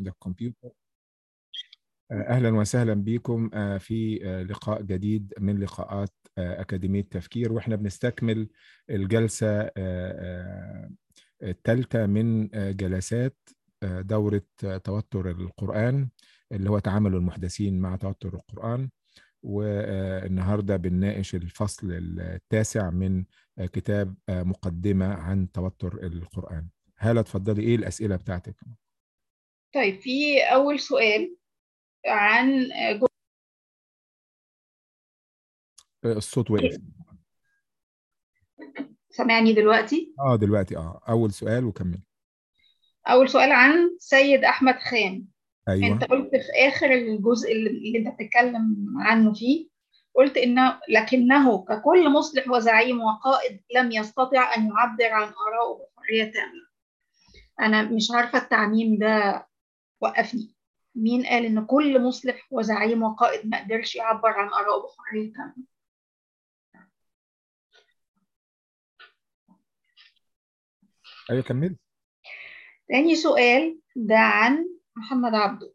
الكمبيوتر اهلا وسهلا بكم في لقاء جديد من لقاءات اكاديميه تفكير واحنا بنستكمل الجلسه الثالثه من جلسات دوره توتر القران اللي هو تعامل المحدثين مع توتر القران والنهارده بنناقش الفصل التاسع من كتاب مقدمه عن توتر القران هاله اتفضلي ايه الاسئله بتاعتك طيب في اول سؤال عن الصوت وقف سامعني دلوقتي اه دلوقتي اه اول سؤال وكمل اول سؤال عن سيد احمد خان ايوه انت قلت في اخر الجزء اللي انت بتتكلم عنه فيه قلت انه لكنه ككل مصلح وزعيم وقائد لم يستطع ان يعبر عن ارائه بحريه تامه انا مش عارفه التعميم ده وقفني مين قال ان كل مصلح وزعيم وقائد ما قدرش يعبر عن ارائه بحريه تامه ايوه كمل تاني سؤال ده عن محمد عبده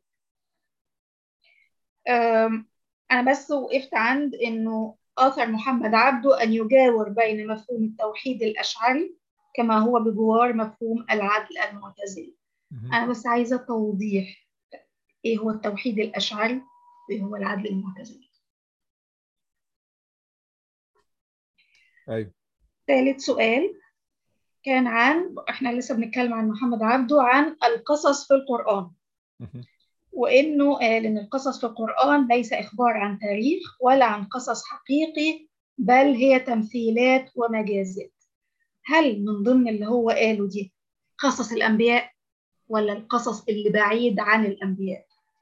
أنا بس وقفت عند إنه آثر محمد عبده أن يجاور بين مفهوم التوحيد الأشعري كما هو بجوار مفهوم العدل المعتزلي أنا بس عايزة توضيح إيه هو التوحيد الأشعري وإيه هو العدل المعتزلي ايوه ثالث سؤال كان عن احنا لسه بنتكلم عن محمد عبده عن القصص في القرآن وإنه قال إن القصص في القرآن ليس إخبار عن تاريخ ولا عن قصص حقيقي بل هي تمثيلات ومجازات هل من ضمن اللي هو قاله دي قصص الأنبياء ولا القصص اللي بعيد عن الأنبياء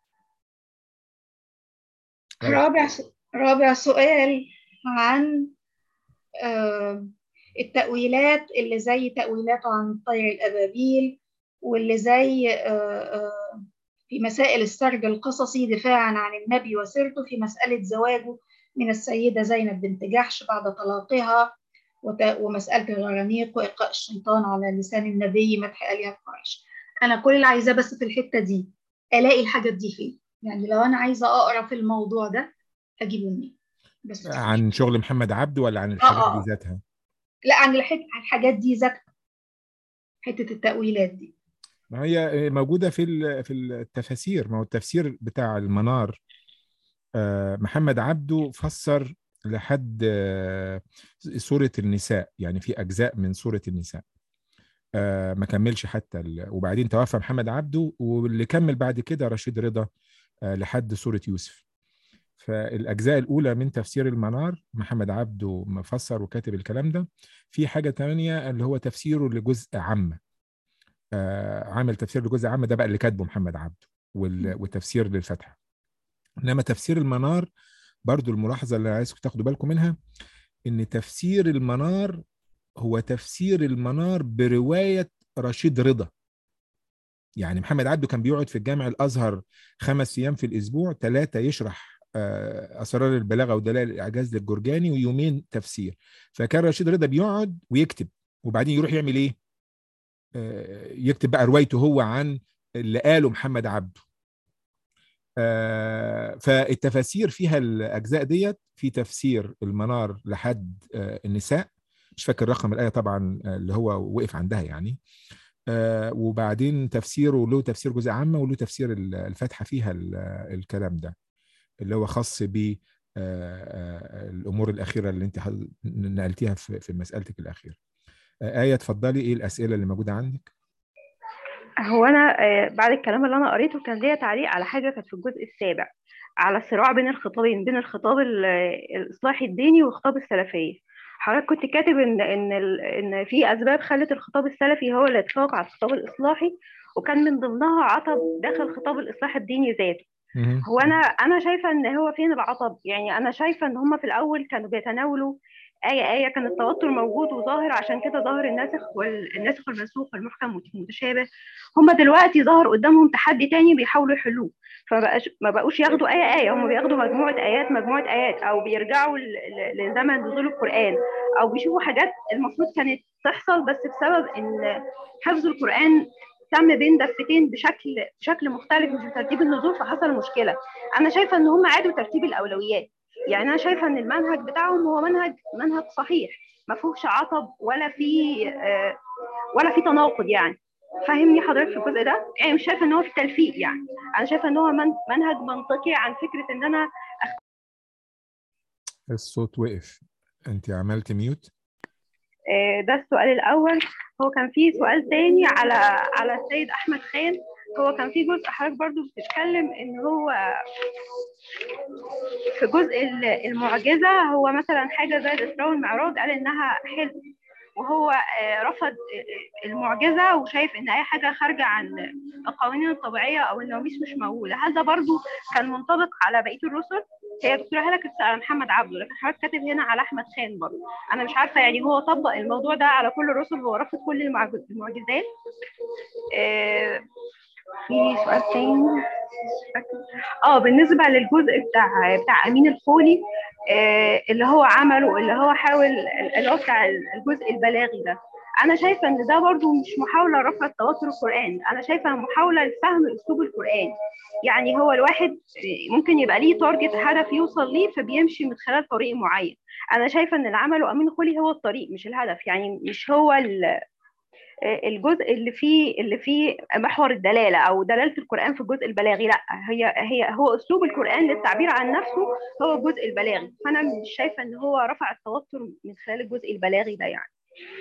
رابع رابع سؤال عن آه التأويلات اللي زي تأويلاته عن طير الأبابيل واللي زي آه آه في مسائل السرد القصصي دفاعا عن النبي وسيرته في مسألة زواجه من السيدة زينب بنت جحش بعد طلاقها ومسألة الغرانيق وإلقاء الشيطان على لسان النبي مدح آلهة قريش أنا كل اللي عايزاه بس في الحتة دي ألاقي الحاجات دي فين يعني لو أنا عايزة أقرأ في الموضوع ده أجيبه منين بس عن شغل محمد عبده ولا عن الحاجات آه آه. دي ذاتها؟ لا عن الحاجات دي ذاتها حتة التأويلات دي ما هي موجودة في في التفاسير ما هو التفسير بتاع المنار محمد عبده فسر لحد سورة النساء يعني في أجزاء من سورة النساء ما كملش حتى وبعدين توفى محمد عبده واللي كمل بعد كده رشيد رضا لحد سورة يوسف فالأجزاء الأولى من تفسير المنار محمد عبده مفسر وكاتب الكلام ده في حاجة تانية اللي هو تفسيره لجزء عامة آه عامل تفسير لجزء عام ده بقى اللي كاتبه محمد عبده والتفسير للفتحة انما تفسير المنار برضو الملاحظة اللي عايزكم تاخدوا بالكم منها ان تفسير المنار هو تفسير المنار برواية رشيد رضا يعني محمد عبده كان بيقعد في الجامع الازهر خمس ايام في الاسبوع ثلاثة يشرح آه اسرار البلاغة ودلائل الاعجاز للجرجاني ويومين تفسير فكان رشيد رضا بيقعد ويكتب وبعدين يروح يعمل ايه يكتب بقى روايته هو عن اللي قاله محمد عبده فالتفاسير فيها الاجزاء ديت في تفسير المنار لحد النساء مش فاكر رقم الايه طبعا اللي هو وقف عندها يعني وبعدين تفسيره له تفسير جزء عامه وله تفسير الفاتحه فيها الكلام ده اللي هو خاص ب الامور الاخيره اللي انت نقلتيها في مسالتك الاخيره آية اتفضلي ايه الأسئلة اللي موجودة عندك؟ هو أنا بعد الكلام اللي أنا قريته كان ليا تعليق على حاجة كانت في الجزء السابع على الصراع بين الخطابين بين الخطاب الإصلاحي الديني والخطاب السلفية حضرتك كنت كاتب إن إن إن في أسباب خلت الخطاب السلفي هو اللي يتفوق على الخطاب الإصلاحي وكان من ضمنها عطب داخل خطاب الإصلاح الديني ذاته هو أنا أنا شايفة إن هو فين العطب يعني أنا شايفة إن هم في الأول كانوا بيتناولوا آية آية كان التوتر موجود وظاهر عشان كده ظهر الناسخ والناسخ والمنسوخ والمحكم والمتشابه هم دلوقتي ظهر قدامهم تحدي تاني بيحاولوا يحلوه فمبقاش ما بقوش ياخدوا آية آية هم بياخدوا مجموعة آيات مجموعة آيات أو بيرجعوا لزمن نزول القرآن أو بيشوفوا حاجات المفروض كانت تحصل بس بسبب إن حفظ القرآن تم بين دفتين بشكل بشكل مختلف مش بترتيب النزول فحصل مشكله انا شايفه ان هم عادوا ترتيب الاولويات يعني انا شايفه ان المنهج بتاعهم هو منهج منهج صحيح ما فيهوش عطب ولا في آه، ولا في تناقض يعني فاهمني حضرتك في الجزء ده يعني مش شايفه ان هو في تلفيق يعني انا شايفه ان هو من- منهج منطقي عن فكره ان انا الصوت وقف انت عملت ميوت آه، ده السؤال الأول هو كان في سؤال تاني على على السيد أحمد خان هو كان في جزء حضرتك برضو بتتكلم إن هو في جزء ال- المعجزة هو مثلا حاجة زي الإسراء والمعراج قال إنها حلم وهو آه، رفض آه، المعجزة وشايف إن أي حاجة خارجة عن القوانين الطبيعية أو النواميس مش موجودة هل ده برضو كان منطبق على بقية الرسل؟ هي دكتورة هلا كانت على محمد عبده لكن حضرتك كاتب هنا على أحمد خان برضو انا مش عارفه يعني هو طبق الموضوع ده على كل الرسل هو رفض كل المعج- المعجزات آه، في سؤال تاني مش فاكرة. اه بالنسبه للجزء بتاع بتاع امين الخولي آه، اللي هو عمله اللي هو حاول اللي هو بتاع الجزء البلاغي ده انا شايفه ان ده برضو مش محاوله رفع توتر القران انا شايفه محاوله لفهم اسلوب القران يعني هو الواحد ممكن يبقى ليه تارجت هدف يوصل ليه فبيمشي من خلال طريق معين انا شايفه ان اللي عمله امين خولي هو الطريق مش الهدف يعني مش هو ال- الجزء اللي فيه اللي فيه محور الدلاله او دلاله القران في الجزء البلاغي لا هي هي هو اسلوب القران للتعبير عن نفسه هو الجزء البلاغي فانا مش شايفه ان هو رفع التوتر من خلال الجزء البلاغي ده يعني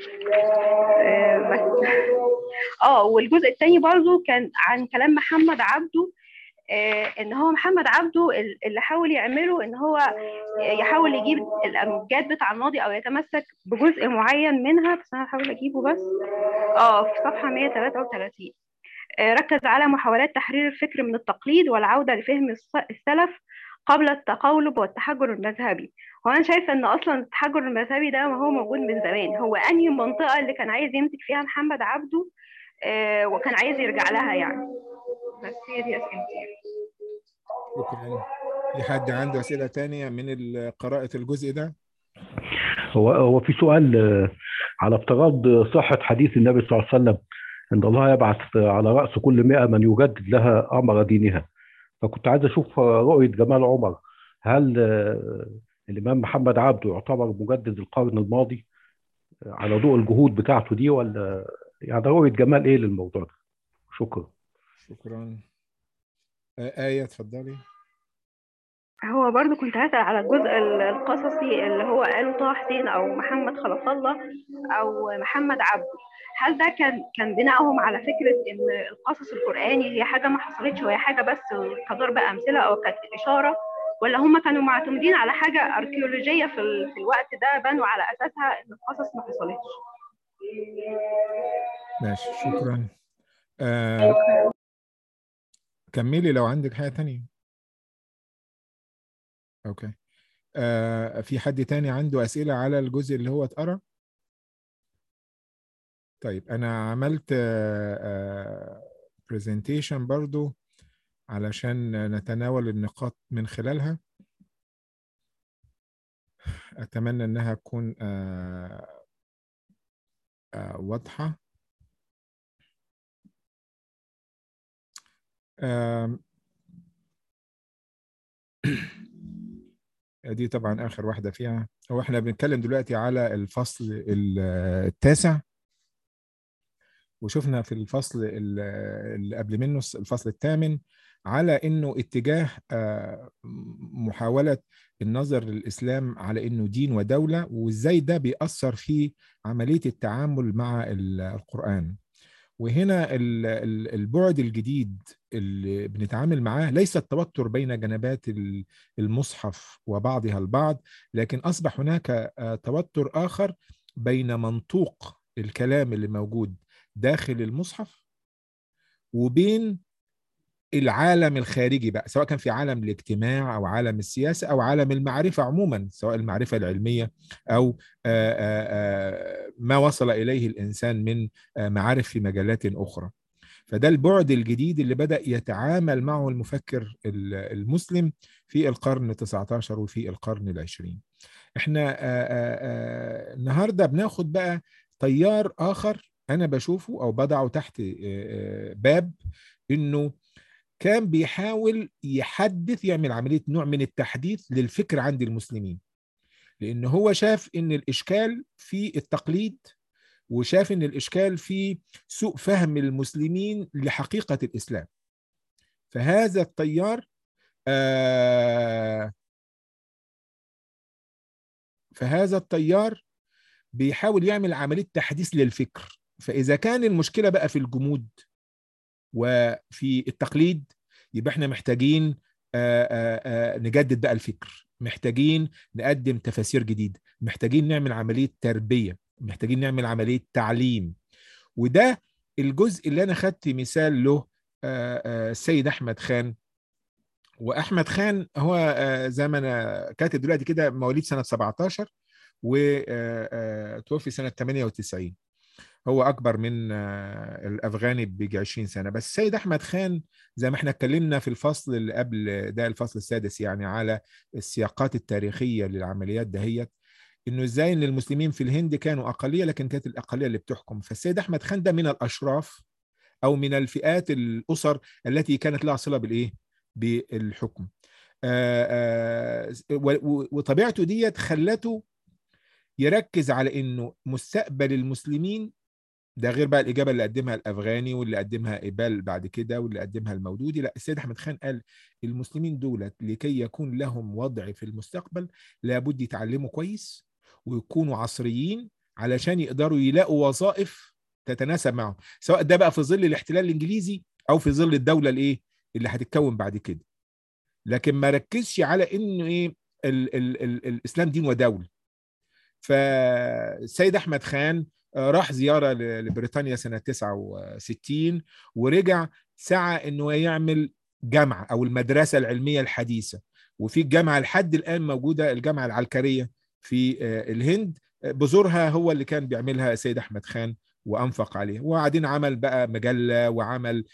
آه، بس اه والجزء الثاني برضو كان عن كلام محمد عبده آه، ان هو محمد عبده ال- اللي حاول يعمله ان هو يحاول يجيب الامجاد بتاع الماضي او يتمسك بجزء معين منها بس انا هحاول اجيبه بس اه في صفحه 133 آه، ركز على محاولات تحرير الفكر من التقليد والعوده لفهم الص- السلف قبل التقولب والتحجر المذهبي وانا شايفه ان اصلا التحجر المذهبي ده ما هو موجود من زمان هو انهي منطقه اللي كان عايز يمسك فيها محمد عبده آه، وكان عايز يرجع لها يعني بس هي دي اسئلتي شكرا في حد عنده أسئلة تانية من ال- قراءة الجزء ده هو هو في سؤال آه، على افتراض صحة حديث النبي صلى الله عليه وسلم ان الله يبعث على رأس كل مئة من يجدد لها أمر دينها فكنت عايز أشوف آه، رؤية جمال عمر هل آه، الإمام محمد عبده يعتبر مجدد القرن الماضي آه، على ضوء الجهود بتاعته دي ولا يعني رؤية جمال إيه للموضوع ده؟ شكرا شكرا آه، آية اتفضلي هو برضو كنت هسأل على الجزء ال- القصصي اللي هو قاله طه حسين أو محمد خلف الله أو محمد عبده هل ده كان كان بنائهم على فكرة إن القصص القرآني هي حاجة ما حصلتش وهي حاجة بس كضرب أمثلة أو كانت إشارة ولا هم كانوا معتمدين على حاجة أركيولوجية في, ال... في الوقت ده بنوا على أساسها إن القصص ما حصلتش ماشي شكرا آه كملي لو عندك حاجة تانية اوكي آه في حد تاني عنده أسئلة على الجزء اللي هو اتقرا طيب أنا عملت برزنتيشن برضو علشان نتناول النقاط من خلالها أتمنى إنها تكون آه آه واضحة آم، دي طبعا آخر واحدة فيها هو احنا بنتكلم دلوقتي على الفصل ال- التاسع وشفنا في الفصل ال- اللي قبل منه الفصل الثامن على انه اتجاه آه، محاولة النظر للإسلام على انه دين ودولة وازاي ده بيأثر في عملية التعامل مع ال- القرآن وهنا ال- ال- البعد الجديد اللي بنتعامل معاه ليس التوتر بين جنبات ال- المصحف وبعضها البعض لكن أصبح هناك آه، توتر آخر بين منطوق الكلام اللي موجود داخل المصحف وبين العالم الخارجي بقى سواء كان في عالم الاجتماع او عالم السياسه او عالم المعرفه عموما سواء المعرفه العلميه او آه، آه، آه، ما وصل اليه الانسان من آه، معارف في مجالات اخرى فده البعد الجديد اللي بدأ يتعامل معه المفكر ال- المسلم في القرن 19 وفي القرن العشرين احنا آه، آه، آه، النهارده بناخد بقى تيار آخر انا بشوفه او بضعه تحت باب انه كان بيحاول يحدث يعمل عمليه نوع من التحديث للفكر عند المسلمين لان هو شاف ان الاشكال في التقليد وشاف ان الاشكال في سوء فهم المسلمين لحقيقه الاسلام فهذا التيار آه فهذا التيار بيحاول يعمل عمليه تحديث للفكر فاذا كان المشكله بقى في الجمود وفي التقليد يبقى احنا محتاجين آآ آآ نجدد بقى الفكر محتاجين نقدم تفاسير جديده محتاجين نعمل عمليه تربيه محتاجين نعمل عمليه تعليم وده الجزء اللي انا خدت مثال له السيد احمد خان واحمد خان هو زي ما انا كاتب دلوقتي كده مواليد سنه 17 وتوفي سنه 98 هو اكبر من الافغاني بيجي 20 سنه بس السيد احمد خان زي ما احنا اتكلمنا في الفصل اللي قبل ده الفصل السادس يعني على السياقات التاريخيه للعمليات دهيت انه ازاي ان المسلمين في الهند كانوا اقليه لكن كانت الاقليه اللي بتحكم فالسيد احمد خان ده من الاشراف او من الفئات الاسر التي كانت لها صله بالايه بالحكم آآ آآ وطبيعته ديت خلته يركز على انه مستقبل المسلمين ده غير بقى الاجابه اللي قدمها الافغاني واللي قدمها ايبال بعد كده واللي قدمها المودودي لا السيد احمد خان قال المسلمين دولت لكي يكون لهم وضع في المستقبل لابد يتعلموا كويس ويكونوا عصريين علشان يقدروا يلاقوا وظائف تتناسب معهم سواء ده بقى في ظل الاحتلال الانجليزي او في ظل الدوله الايه اللي هتتكون بعد كده لكن ما ركزش على انه ايه ال ال ال الاسلام دين ودوله فالسيد احمد خان راح زياره لبريطانيا سنه 69 ورجع سعى انه يعمل جامعه او المدرسه العلميه الحديثه وفي الجامعه لحد الان موجوده الجامعه العسكريه في الهند بذورها هو اللي كان بيعملها السيد احمد خان وانفق عليه وبعدين عمل بقى مجله وعمل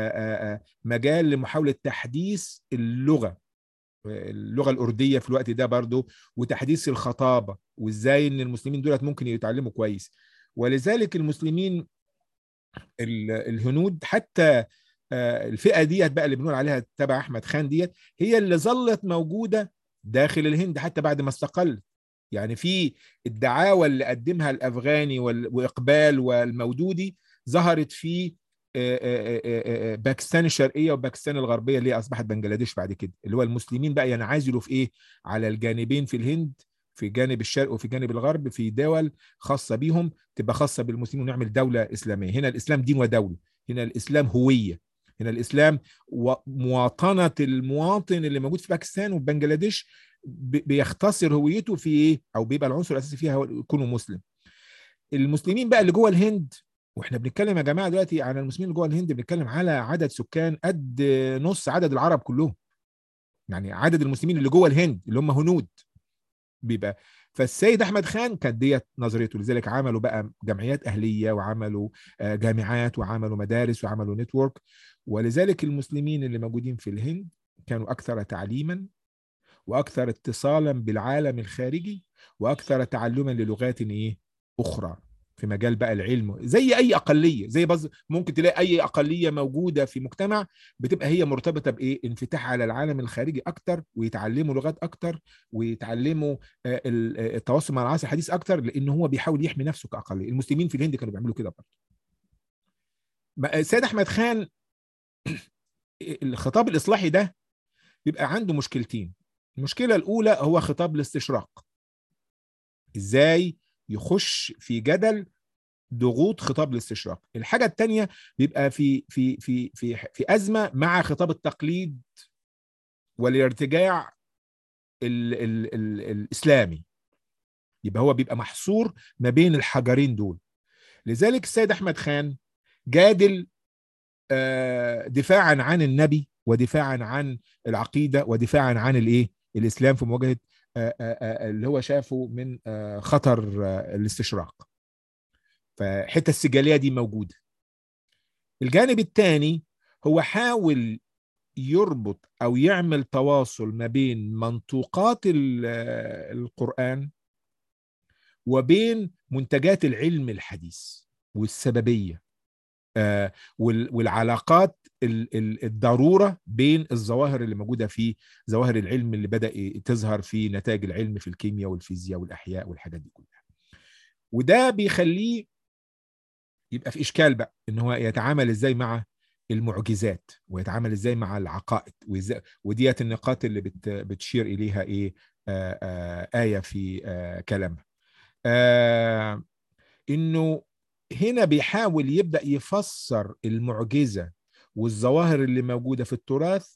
مجال لمحاوله تحديث اللغه اللغه الارديه في الوقت ده برضو وتحديث الخطابه وازاي ان المسلمين دولت ممكن يتعلموا كويس ولذلك المسلمين الهنود حتى الفئه ديت بقى اللي بنقول عليها تبع احمد خان ديت هي اللي ظلت موجوده داخل الهند حتى بعد ما استقلت يعني في الدعاوى اللي قدمها الافغاني واقبال والمودودي ظهرت في باكستان الشرقيه وباكستان الغربيه اللي اصبحت بنجلاديش بعد كده اللي هو المسلمين بقى ينعزلوا في ايه على الجانبين في الهند في جانب الشرق وفي جانب الغرب في دول خاصه بيهم تبقى خاصه بالمسلمين ونعمل دوله اسلاميه هنا الاسلام دين ودوله هنا الاسلام هويه هنا الاسلام مواطنه المواطن اللي موجود في باكستان وبنجلاديش بيختصر هويته في ايه او بيبقى العنصر الاساسي فيها هو يكونوا مسلم المسلمين بقى اللي جوه الهند واحنا بنتكلم يا جماعه دلوقتي عن المسلمين اللي جوه الهند بنتكلم على عدد سكان قد نص عدد العرب كلهم يعني عدد المسلمين اللي جوه الهند اللي هم هنود بيبقى فالسيد احمد خان كانت ديت نظريته لذلك عملوا بقى جمعيات اهليه وعملوا جامعات وعملوا مدارس وعملوا نتورك ولذلك المسلمين اللي موجودين في الهند كانوا اكثر تعليما واكثر اتصالا بالعالم الخارجي واكثر تعلما للغات ايه اخرى في مجال بقى العلم زي اي اقليه زي بز ممكن تلاقي اي اقليه موجوده في مجتمع بتبقى هي مرتبطه بايه انفتاح على العالم الخارجي اكتر ويتعلموا لغات اكتر ويتعلموا التواصل مع العصر الحديث اكتر لان هو بيحاول يحمي نفسه كاقليه المسلمين في الهند كانوا بيعملوا كده برضه سيد احمد خان الخطاب الاصلاحي ده بيبقى عنده مشكلتين المشكله الاولى هو خطاب الاستشراق ازاي يخش في جدل ضغوط خطاب الاستشراق الحاجه الثانيه بيبقى في في في في في ازمه مع خطاب التقليد والارتجاع ال ال ال الاسلامي يبقى هو بيبقى محصور ما بين الحجرين دول لذلك السيد احمد خان جادل دفاعا عن النبي ودفاعا عن العقيده ودفاعا عن الايه الاسلام في مواجهه اللي هو شافه من خطر الاستشراق فحتة السجالية دي موجودة الجانب الثاني هو حاول يربط أو يعمل تواصل ما بين منطوقات القرآن وبين منتجات العلم الحديث والسببيه آه، وال- والعلاقات ال- ال- الضروره بين الظواهر اللي موجوده في ظواهر العلم اللي بدا ي- تظهر في نتائج العلم في الكيمياء والفيزياء والاحياء والحاجات دي كلها وده بيخليه يبقى في اشكال بقى ان هو يتعامل ازاي مع المعجزات ويتعامل ازاي مع العقائد وإزاي- وديت النقاط اللي بت بتشير اليها ايه آه آه ايه في آه كلامها آه انه هنا بيحاول يبدا يفسر المعجزه والظواهر اللي موجوده في التراث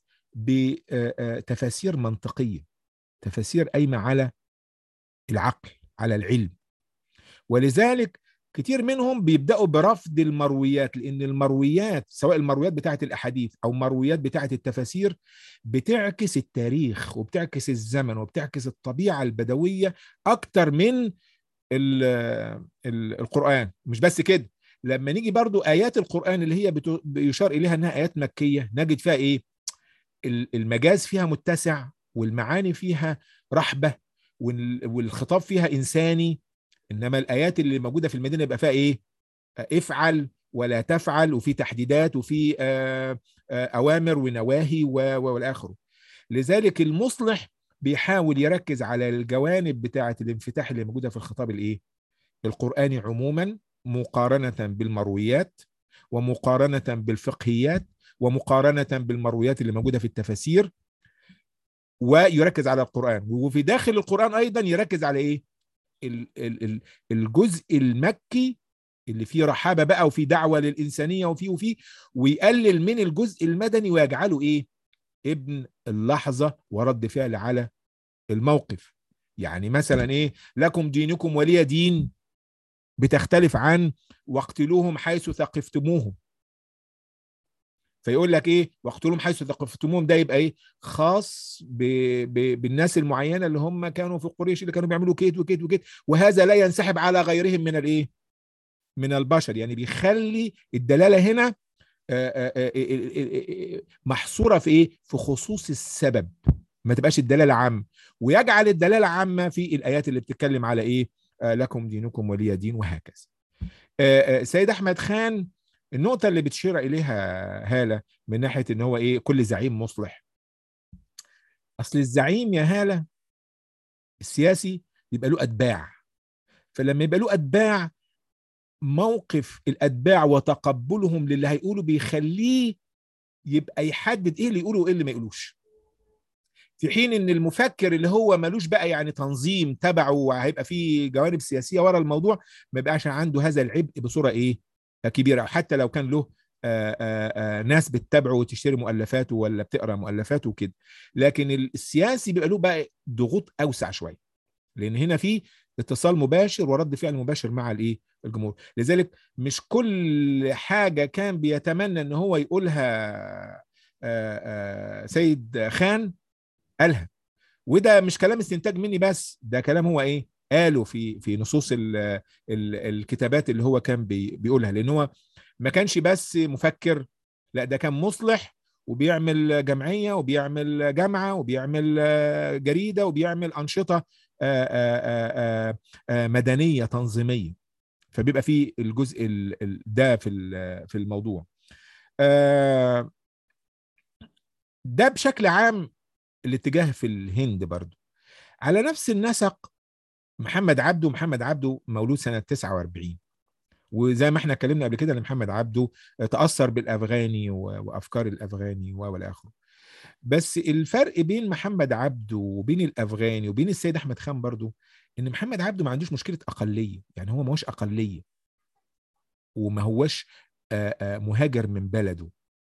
بتفاسير منطقيه تفاسير قايمه على العقل على العلم ولذلك كتير منهم بيبداوا برفض المرويات لان المرويات سواء المرويات بتاعه الاحاديث او المرويات بتاعه التفاسير بتعكس التاريخ وبتعكس الزمن وبتعكس الطبيعه البدويه اكتر من ال ال القرآن مش بس كده لما نيجي برضو آيات القرآن اللي هي بتو- بيشار إليها أنها آيات مكية نجد فيها إيه ال- المجاز فيها متسع والمعاني فيها رحبة وال- والخطاب فيها إنساني إنما الآيات اللي موجودة في المدينة يبقى فيها إيه افعل ولا تفعل وفي تحديدات وفي آه، آه، أوامر ونواهي و- و- والآخر لذلك المصلح بيحاول يركز على الجوانب بتاعة الانفتاح اللي موجودة في الخطاب الإيه القرآني عموما مقارنة بالمرويات ومقارنة بالفقهيات ومقارنة بالمرويات اللي موجودة في التفاسير ويركز على القرآن وفي داخل القرآن أيضا يركز على إيه ال- ال- ال- الجزء المكي اللي فيه رحابة بقى وفيه دعوة للإنسانية وفيه وفيه ويقلل من الجزء المدني ويجعله إيه ابن اللحظة ورد فعل على الموقف يعني مثلا إيه لكم دينكم ولي دين بتختلف عن واقتلوهم حيث ثقفتموهم فيقول لك ايه واقتلوهم حيث ثقفتموهم ده يبقى ايه خاص ب... ب... بالناس المعينه اللي هم كانوا في قريش اللي كانوا بيعملوا كيت وكيت وكيت وهذا لا ينسحب على غيرهم من الايه من البشر يعني بيخلي الدلاله هنا آه، آه، آه، آه، آه، محصوره في ايه في خصوص السبب ما تبقاش الدلاله عامه ويجعل الدلاله عامه في الايات اللي بتتكلم على ايه آه، لكم دينكم ولي دين وهكذا آه، آه، سيد احمد خان النقطه اللي بتشير اليها هاله من ناحيه ان هو ايه كل زعيم مصلح اصل الزعيم يا هاله السياسي يبقى له اتباع فلما يبقى له اتباع موقف الاتباع وتقبلهم للي هيقوله بيخليه يبقى يحدد ايه اللي يقوله وايه اللي ما يقولوش في حين ان المفكر اللي هو ملوش بقى يعني تنظيم تبعه وهيبقى فيه جوانب سياسيه ورا الموضوع ما يبقاش عنده هذا العبء بصوره ايه كبيره حتى لو كان له آآ آآ ناس بتتابعه وتشتري مؤلفاته ولا بتقرا مؤلفاته وكده لكن السياسي بيبقى له بقى ضغوط اوسع شويه لان هنا في اتصال مباشر ورد فعل مباشر مع الايه الجمهور لذلك مش كل حاجه كان بيتمنى ان هو يقولها آآ سيد خان قالها وده مش كلام استنتاج مني بس ده كلام هو ايه قاله في في نصوص ال ال الكتابات اللي هو كان بي بيقولها لان هو ما كانش بس مفكر لا ده كان مصلح وبيعمل جمعيه وبيعمل جامعه وبيعمل جريده وبيعمل انشطه مدنيه تنظيميه فبيبقى في الجزء ده في في الموضوع ده بشكل عام الاتجاه في الهند برضو على نفس النسق محمد عبده محمد عبده مولود سنة 49 وزي ما احنا اتكلمنا قبل كده ان محمد عبده تأثر بالأفغاني وأفكار الأفغاني والى آخره بس الفرق بين محمد عبده وبين الأفغاني وبين السيد أحمد خان برضو ان محمد عبده ما عندوش مشكلة أقلية يعني هو ما هوش أقلية وما هوش مهاجر من بلده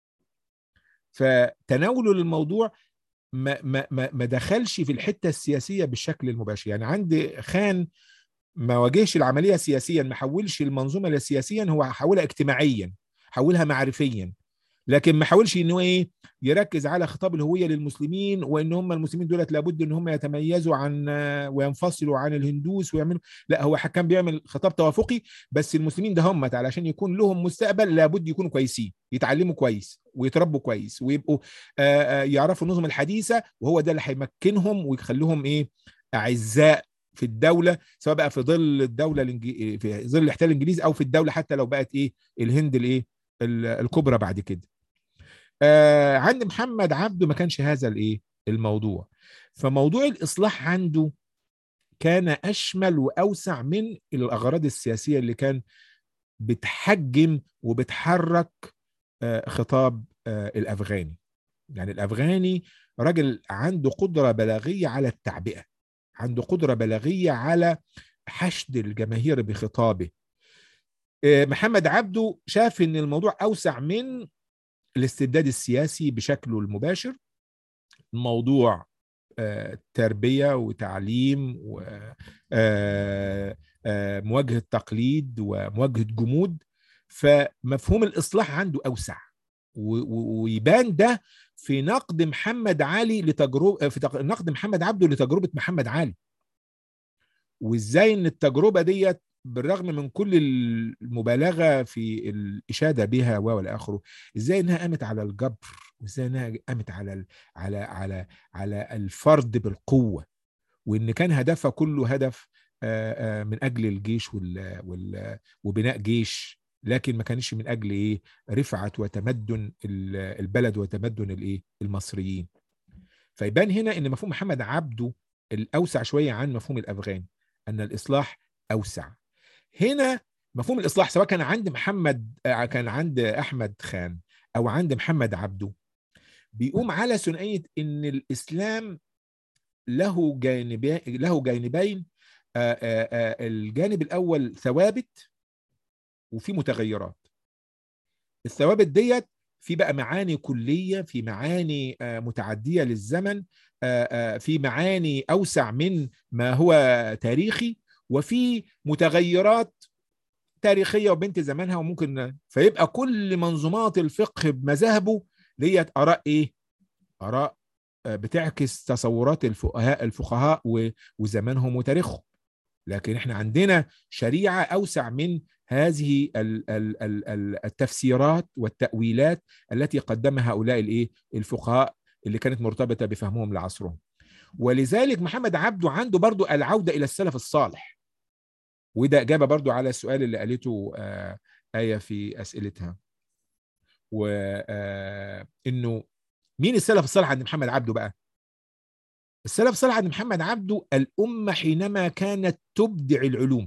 فتناوله للموضوع ما ما ما ما دخلش في الحته السياسيه بالشكل المباشر يعني عند خان ما واجهش العمليه سياسيا ما حولش المنظومه سياسيا هو حولها اجتماعيا حولها معرفيا لكن ما حاولش ان هو ايه يركز على خطاب الهويه للمسلمين وان هم المسلمين دولت لابد ان هم يتميزوا عن وينفصلوا عن الهندوس ويعملوا لا هو كان بيعمل خطاب توافقي بس المسلمين ده هم علشان يكون لهم مستقبل لابد يكونوا كويسين يتعلموا كويس ويتربوا كويس ويبقوا آآ آآ يعرفوا النظم الحديثه وهو ده اللي هيمكنهم ويخليهم ايه اعزاء في الدوله سواء بقى في ظل الدوله الإنجي... في ظل الاحتلال الانجليزي او في الدوله حتى لو بقت ايه الهند الايه ال- الكبرى بعد كده آه عند محمد عبده ما كانش هذا الايه الموضوع فموضوع الاصلاح عنده كان اشمل واوسع من الاغراض السياسيه اللي كان بتحجم وبتحرك آه، خطاب آه، الافغاني يعني الافغاني راجل عنده قدره بلاغيه على التعبئه عنده قدره بلاغيه على حشد الجماهير بخطابه آه، محمد عبده شاف ان الموضوع اوسع من الاستبداد السياسي بشكله المباشر موضوع آه، تربيه وتعليم ومواجهه تقليد ومواجهه جمود فمفهوم الاصلاح عنده اوسع و- و- ويبان ده في نقد محمد علي لتجربه في تق- نقد محمد عبده لتجربه محمد علي وازاي ان التجربه ديت بالرغم من كل المبالغه في الاشاده بها والى اخره ازاي انها قامت على الجبر وازاي انها قامت على ال- على على على الفرد بالقوه وان كان هدفها كله هدف آه، آه، من اجل الجيش وال وال وبناء جيش لكن ما كانش من اجل ايه رفعه وتمدن ال- البلد وتمدن الايه المصريين فيبان هنا ان مفهوم محمد عبده الاوسع شويه عن مفهوم الافغان ان الاصلاح اوسع هنا مفهوم الاصلاح سواء كان عند محمد آه، كان عند احمد خان او عند محمد عبده بيقوم على ثنائيه ان الاسلام له جانبين له جانبين آه، آه، آه، الجانب الاول ثوابت وفي متغيرات الثوابت ديت في بقى معاني كليه في معاني آه، متعديه للزمن آه، آه، في معاني اوسع من ما هو تاريخي وفي متغيرات تاريخيه وبنت زمانها وممكن فيبقى كل منظومات الفقه بمذاهبه ديت اراء ايه؟ اراء آه، بتعكس تصورات الفقهاء الفقهاء و- وزمانهم وتاريخهم لكن احنا عندنا شريعه اوسع من هذه ال- ال- ال- ال- التفسيرات والتاويلات التي قدمها هؤلاء الايه الفقهاء اللي كانت مرتبطه بفهمهم لعصرهم ولذلك محمد عبده عنده برضو العوده الى السلف الصالح وده اجابه برضو على السؤال اللي قالته آه، ايه في اسئلتها وانه مين السلف الصالح عند محمد عبده بقى السلف الصالح عند محمد عبده الأمة حينما كانت تبدع العلوم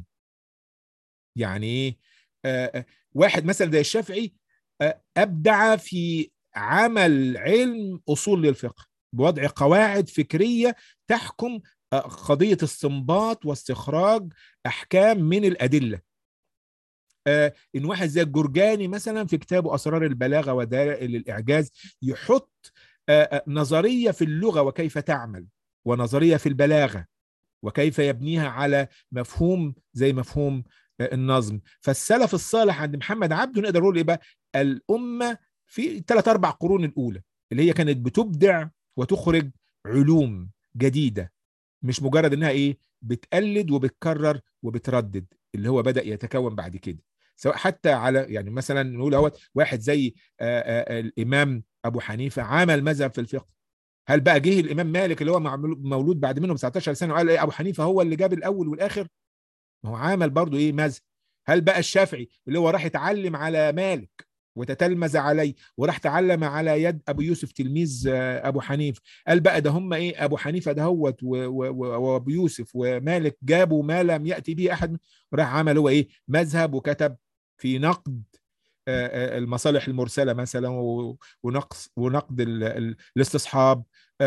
يعني ايه آه، آه، واحد مثلا زي الشافعي آه، أبدع في عمل علم أصول للفقه بوضع قواعد فكرية تحكم آه، قضية استنباط واستخراج أحكام من الأدلة آه، إن واحد زي الجرجاني مثلا في كتابه أسرار البلاغة ودلائل الإعجاز يحط آه، آه، نظرية في اللغة وكيف تعمل ونظريه في البلاغه وكيف يبنيها على مفهوم زي مفهوم آه، النظم فالسلف الصالح عند محمد عبده نقدر نقول ايه بقى الامه في الثلاث اربع قرون الاولى اللي هي كانت بتبدع وتخرج علوم جديده مش مجرد انها ايه بتقلد وبتكرر وبتردد اللي هو بدا يتكون بعد كده سواء حتى على يعني مثلا نقول اهوت واحد زي آه، آه، الامام ابو حنيفه عمل مذهب في الفقه هل بقى جه الامام مالك اللي هو معمول- مولود بعد منه ب 19 سنه وقال ايه ابو حنيفه هو اللي جاب الاول والاخر ما هو عمل برضه ايه مذهب هل بقى الشافعي اللي هو راح يتعلم على مالك وتتلمذ عليه وراح تعلم على يد ابو يوسف تلميذ آه، ابو حنيفه قال بقى ده هم ايه ابو حنيفه دهوت و- و- و- وابو يوسف ومالك جابوا ما لم ياتي به احد راح عمل هو ايه مذهب وكتب في نقد آه، آه، المصالح المرسله مثلا و- ونقص ونقد ال- ال- الاستصحاب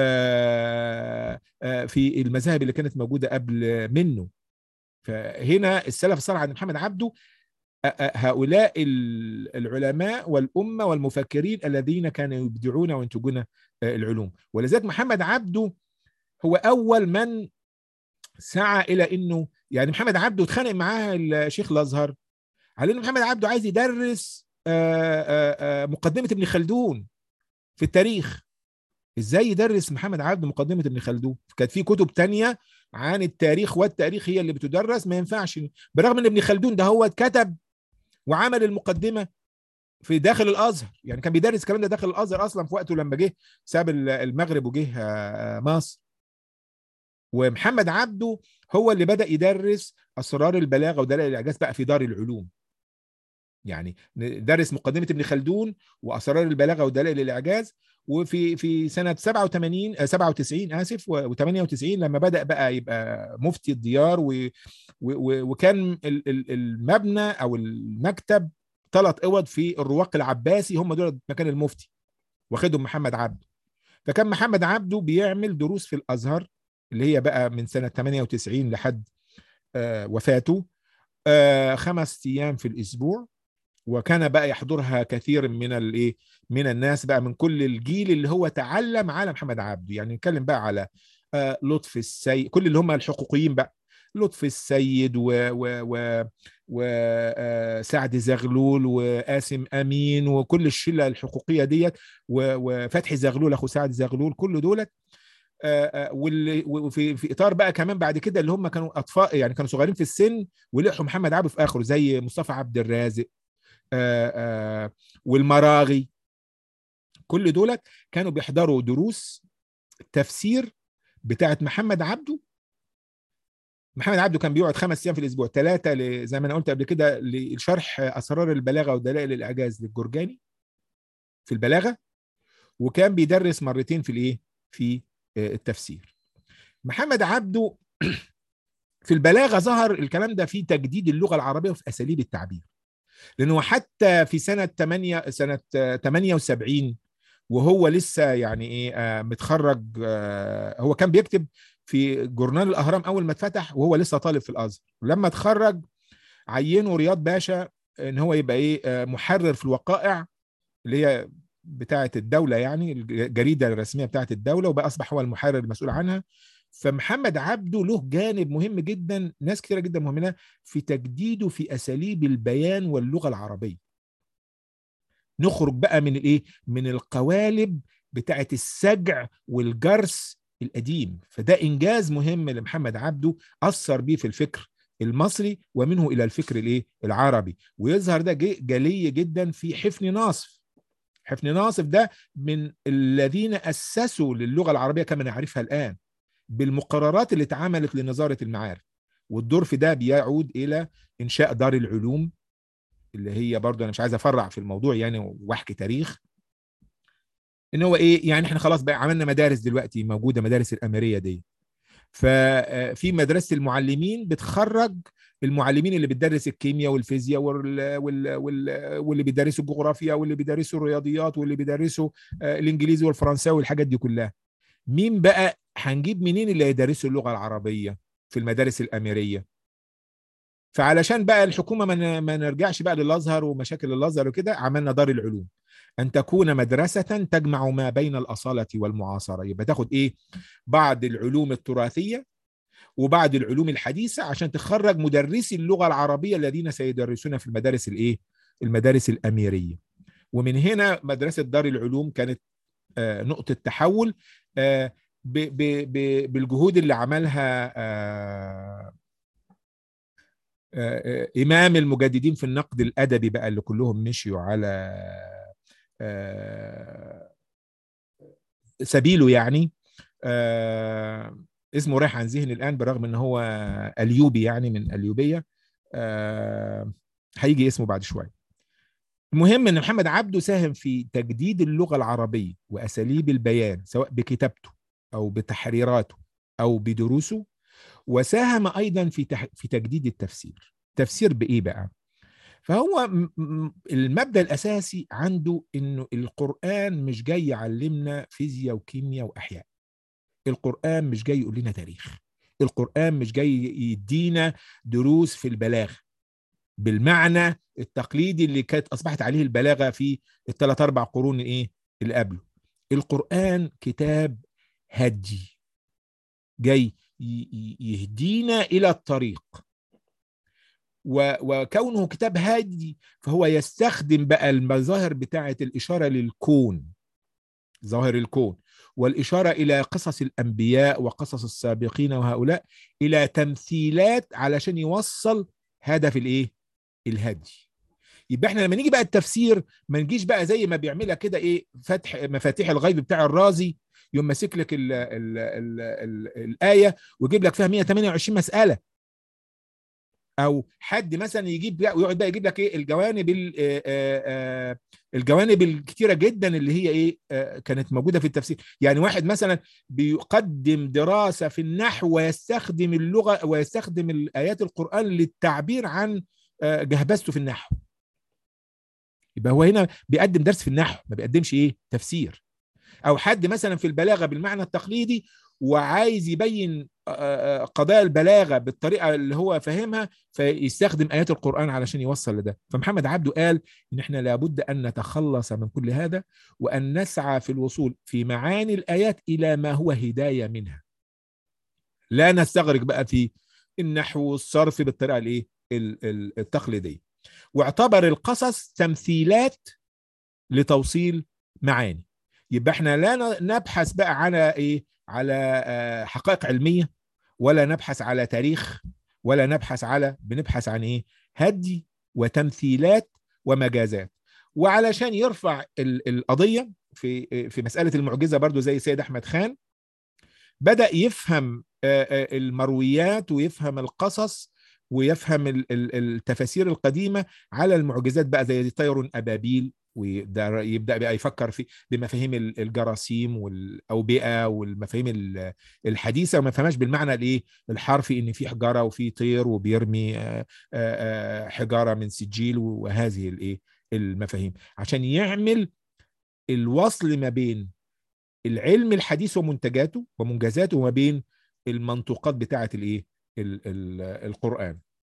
آه، آه، في المذاهب اللي كانت موجوده قبل منه فهنا السلف الصالح عند محمد عبده آه، آه، هؤلاء ال- العلماء والامه والمفكرين الذين كانوا يبدعون وينتجون آه، العلوم ولذلك محمد عبده هو اول من سعى الى انه يعني محمد عبده اتخانق معاه الشيخ الازهر على ان محمد عبده عايز يدرس آه، آه، آه، مقدمه ابن خلدون في التاريخ ازاي يدرس محمد عبده مقدمه ابن خلدون كانت في كتب تانية عن التاريخ والتاريخ هي اللي بتدرس ما ينفعش برغم ان ابن خلدون ده هو كتب وعمل المقدمه في داخل الازهر يعني كان بيدرس الكلام ده داخل الازهر اصلا في وقته لما جه ساب المغرب وجه آه، مصر ومحمد عبده هو اللي بدا يدرس اسرار البلاغه ودلائل الاعجاز بقى في دار العلوم يعني درس مقدمه ابن خلدون واسرار البلاغه ودلائل الاعجاز وفي في سنه 87 آه، 97 اسف و98 لما بدا بقى يبقى مفتي الديار و و وكان ال- ال- المبنى او المكتب ثلاث اوض في الرواق العباسي هم دول مكان المفتي واخدهم محمد عبده فكان محمد عبده بيعمل دروس في الازهر اللي هي بقى من سنه 98 لحد آه، وفاته آه، خمس ايام في الاسبوع وكان بقى يحضرها كثير من الايه من الناس بقى من كل الجيل اللي هو تعلم على محمد عبده يعني نتكلم بقى على آه، لطفي السيد كل اللي هم الحقوقيين بقى لطفي السيد و و و وسعد زغلول وقاسم امين وكل الشله الحقوقيه ديت و- وفتحي زغلول اخو سعد زغلول كل دولت آه، آه، واللي وفي في اطار بقى كمان بعد كده اللي هم كانوا اطفال يعني كانوا صغيرين في السن ولحوا محمد عبده في اخره زي مصطفى عبد الرازق آه، آه، والمراغي كل دولت كانوا بيحضروا دروس تفسير بتاعت محمد عبده محمد عبده كان بيقعد خمس ايام في الاسبوع ثلاثه زي ما انا قلت قبل كده لشرح اسرار البلاغه ودلائل الاعجاز للجرجاني في البلاغه وكان بيدرس مرتين في الايه في آه، التفسير محمد عبده في البلاغه ظهر الكلام ده في تجديد اللغه العربيه وفي اساليب التعبير لانه حتى في سنه 8 سنه آه، 78 وهو لسه يعني ايه آه، متخرج آه، هو كان بيكتب في جورنال الاهرام اول ما اتفتح وهو لسه طالب في الازهر ولما اتخرج عينه رياض باشا ان هو يبقى ايه آه، محرر في الوقائع اللي هي بتاعه الدوله يعني الجريده الرسميه بتاعه الدوله وبقى اصبح هو المحرر المسؤول عنها فمحمد عبده له جانب مهم جدا ناس كتيره جدا مهمه في تجديده في اساليب البيان واللغه العربيه نخرج بقى من الايه من القوالب بتاعه السجع والجرس القديم فده انجاز مهم لمحمد عبده اثر بيه في الفكر المصري ومنه الى الفكر الايه العربي ويظهر ده جي- جلي جدا في حفن ناصف حفن ناصف ده من الذين اسسوا للغه العربيه كما نعرفها الان بالمقررات اللي اتعملت لنظاره المعارف والدور في ده بيعود الى انشاء دار العلوم اللي هي برضه انا مش عايز افرع في الموضوع يعني واحكي تاريخ ان هو ايه يعني احنا خلاص بقى عملنا مدارس دلوقتي موجوده مدارس الاميريه دي ففي مدرسه المعلمين بتخرج المعلمين اللي بتدرس الكيمياء والفيزياء وال... وال... وال... واللي بيدرسوا الجغرافيا واللي بيدرسوا الرياضيات واللي بيدرسوا آه، الانجليزي والفرنساوي والحاجات دي كلها مين بقى هنجيب منين اللي هيدرسوا اللغه العربيه في المدارس الاميريه فعلشان بقى الحكومه ما ن- ما نرجعش بقى للازهر ومشاكل الازهر وكده عملنا دار العلوم ان تكون مدرسه تجمع ما بين الاصاله والمعاصره يبقى تاخد ايه بعض العلوم التراثيه وبعض العلوم الحديثه عشان تخرج مدرسي اللغه العربيه الذين سيدرسون في المدارس الايه المدارس الاميريه ومن هنا مدرسه دار العلوم كانت آه، نقطه تحول آه، ب- ب- ب- بالجهود اللي عملها آه، آه، آه، إمام المجددين في النقد الأدبي بقى اللي كلهم مشيوا على آه، سبيله يعني آه، اسمه رايح عن ذهني الآن برغم إن هو أليوبي يعني من أليوبية آه، هيجي اسمه بعد شوية المهم ان محمد عبده ساهم في تجديد اللغه العربيه واساليب البيان سواء بكتابته او بتحريراته او بدروسه وساهم ايضا في تح... في تجديد التفسير تفسير بايه بقى فهو م- م- المبدا الاساسي عنده انه القران مش جاي يعلمنا فيزياء وكيمياء واحياء القران مش جاي يقول لنا تاريخ القران مش جاي يدينا دروس في البلاغه بالمعنى التقليدي اللي كانت اصبحت عليه البلاغه في الثلاث اربع قرون ايه اللي قبله القران كتاب هدي جاي ي- ي- يهدينا الى الطريق و- وكونه كتاب هادي فهو يستخدم بقى المظاهر بتاعه الاشاره للكون ظاهر الكون والاشاره الى قصص الانبياء وقصص السابقين وهؤلاء الى تمثيلات علشان يوصل هدف الايه الهدي يبقى احنا لما نيجي بقى التفسير ما نجيش بقى زي ما بيعملها كده ايه فتح مفاتيح الغيب بتاع الرازي يوم ماسك لك ال ال ال ال الايه ويجيب لك فيها 128 مساله او حد مثلا يجيب بقى ويقعد بقى يجيب لك ايه الجوانب ال- آه، آه، آه، الجوانب الكتيره جدا اللي هي ايه آه، كانت موجوده في التفسير يعني واحد مثلا بيقدم دراسه في النحو ويستخدم اللغه ويستخدم الايات القران للتعبير عن آه، جهبذته في النحو يبقى هو هنا بيقدم درس في النحو ما بيقدمش ايه تفسير او حد مثلا في البلاغه بالمعنى التقليدي وعايز يبين آه، آه، قضايا البلاغه بالطريقه اللي هو فاهمها فيستخدم ايات القران علشان يوصل لده فمحمد عبده قال ان احنا لابد ان نتخلص من كل هذا وان نسعى في الوصول في معاني الايات الى ما هو هدايه منها لا نستغرق بقى في النحو والصرف بالطريقه الايه ال- ال- التقليديه واعتبر القصص تمثيلات لتوصيل معاني يبقى احنا لا ن- نبحث بقى على ايه على آه، حقائق علميه ولا نبحث على تاريخ ولا نبحث على بنبحث عن ايه هدي وتمثيلات ومجازات وعلشان يرفع ال- القضيه في في مساله المعجزه برضو زي سيد احمد خان بدا يفهم آه، آه، المرويات ويفهم القصص ويفهم ال- ال- التفاسير القديمه على المعجزات بقى زي طير ابابيل ويبدا يبدا بقى يفكر في بمفاهيم ال- الجراثيم والاوبئه والمفاهيم ال- الحديثه وما فهمهاش بالمعنى الايه الحرفي ان في حجاره وفي طير وبيرمي آه، آه، آه، حجاره من سجيل وهذه الايه المفاهيم عشان يعمل الوصل ما بين العلم الحديث ومنتجاته ومنجزاته وما بين المنطوقات بتاعه الايه ال- ال- القران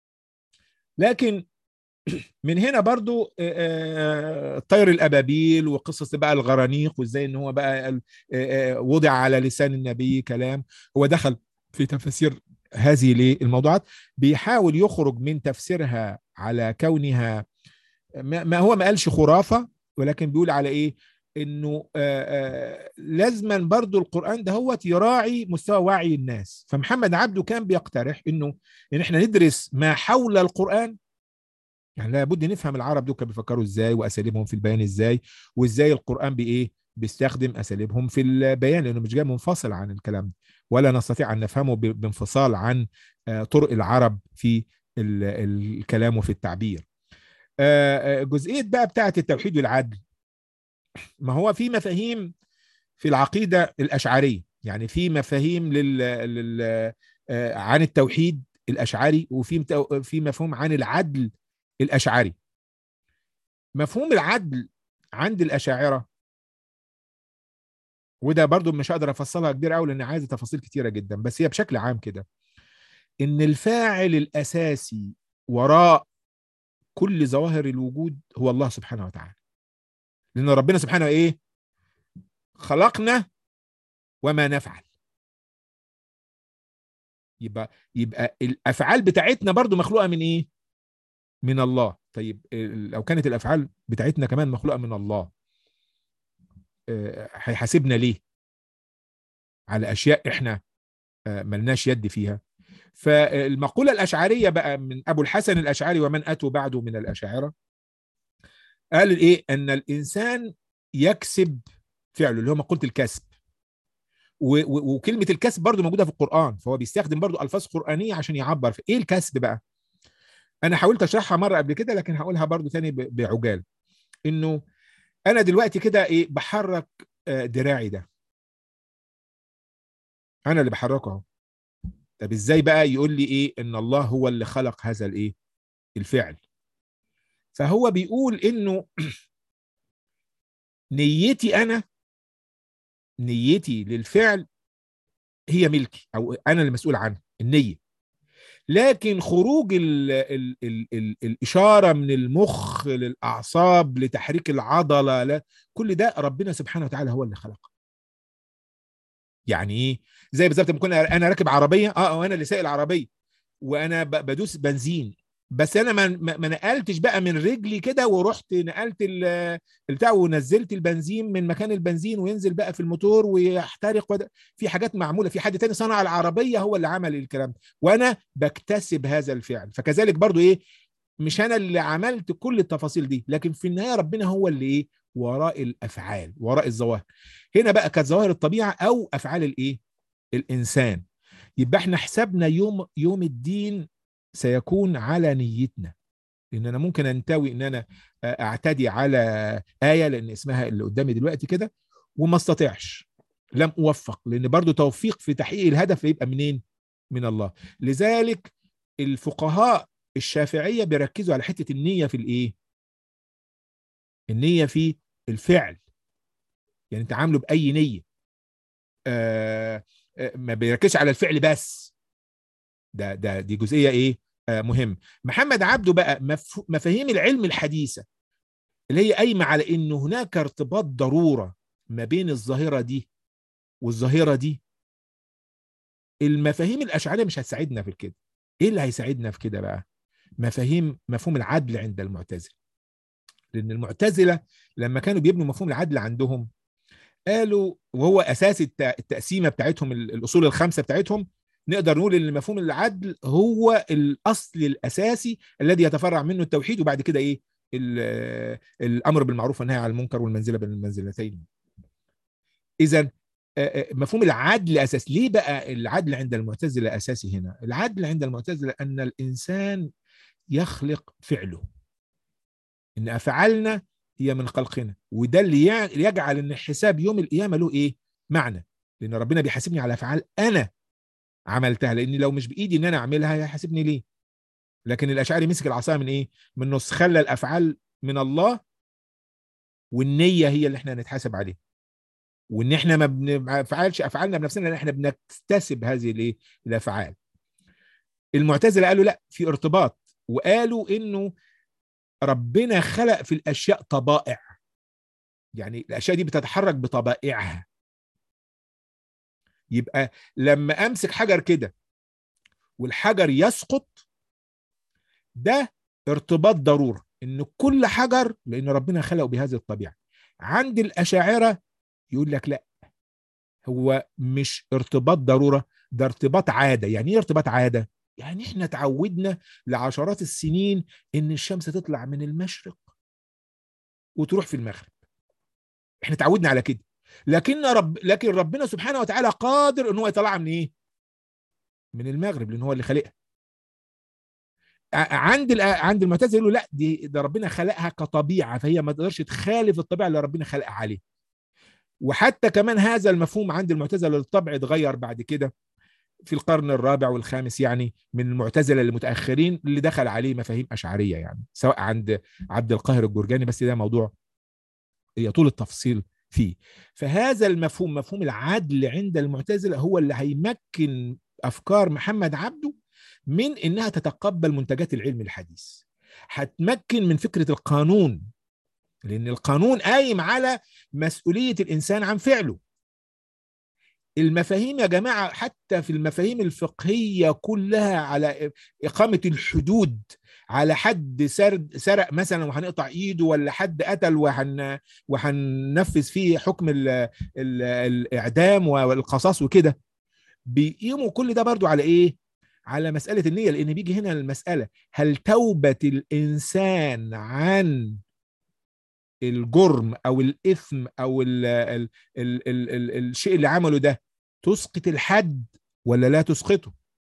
لكن من هنا برضو آه، آه، طير الابابيل وقصص بقى الغرانيق وازاي ان هو بقى ال- آه، آه، وضع على لسان النبي كلام هو دخل في تفاسير هذه ليه الموضوعات بيحاول يخرج من تفسيرها على كونها ما ما هو ما قالش خرافه ولكن بيقول على ايه انه آه، آه، لازما برضو القران ده هو يراعي مستوى وعي الناس فمحمد عبده كان بيقترح انه ان احنا ندرس ما حول القران يعني لابد نفهم العرب دول كانوا بيفكروا ازاي واساليبهم في البيان ازاي وازاي القران بايه بيستخدم اساليبهم في البيان لانه مش جاي منفصل عن الكلام ده ولا نستطيع ان نفهمه ب- بانفصال عن آه، طرق العرب في ال- الكلام وفي التعبير آه، آه، جزئيه بقى بتاعه التوحيد والعدل ما هو في مفاهيم في العقيده الاشعريه يعني في مفاهيم لل, لل... آه، عن التوحيد الاشعري وفي مت- في مفهوم عن العدل الاشعري مفهوم العدل عند الاشاعره وده برضو مش هقدر افصلها كبير قوي لان عايزه تفاصيل كتيره جدا بس هي بشكل عام كده ان الفاعل الاساسي وراء كل ظواهر الوجود هو الله سبحانه وتعالى لان ربنا سبحانه ايه خلقنا وما نفعل يبقى يبقى الافعال بتاعتنا برضو مخلوقه من ايه من الله طيب ال- لو كانت الافعال بتاعتنا كمان مخلوقه من الله آه، هيحاسبنا ليه على اشياء احنا آه، ملناش يد فيها فالمقوله الاشعريه بقى من ابو الحسن الاشعري ومن اتوا بعده من الاشاعره قال ايه ان الانسان يكسب فعله اللي هو مقوله الكسب و- و- وكلمه الكسب برضو موجوده في القران فهو بيستخدم برضو الفاظ قرانيه عشان يعبر في ايه الكسب بقى انا حاولت اشرحها مره قبل كده لكن هقولها برضو تاني ب- بعجال انه انا دلوقتي كده ايه بحرك آه، دراعي ده انا اللي بحركه اهو طب ازاي بقى يقول لي ايه ان الله هو اللي خلق هذا الايه الفعل فهو بيقول انه نيتي انا نيتي للفعل هي ملكي او انا اللي مسؤول عنها النيه لكن خروج ال ال ال ال الاشاره من المخ للاعصاب لتحريك العضله لا كل ده ربنا سبحانه وتعالى هو اللي خلقه يعني ايه زي بالظبط لما كنا انا راكب عربيه اه وانا اللي سايق العربيه وانا ب- بدوس بنزين بس انا ما ما ما نقلتش بقى من رجلي كده ورحت نقلت ال- البتاع ونزلت البنزين من مكان البنزين وينزل بقى في الموتور ويحترق وده في حاجات معموله في حد تاني صنع العربيه هو اللي عمل الكلام ده وانا بكتسب هذا الفعل فكذلك برضو ايه مش انا اللي عملت كل التفاصيل دي لكن في النهايه ربنا هو اللي ايه وراء الافعال وراء الظواهر هنا بقى كانت ظواهر الطبيعه او افعال الايه الانسان يبقى احنا حسابنا يوم يوم الدين سيكون على نيتنا ان انا ممكن انتوي ان انا اعتدي على ايه لان اسمها اللي قدامي دلوقتي كده وما استطيعش لم اوفق لان برضو توفيق في تحقيق الهدف يبقى منين من الله لذلك الفقهاء الشافعيه بيركزوا على حته النيه في الايه النيه في الفعل يعني انت عامله باي نيه آه ما بيركزش على الفعل بس ده ده دي جزئيه ايه آه مهم محمد عبده بقى مف... مفاهيم العلم الحديثه اللي هي قايمه على ان هناك ارتباط ضروره ما بين الظاهره دي والظاهره دي المفاهيم الاشعريه مش هتساعدنا في كده ايه اللي هيساعدنا في كده بقى مفاهيم مفهوم العدل عند المعتزله لان المعتزله لما كانوا بيبنوا مفهوم العدل عندهم قالوا وهو اساس التقسيمه بتاعتهم الاصول الخمسه بتاعتهم نقدر نقول ان مفهوم العدل هو الاصل الاساسي الذي يتفرع منه التوحيد وبعد كده ايه الامر بالمعروف والنهي عن المنكر والمنزله بين المنزلتين اذا مفهوم العدل اساس ليه بقى العدل عند المعتزله اساسي هنا العدل عند المعتزله ان الانسان يخلق فعله ان افعالنا هي من خلقنا وده اللي يجعل ان الحساب يوم القيامه له ايه معنى لان ربنا بيحاسبني على افعال انا عملتها لان لو مش بايدي ان انا اعملها هيحاسبني ليه لكن الاشعري مسك العصا من ايه من نص خلى الافعال من الله والنيه هي اللي احنا هنتحاسب عليها وان احنا ما بنفعلش افعالنا بنفسنا لان احنا بنكتسب هذه الايه الافعال المعتزله قالوا لا في ارتباط وقالوا انه ربنا خلق في الاشياء طبائع يعني الاشياء دي بتتحرك بطبائعها يبقى لما امسك حجر كده والحجر يسقط ده ارتباط ضروره ان كل حجر لان ربنا خلقه بهذه الطبيعه عند الاشاعره يقول لك لا هو مش ارتباط ضروره ده ارتباط عاده يعني ايه ارتباط عاده يعني احنا تعودنا لعشرات السنين ان الشمس تطلع من المشرق وتروح في المغرب احنا تعودنا على كده لكن رب لكن ربنا سبحانه وتعالى قادر ان هو يطلعها من ايه من المغرب لان هو اللي خلقها عند عند المعتزله يقولوا لا دي ده ربنا خلقها كطبيعه فهي ما تقدرش تخالف الطبيعه اللي ربنا خلقها عليه وحتى كمان هذا المفهوم عند المعتزله للطبع اتغير بعد كده في القرن الرابع والخامس يعني من المعتزله المتاخرين اللي دخل عليه مفاهيم اشعريه يعني سواء عند عبد القاهر الجرجاني بس ده موضوع يطول التفصيل فيه فهذا المفهوم مفهوم العدل عند المعتزله هو اللي هيمكن افكار محمد عبده من انها تتقبل منتجات العلم الحديث هتمكن من فكره القانون لان القانون قايم على مسؤوليه الانسان عن فعله المفاهيم يا جماعه حتى في المفاهيم الفقهيه كلها على اقامه الحدود على حد سرد سرق مثلا وهنقطع ايده ولا حد قتل وهن وهننفذ فيه حكم ال ال الاعدام والقصاص وكده بيقيموا كل ده برضو على ايه على مساله النيه لان بيجي هنا المساله هل توبه الانسان عن الجرم او الاثم او ال ال ال ال ال الشيء اللي عمله ده تسقط الحد ولا لا تسقطه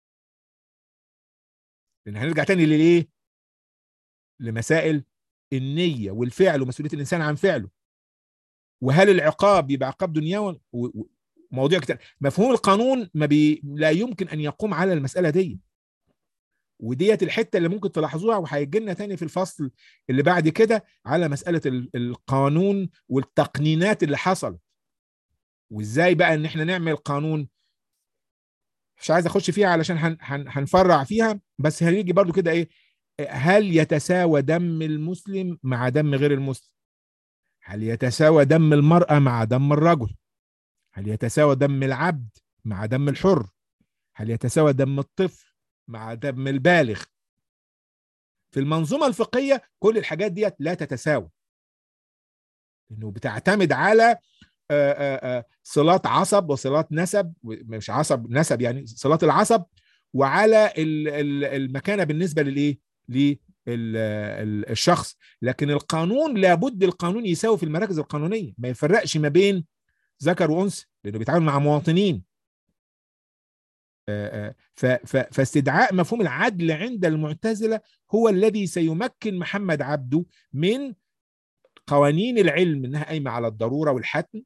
لان هنرجع تاني للايه لمسائل النيه والفعل ومسؤوليه الانسان عن فعله وهل العقاب يبقى عقاب دنيوي ومواضيع كتير مفهوم القانون ما بي لا يمكن ان يقوم على المساله دي وديت الحته اللي ممكن تلاحظوها وهيجي لنا تاني في الفصل اللي بعد كده على مساله القانون والتقنينات اللي حصلت وازاي بقى ان احنا نعمل قانون مش عايز اخش فيها علشان هن هن هنفرع فيها بس هنيجي برضو كده ايه هل يتساوى دم المسلم مع دم غير المسلم هل يتساوى دم المرأة مع دم الرجل هل يتساوى دم العبد مع دم الحر هل يتساوى دم الطفل مع دم البالغ في المنظومة الفقهية كل الحاجات ديت لا تتساوى انه بتعتمد على صلات عصب وصلات نسب مش عصب نسب يعني صلات العصب وعلى المكانة بالنسبة للايه ال- ال- الشخص لكن القانون لابد القانون يساوي في المراكز القانونيه ما يفرقش ما بين ذكر وانثى لانه بيتعامل مع مواطنين آه، آه، ف- ف- فاستدعاء مفهوم العدل عند المعتزله هو الذي سيمكن محمد عبده من قوانين العلم انها قايمه على الضروره والحتم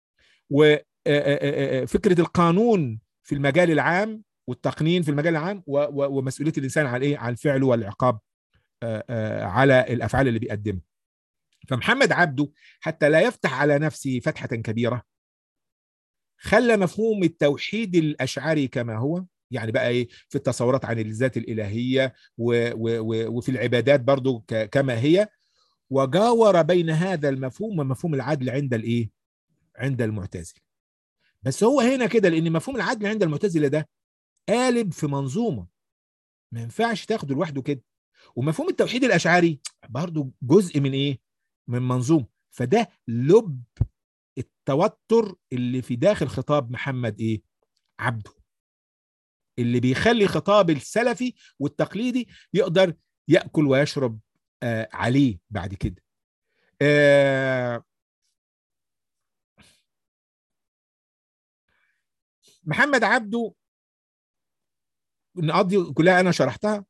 وفكره القانون في المجال العام والتقنين في المجال العام و- و- ومسؤوليه الانسان على ايه؟ على الفعل والعقاب آه، آه، على الافعال اللي بيقدمها. فمحمد عبده حتى لا يفتح على نفسه فتحه كبيره خلى مفهوم التوحيد الاشعري كما هو يعني بقى ايه في التصورات عن الذات الالهيه و و و وفي العبادات برضو ك- كما هي وجاور بين هذا المفهوم ومفهوم العدل عند الايه؟ عند المعتزله. بس هو هنا كده لان مفهوم العدل عند المعتزله ده قالب في منظومه ما ينفعش تاخده لوحده كده ومفهوم التوحيد الاشعري برضو جزء من ايه؟ من منظومه فده لب التوتر اللي في داخل خطاب محمد ايه؟ عبده اللي بيخلي خطاب السلفي والتقليدي يقدر ياكل ويشرب آه عليه بعد كده آه محمد عبده نقضي كلها انا شرحتها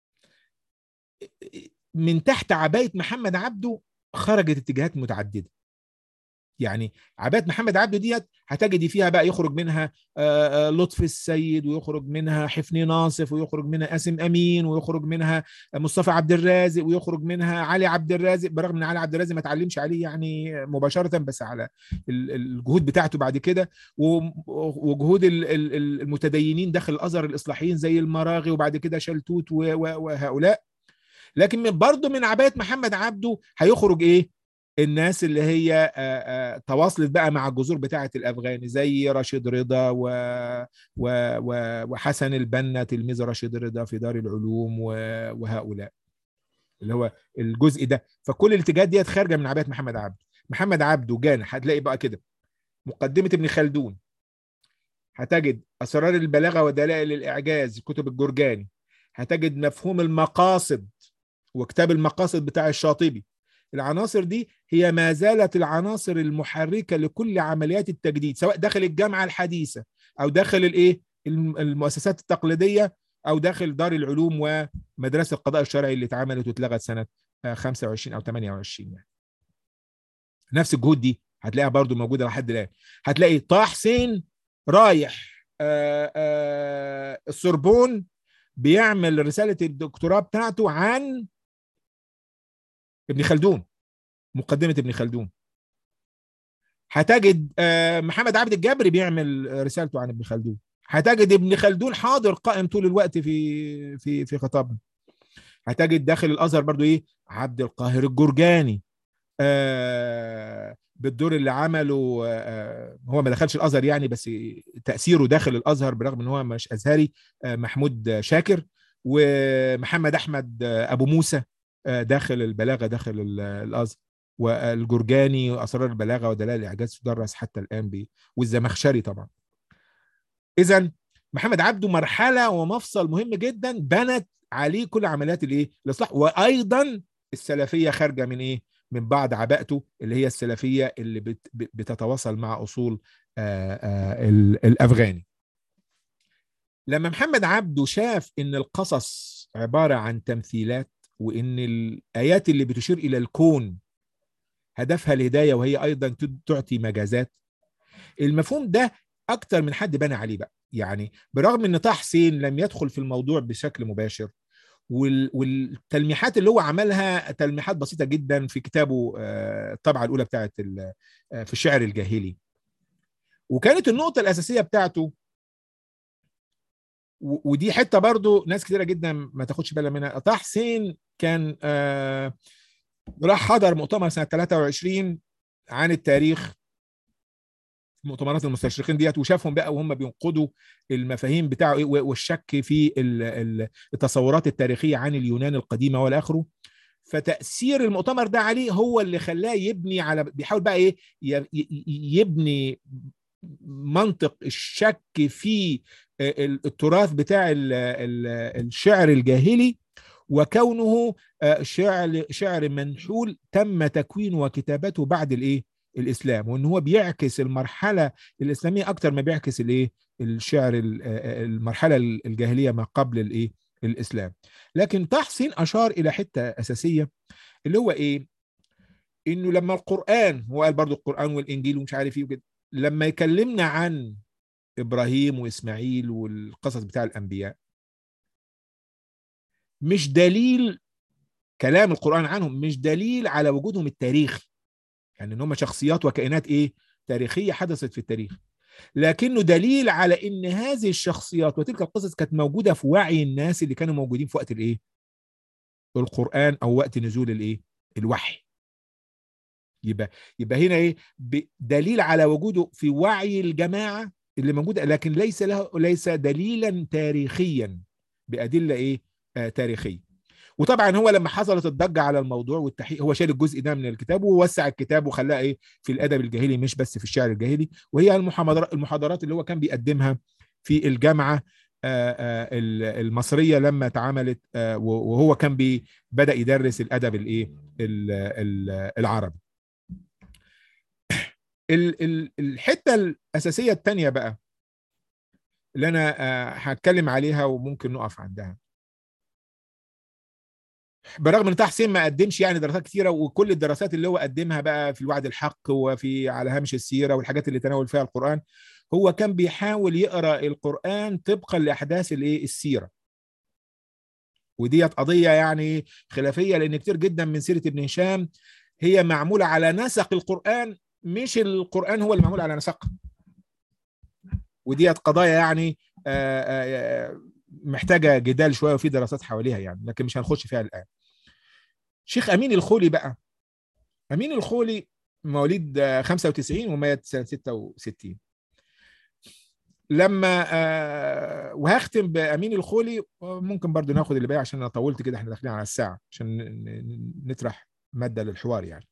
من تحت عبايه محمد عبده خرجت اتجاهات متعدده يعني عبايه محمد عبده ديت هتجدي فيها بقى يخرج منها آه، آه، لطفي السيد ويخرج منها حفني ناصف ويخرج منها قاسم امين ويخرج منها مصطفى عبد الرازق ويخرج منها علي عبد الرازق برغم ان علي عبد الرازق ما اتعلمش عليه يعني مباشره بس على ال- الجهود بتاعته بعد كده و- وجهود ال- ال- ال- المتدينين داخل الازهر الاصلاحيين زي المراغي وبعد كده شلتوت و- و- وهؤلاء لكن من- برضه من عبايه محمد عبده هيخرج ايه الناس اللي هي آه، آه، تواصلت بقى مع الجذور بتاعه الافغاني زي رشيد رضا و... و... و... وحسن البنا تلميذ رشيد رضا في دار العلوم و... وهؤلاء اللي هو الجزء ده فكل الاتجاهات ديت خارجه من عبايه محمد عبده محمد عبده جانا هتلاقي بقى كده مقدمه ابن خلدون هتجد اسرار البلاغه ودلائل الاعجاز كتب الجرجاني هتجد مفهوم المقاصد وكتاب المقاصد بتاع الشاطبي العناصر دي هي ما زالت العناصر المحركه لكل عمليات التجديد سواء داخل الجامعه الحديثه او داخل الايه الم- المؤسسات التقليديه او داخل دار العلوم ومدرسه القضاء الشرعي اللي اتعملت واتلغت سنه آه، 25 او 28 يعني نفس الجهود دي هتلاقيها برضو موجوده لحد الان هتلاقي طه حسين رايح آه، آه، السوربون بيعمل رساله الدكتوراه بتاعته عن ابن خلدون مقدمه ابن خلدون هتجد آه، محمد عبد الجبري بيعمل رسالته عن ابن خلدون هتجد ابن خلدون حاضر قائم طول الوقت في في في خطابه هتجد داخل الازهر برضو ايه عبد القاهر الجرجاني آه بالدور اللي عمله آه هو ما دخلش الازهر يعني بس تاثيره داخل الازهر برغم ان هو مش ازهري آه محمود شاكر ومحمد احمد آه ابو موسى آه داخل البلاغه داخل ال- الازهر والجرجاني واسرار البلاغه ودلائل الاعجاز تدرس حتى الان ب والزمخشري طبعا اذا محمد عبده مرحله ومفصل مهم جدا بنت عليه كل عمليات الايه الاصلاح وايضا السلفيه خارجه من ايه من بعد عباءته اللي هي السلفيه اللي بت بتتواصل مع اصول آآ آآ ال- الافغاني لما محمد عبده شاف ان القصص عباره عن تمثيلات وان الايات اللي بتشير الى الكون هدفها الهدايه وهي ايضا تعطي مجازات المفهوم ده اكتر من حد بنى عليه بقى يعني برغم ان طه حسين لم يدخل في الموضوع بشكل مباشر وال- والتلميحات اللي هو عملها تلميحات بسيطه جدا في كتابه آه، الطبعه الاولى بتاعت ال- آه، في الشعر الجاهلي وكانت النقطه الاساسيه بتاعته و- ودي حته برضو ناس كتيره جدا ما تاخدش بالها منها طه حسين كان آه، راح حضر مؤتمر سنه 23 عن التاريخ مؤتمرات المستشرقين ديت وشافهم بقى وهم بينقضوا المفاهيم بتاعه ايه والشك في ال- ال- التصورات التاريخيه عن اليونان القديمه والى اخره فتاثير المؤتمر ده عليه هو اللي خلاه يبني على بيحاول بقى ايه ي- ي- يبني منطق الشك في ال- التراث بتاع ال- ال- الشعر الجاهلي وكونه آه، شعر شعر منحول تم تكوينه وكتابته بعد الايه الاسلام وان هو بيعكس المرحله الاسلاميه اكتر ما بيعكس الايه الشعر ال- آه، المرحله الجاهليه ما قبل الايه الاسلام لكن طه حسين اشار الى حته اساسيه اللي هو ايه انه لما القران هو قال برضو القران والانجيل ومش عارف ايه وكده لما يكلمنا عن ابراهيم واسماعيل والقصص بتاع الانبياء مش دليل كلام القران عنهم مش دليل على وجودهم التاريخي يعني ان هم شخصيات وكائنات ايه تاريخيه حدثت في التاريخ لكنه دليل على ان هذه الشخصيات وتلك القصص كانت موجوده في وعي الناس اللي كانوا موجودين في وقت الايه القران او وقت نزول الايه الوحي يبقى يبقى هنا ايه ب- دليل على وجوده في وعي الجماعه اللي موجوده لكن ليس له ليس دليلا تاريخيا بادله ايه آه تاريخيه وطبعا هو لما حصلت الضجه على الموضوع والتحقيق هو شال الجزء ده من الكتاب ووسع الكتاب وخلاه ايه في الادب الجاهلي مش بس في الشعر الجاهلي وهي المحاضرات المحاضرات اللي هو كان بيقدمها في الجامعه آه، آه، ال- المصريه لما اتعملت آه، وهو كان بي بدا يدرس الادب الايه ال- ال- العربي ال- ال- الحته الاساسيه الثانيه بقى اللي انا آه، هتكلم عليها وممكن نقف عندها برغم ان طه حسين ما قدمش يعني دراسات كتيره وكل الدراسات اللي هو قدمها بقى في الوعد الحق وفي على هامش السيره والحاجات اللي تناول فيها القران هو كان بيحاول يقرا القران طبقا لاحداث الايه السيره وديت قضيه يعني خلافيه لان كتير جدا من سيره ابن هشام هي معموله على نسق القران مش القران هو اللي معمول على نسقها وديت قضايا يعني آه، آه، محتاجه جدال شويه وفي دراسات حواليها يعني لكن مش هنخش فيها الان شيخ امين الخولي بقى امين الخولي مواليد آه، 95 ومات سنه 66 لما آه، وهختم بامين الخولي ممكن برضو ناخد اللي باقي عشان انا طولت كده احنا داخلين على الساعه عشان ن- ن- نطرح ماده للحوار يعني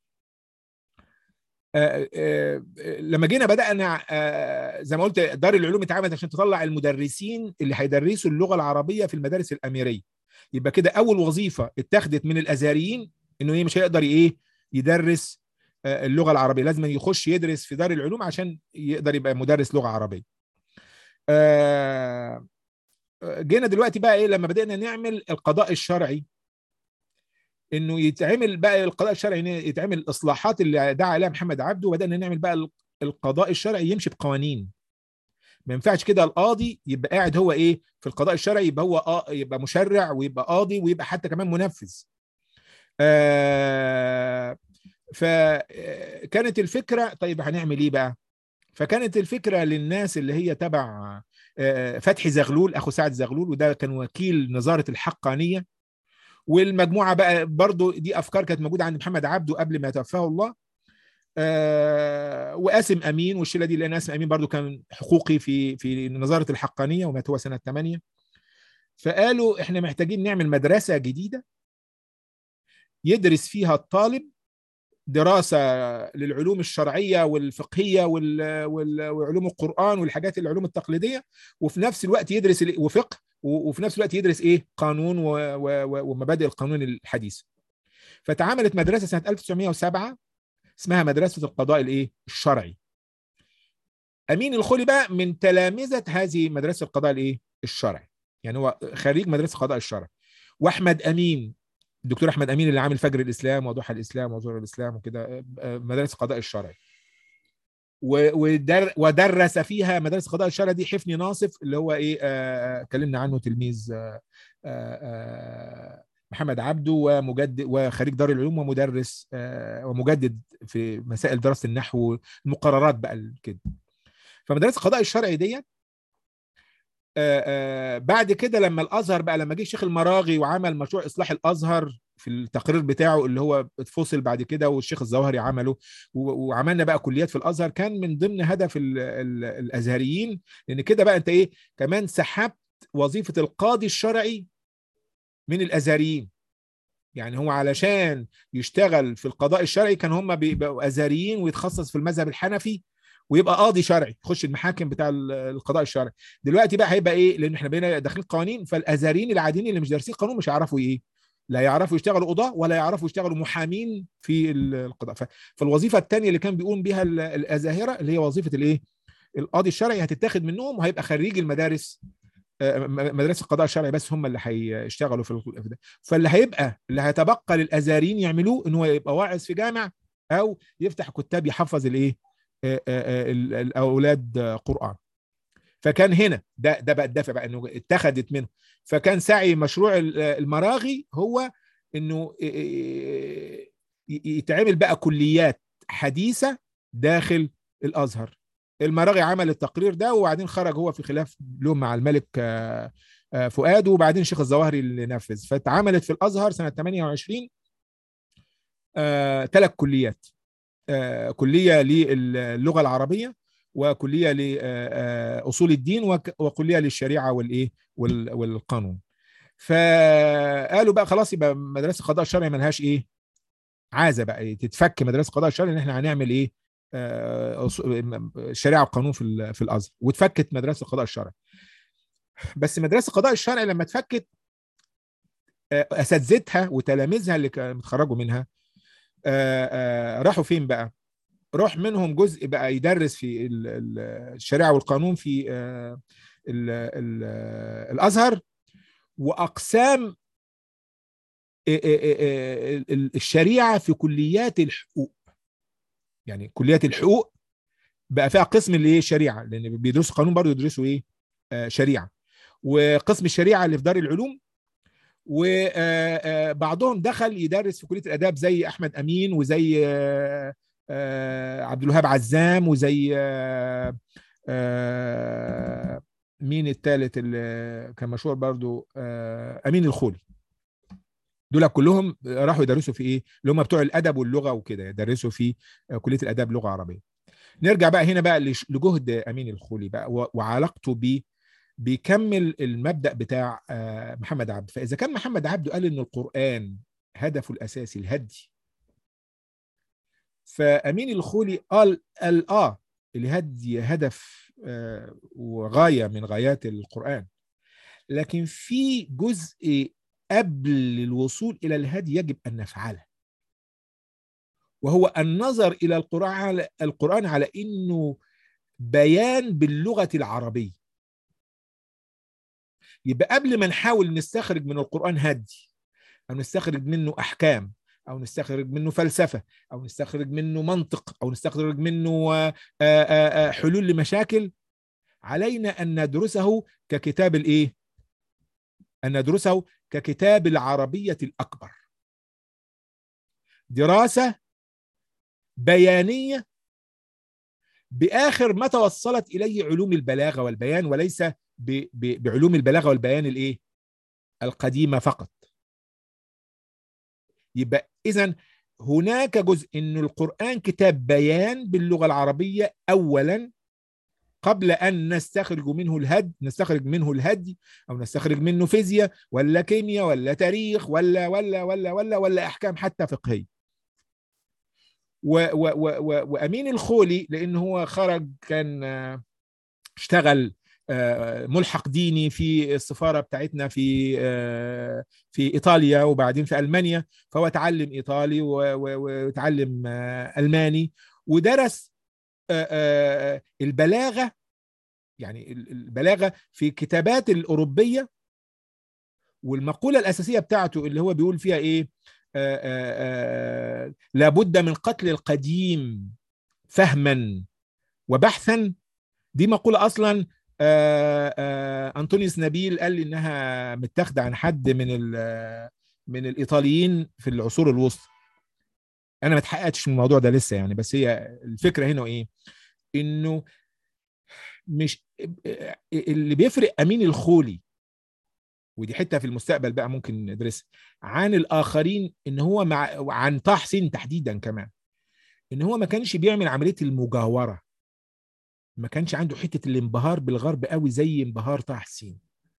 آه، آه، لما جينا بدانا آه، زي ما قلت دار العلوم اتعملت عشان تطلع المدرسين اللي هيدرسوا اللغه العربيه في المدارس الاميريه يبقى كده اول وظيفه اتخذت من الازهريين انه ايه مش هيقدر ايه يدرس آه، اللغه العربيه لازم يخش يدرس في دار العلوم عشان يقدر يبقى مدرس لغه عربيه آه، جينا دلوقتي بقى ايه لما بدانا نعمل القضاء الشرعي انه يتعمل بقى القضاء الشرعي إن يتعمل الاصلاحات اللي دعا عليها محمد عبده وبدانا نعمل بقى القضاء الشرعي يمشي بقوانين ما ينفعش كده القاضي يبقى قاعد هو ايه في القضاء الشرعي يبقى هو آه يبقى مشرع ويبقى قاضي ويبقى حتى كمان منفذ آه فكانت الفكره طيب هنعمل ايه بقى فكانت الفكره للناس اللي هي تبع آه، فتحي زغلول اخو سعد زغلول وده كان وكيل نظاره الحقانيه والمجموعه بقى برضو دي افكار كانت موجوده عند محمد عبده قبل ما يتوفاه الله آه وقاسم امين والشله دي لان قاسم امين برضو كان حقوقي في في نظاره الحقانيه ومات هو سنه 8 فقالوا احنا محتاجين نعمل مدرسه جديده يدرس فيها الطالب دراسه للعلوم الشرعيه والفقهيه وال- وال- وعلوم القران والحاجات العلوم التقليديه وفي نفس الوقت يدرس ال- وفقه و- وفي نفس الوقت يدرس ايه قانون و- و- و- ومبادئ القانون الحديث فتعاملت مدرسه سنه 1907 اسمها مدرسه القضاء الايه الشرعي امين الخولي بقى من تلامذه هذه مدرسه القضاء الايه الشرعي يعني هو خريج مدرسه القضاء الشرعي واحمد امين الدكتور احمد امين اللي عامل فجر الاسلام وضحى الاسلام وزور الاسلام وكده آه، مدرسه القضاء الشرعي و- ودر ودرس فيها مدرسه القضاء الشرعي دي حفني ناصف اللي هو ايه آه، اتكلمنا عنه تلميذ آه، آه، آه، محمد عبده ومجدد وخريج دار العلوم ومدرس آه، ومجدد في مسائل دراسه النحو المقررات بقى كده فمدرسه القضاء الشرعي ديت آه، آه، بعد كده لما الازهر بقى لما جه الشيخ المراغي وعمل مشروع اصلاح الازهر في التقرير بتاعه اللي هو اتفصل بعد كده والشيخ الظواهري عمله و- وعملنا بقى كليات في الازهر كان من ضمن هدف ال ال الازهريين لان كده بقى انت ايه كمان سحبت وظيفه القاضي الشرعي من الازهريين يعني هو علشان يشتغل في القضاء الشرعي كان هم بيبقوا ازهريين ويتخصص في المذهب الحنفي ويبقى قاضي شرعي يخش المحاكم بتاع ال- القضاء الشرعي دلوقتي بقى هيبقى ايه لان احنا بقينا داخلين قوانين فالازهريين العاديين اللي مش دارسين قانون مش هيعرفوا ايه لا يعرفوا يشتغلوا قضاة ولا يعرفوا يشتغلوا محامين في ال- القضاء ف- فالوظيفه الثانيه اللي كان بيقوم بها ال- الازاهره اللي هي وظيفه الايه القاضي الشرعي هتتاخد منهم وهيبقى خريج المدارس آه، م- مدارس القضاء الشرعي بس هم اللي هيشتغلوا في ال- في ده فاللي هيبقى اللي هيتبقى للازارين يعملوه ان هو يبقى واعظ في جامع او يفتح كتاب يحفظ الايه آه، آه، آه، ال- الاولاد آه، قران فكان هنا ده ده بقى الدافع بقى انه اتخذت منه فكان سعي مشروع ال- المراغي هو انه ي- ي- يتعمل بقى كليات حديثه داخل الازهر المراغي عمل التقرير ده وبعدين خرج هو في خلاف له مع الملك آه، آه، فؤاد وبعدين شيخ الظواهري اللي نفذ فاتعملت في الازهر سنه 28 ثلاث كليات آه، كليه للغه العربيه وكليه لاصول الدين وك- وكليه للشريعه والايه وال- والقانون فقالوا بقى خلاص يبقى مدرسه القضاء الشرعي ملهاش ايه عازه بقى تتفك مدرسه القضاء الشرعي ان احنا هنعمل ايه آه، أص- الشريعه والقانون في ال- في الازهر واتفكت مدرسه القضاء الشرعي بس مدرسه القضاء الشرعي لما اتفكت آه، اساتذتها وتلاميذها اللي كانوا متخرجوا منها آه، آه، راحوا فين بقى؟ روح منهم جزء بقى يدرس في ال- ال- الشريعه والقانون في آه، ال- ال- الازهر واقسام آه، آه، آه، ال- الشريعه في كليات الحقوق يعني كليات الحقوق بقى فيها قسم اللي ايه شريعه لان بيدرسوا قانون برضه يدرسوا ايه آه، شريعه وقسم الشريعه اللي في دار العلوم وبعضهم دخل يدرس في كليه الاداب زي احمد امين وزي آه، آه، عبد الوهاب عزام وزي آه، آه، مين الثالث اللي كان مشهور برضو آه، امين الخولي دول كلهم راحوا يدرسوا في ايه اللي هم بتوع الادب واللغه وكده يدرسوا في آه، كليه الاداب لغه عربيه نرجع بقى هنا بقى لش- لجهد امين الخولي بقى و- وعلاقته ب بيكمل المبدا بتاع آه، محمد عبد فاذا كان محمد عبد قال ان القران هدفه الاساسي الهدي فامين الخولي قال قال اه الهدي هدف آه، وغايه من غايات القران لكن في جزء قبل الوصول الى الهدي يجب ان نفعله وهو النظر الى القران على القران على انه بيان باللغه العربيه يبقى قبل ما نحاول نستخرج من القران هدي او نستخرج منه احكام او نستخرج منه فلسفه او نستخرج منه منطق او نستخرج منه آه، آه، آه، حلول لمشاكل علينا ان ندرسه ككتاب الايه ان ندرسه ككتاب العربيه الاكبر دراسه بيانيه باخر ما توصلت اليه علوم البلاغه والبيان وليس ب- ب- بعلوم البلاغه والبيان الايه القديمه فقط يبقى اذا هناك جزء ان القران كتاب بيان باللغه العربيه اولا قبل ان نستخرج منه الهد نستخرج منه الهدي او نستخرج منه فيزياء ولا كيمياء ولا تاريخ ولا ولا ولا ولا ولا احكام حتى فقهيه و و و و وامين الخولي لان هو خرج كان آه، اشتغل آه، ملحق ديني في السفاره بتاعتنا في آه، في ايطاليا وبعدين في المانيا فهو اتعلم ايطالي و- و- وتعلم آه، الماني ودرس آه، آه، البلاغه يعني ال- البلاغه في كتابات الاوروبيه والمقوله الاساسيه بتاعته اللي هو بيقول فيها ايه آه، آه، آه، لابد من قتل القديم فهما وبحثا دي مقوله اصلا آه، آه، انطونيوس نبيل قال لي انها متاخده عن حد من ال- من الايطاليين في العصور الوسطى انا ما اتحققتش من الموضوع ده لسه يعني بس هي الفكره هنا ايه انه مش اللي بيفرق امين الخولي ودي حته في المستقبل بقى ممكن ندرسها عن الاخرين ان هو مع عن طه حسين تحديدا كمان ان هو ما كانش بيعمل عمليه المجاوره ما كانش عنده حته الانبهار بالغرب قوي زي انبهار طه حسين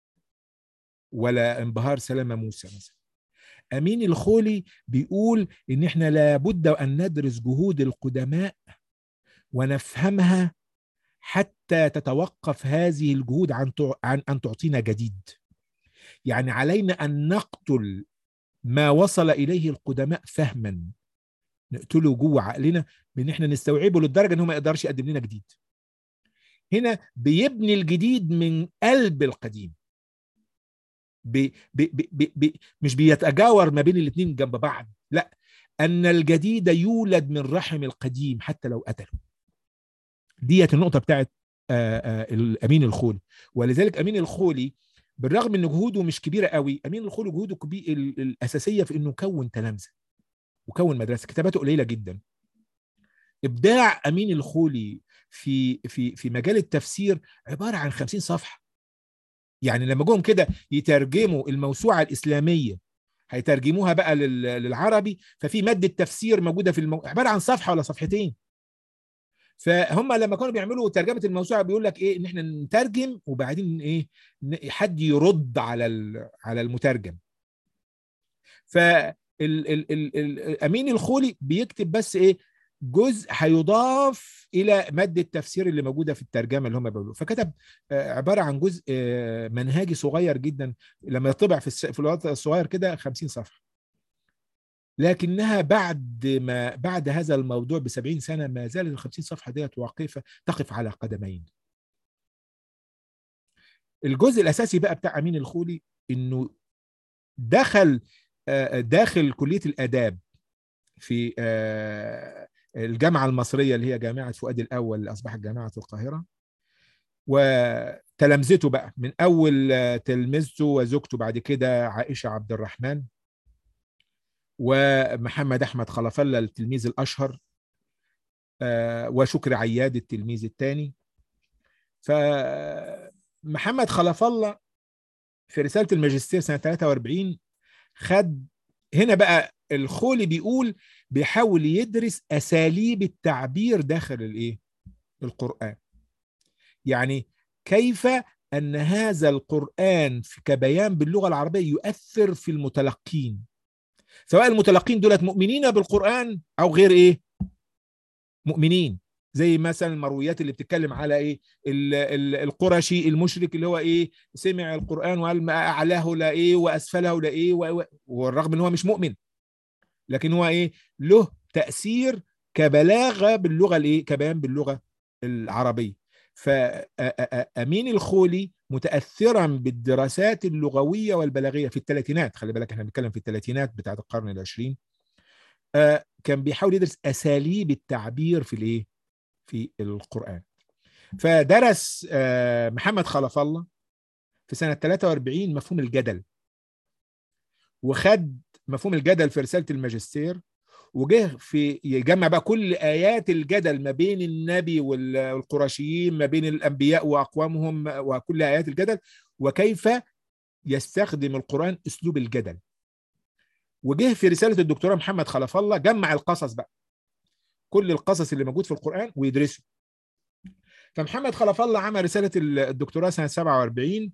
ولا انبهار سلامه موسى مثلا امين الخولي بيقول ان احنا لابد ان ندرس جهود القدماء ونفهمها حتى تتوقف هذه الجهود عن تع- عن ان تعطينا جديد يعني علينا ان نقتل ما وصل اليه القدماء فهما نقتله جوه عقلنا بان احنا نستوعبه للدرجه ان هو ما يقدرش يقدم لنا جديد هنا بيبني الجديد من قلب القديم بي بي بي بي بي مش بيتجاور ما بين الاثنين جنب بعض لا ان الجديد يولد من رحم القديم حتى لو قتله ديت النقطه بتاعت آه، آه، الامين الخولي ولذلك امين الخولي بالرغم ان جهوده مش كبيره قوي امين الخولي جهوده كبي... ال- الاساسيه في انه كون تلامذه وكون مدرسه كتاباته قليله جدا ابداع امين الخولي في في في مجال التفسير عباره عن 50 صفحه يعني لما جم كده يترجموا الموسوعه الاسلاميه هيترجموها بقى لل- للعربي ففي ماده تفسير موجوده في المو... عباره عن صفحه ولا صفحتين فهم لما كانوا بيعملوا ترجمه الموسوعه بيقول لك ايه ان احنا نترجم وبعدين ايه ن- حد يرد على ال- على المترجم ف ال ال ال ال امين الخولي بيكتب بس ايه جزء هيضاف الى ماده التفسير اللي موجوده في الترجمه اللي هم بيقولوا فكتب آه، عباره عن جزء آه، منهجي صغير جدا لما يطبع في الس- في الوقت الصغير كده 50 صفحه لكنها بعد ما بعد هذا الموضوع ب 70 سنه ما زالت ال 50 صفحه ديت واقفه تقف على قدمين. الجزء الاساسي بقى بتاع امين الخولي انه دخل آه، داخل كليه الاداب في آه، الجامعه المصريه اللي هي جامعه فؤاد الاول اللي اصبحت جامعه القاهره وتلامذته بقى من اول آه، تلميذته وزوجته بعد كده عائشه عبد الرحمن ومحمد احمد خلف الله التلميذ الاشهر آه، وشكري عياد التلميذ الثاني فمحمد خلف الله في رساله الماجستير سنه 43 خد هنا بقى الخولي بيقول بيحاول يدرس اساليب التعبير داخل الايه القران يعني كيف ان هذا القران في- كبيان باللغه العربيه يؤثر في المتلقين سواء المتلقين دولت مؤمنين بالقران او غير ايه مؤمنين زي مثلا المرويات اللي بتتكلم على ايه ال- ال- القرشي المشرك اللي هو ايه سمع القران وقال ما اعلاه لا ايه واسفله لا ايه و- و- والرغم ان هو مش مؤمن لكن هو ايه له تاثير كبلاغه باللغه الايه كبيان باللغه العربيه فامين الخولي متاثرا بالدراسات اللغويه والبلاغيه في الثلاثينات خلي بالك احنا بنتكلم في الثلاثينات بتاعت القرن العشرين آه، كان بيحاول يدرس اساليب التعبير في الايه في القران فدرس آه، محمد خلف الله في سنه 43 مفهوم الجدل وخد مفهوم الجدل في رساله الماجستير وجه في يجمع بقى كل ايات الجدل ما بين النبي وال- والقرشيين ما بين الانبياء واقوامهم وكل ايات الجدل وكيف يستخدم القران اسلوب الجدل وجه في رساله الدكتوراه محمد خلف الله جمع القصص بقى كل القصص اللي موجود في القران ويدرسه فمحمد خلف الله عمل رساله الدكتوراه سنه 47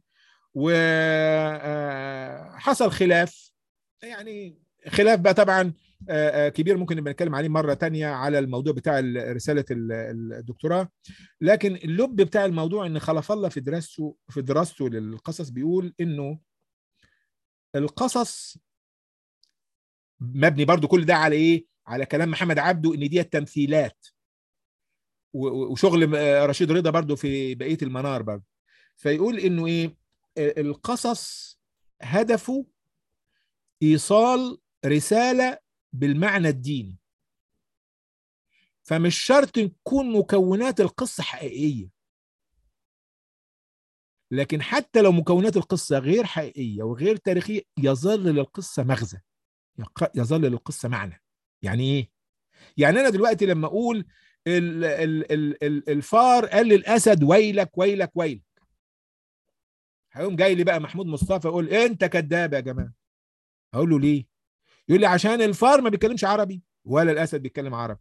وحصل خلاف يعني خلاف بقى طبعا آه، آه، كبير ممكن نبقى نتكلم عليه مره تانية على الموضوع بتاع ال- رساله ال- ال- الدكتوراه لكن اللب بتاع الموضوع ان خلف الله في دراسته في دراسته للقصص بيقول انه القصص مبني برضو كل ده على ايه على كلام محمد عبده ان دي تمثيلات و- و- وشغل آه، رشيد رضا برضو في بقيه المنار برضو فيقول انه ايه آه، القصص هدفه ايصال رساله بالمعنى الديني فمش شرط تكون مكونات القصه حقيقيه لكن حتى لو مكونات القصه غير حقيقيه وغير تاريخيه يظل للقصه مغزى يق- يظل للقصه معنى يعني ايه يعني انا دلوقتي لما اقول ال ال ال ال الفار قال للاسد ويلك ويلك ويلك هيقوم جاي لي بقى محمود مصطفى يقول انت كذاب يا جماعه اقول له ليه يقول لي عشان الفار ما بيتكلمش عربي ولا الاسد بيتكلم عربي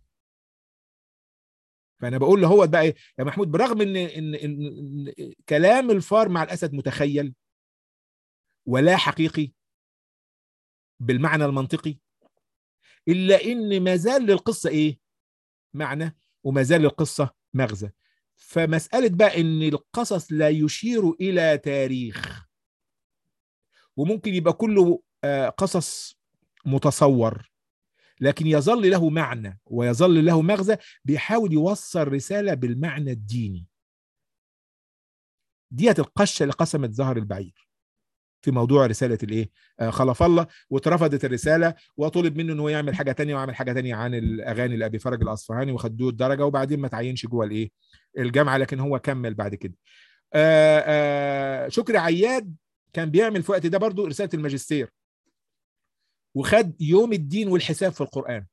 فانا بقول له هو بقى إيه؟ يا محمود برغم ان ان ان إن كلام الفار مع الاسد متخيل ولا حقيقي بالمعنى المنطقي الا ان ما زال للقصه ايه معنى وما زال للقصه مغزى فمساله بقى ان القصص لا يشير الى تاريخ وممكن يبقى كله آه، قصص متصور لكن يظل له معنى ويظل له مغزى بيحاول يوصل رسالة بالمعنى الديني ديت القشة اللي قسمت ظهر البعير في موضوع رسالة الايه آه خلف الله واترفضت الرسالة وطلب منه انه يعمل حاجة تانية وعمل حاجة تانية عن الاغاني لأبي فرج الاصفهاني وخدوه الدرجة وبعدين ما تعينش جوه الايه الجامعة لكن هو كمل بعد كده آه آه شكري عياد كان بيعمل في الوقت ده برضو رسالة الماجستير وخد يوم الدين والحساب في القرآن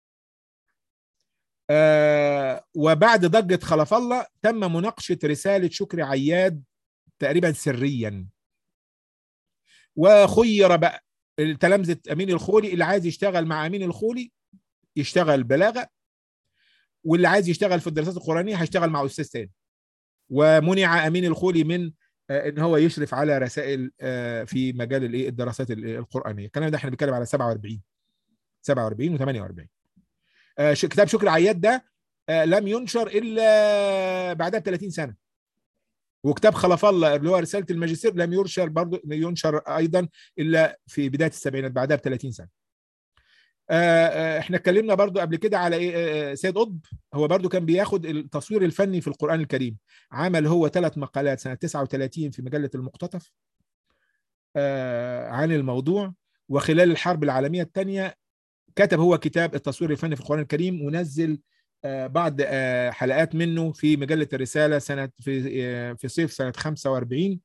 آه وبعد ضجة خلف الله تم مناقشة رسالة شكري عياد تقريبا سريا وخير بقى تلامذة أمين الخولي اللي عايز يشتغل مع أمين الخولي يشتغل بلاغة واللي عايز يشتغل في الدراسات القرآنية هيشتغل مع أستاذ تاني ومنع أمين الخولي من ان هو يشرف على رسائل في مجال الايه الدراسات القرانيه الكلام ده احنا بنتكلم على 47 47 و48 كتاب شكر عياد ده لم ينشر الا بعدها ب 30 سنه وكتاب خلف الله اللي هو رساله الماجستير لم ينشر برضه ينشر ايضا الا في بدايه السبعينات بعدها ب 30 سنه احنا اتكلمنا برضو قبل كده على ايه سيد قطب هو برضو كان بياخد التصوير الفني في القرآن الكريم عمل هو ثلاث مقالات سنة 39 في مجلة المقتطف عن الموضوع وخلال الحرب العالمية الثانية كتب هو كتاب التصوير الفني في القرآن الكريم ونزل بعض حلقات منه في مجلة الرسالة سنة في في صيف سنة 45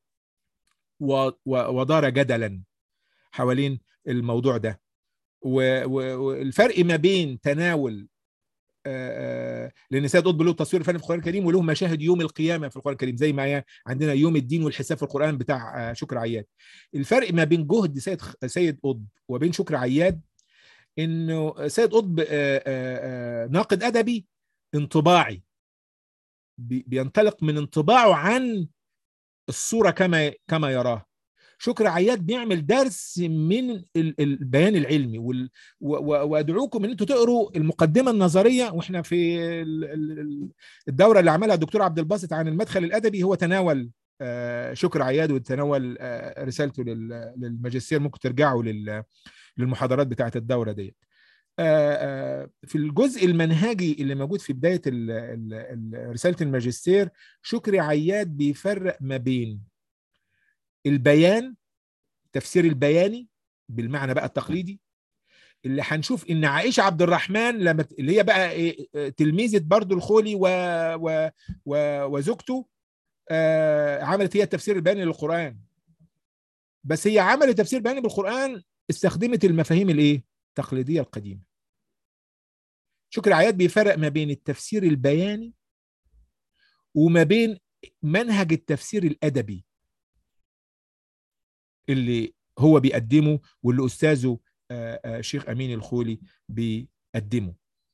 ودار جدلا حوالين الموضوع ده والفرق ما بين تناول لان سيد قطب له تصوير فني في القران الكريم وله مشاهد يوم القيامه في القران الكريم زي ما عندنا يوم الدين والحساب في القران بتاع شكر عياد الفرق ما بين جهد سيد سيد قطب وبين شكر عياد انه سيد قطب ناقد ادبي انطباعي بينطلق من انطباعه عن الصوره كما كما يراها شكر عياد بيعمل درس من البيان العلمي وادعوكم ان انتوا تقروا المقدمه النظريه واحنا في الدوره اللي عملها الدكتور عبد الباسط عن المدخل الادبي هو تناول شكر عياد وتناول رسالته للماجستير ممكن ترجعوا للمحاضرات بتاعه الدوره ديت في الجزء المنهجي اللي موجود في بدايه رساله الماجستير شكري عياد بيفرق ما بين البيان تفسير البياني بالمعنى بقى التقليدي اللي هنشوف ان عائشه عبد الرحمن لما اللي هي بقى إيه تلميذه برضو الخولي و... و... و... وزوجته آه عملت هي التفسير البياني للقران بس هي عملت تفسير بياني بالقران استخدمت المفاهيم الايه التقليديه القديمه شكر عياد بيفرق ما بين التفسير البياني وما بين منهج التفسير الادبي اللي هو بيقدمه واللي استاذه الشيخ امين الخولي بيقدمه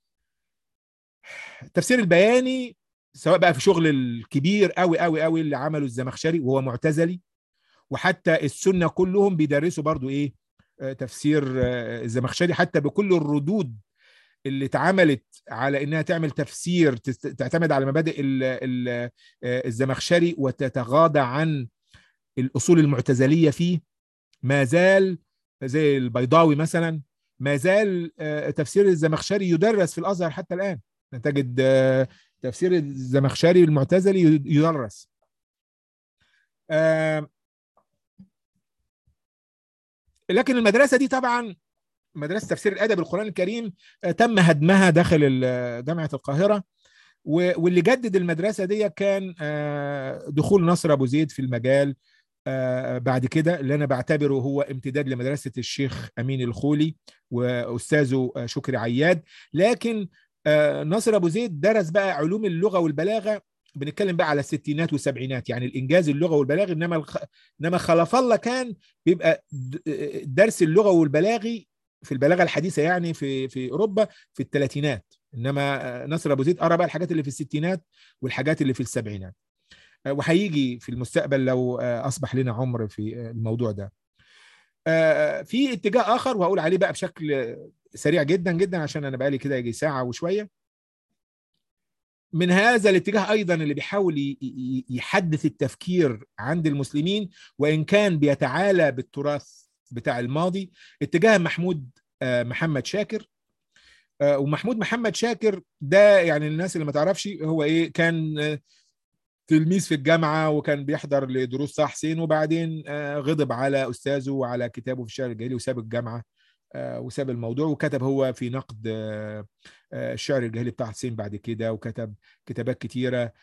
التفسير البياني سواء بقى في شغل الكبير قوي قوي قوي اللي عمله الزمخشري وهو معتزلي وحتى السنه كلهم بيدرسوا برضو ايه تفسير الزمخشري حتى بكل الردود اللي اتعملت على انها تعمل تفسير تعتمد على مبادئ الزمخشري وتتغاضى عن الاصول المعتزليه فيه ما زال زي البيضاوي مثلا ما زال تفسير الزمخشري يدرس في الازهر حتى الان تجد تفسير الزمخشري المعتزلي يدرس لكن المدرسه دي طبعا مدرسه تفسير الادب القران الكريم تم هدمها داخل جامعه القاهره واللي جدد المدرسه دي كان دخول نصر ابو زيد في المجال بعد كده اللي انا بعتبره هو امتداد لمدرسه الشيخ امين الخولي واستاذه شكري عياد لكن ناصر ابو زيد درس بقى علوم اللغه والبلاغه بنتكلم بقى على الستينات والسبعينات يعني الانجاز اللغه والبلاغي انما الخ... انما خلف الله كان بيبقى درس اللغه والبلاغي في البلاغه الحديثه يعني في في اوروبا في الثلاثينات انما ناصر ابو زيد قرا بقى الحاجات اللي في الستينات والحاجات اللي في السبعينات وهيجي في المستقبل لو اصبح لنا عمر في الموضوع ده في اتجاه اخر وهقول عليه بقى بشكل سريع جدا جدا عشان انا بقالي كده يجي ساعه وشويه من هذا الاتجاه ايضا اللي بيحاول يحدث التفكير عند المسلمين وان كان بيتعالى بالتراث بتاع الماضي اتجاه محمود آه، محمد شاكر آه، ومحمود محمد شاكر ده يعني الناس اللي ما تعرفش هو ايه كان آه، تلميذ في الجامعه وكان بيحضر لدروس طه حسين وبعدين آه، غضب على استاذه وعلى كتابه في الشعر الجاهلي وساب الجامعه آه، وساب الموضوع وكتب هو في نقد آه، آه، الشعر الجاهلي بتاع حسين بعد كده وكتب كتابات كتيره آه،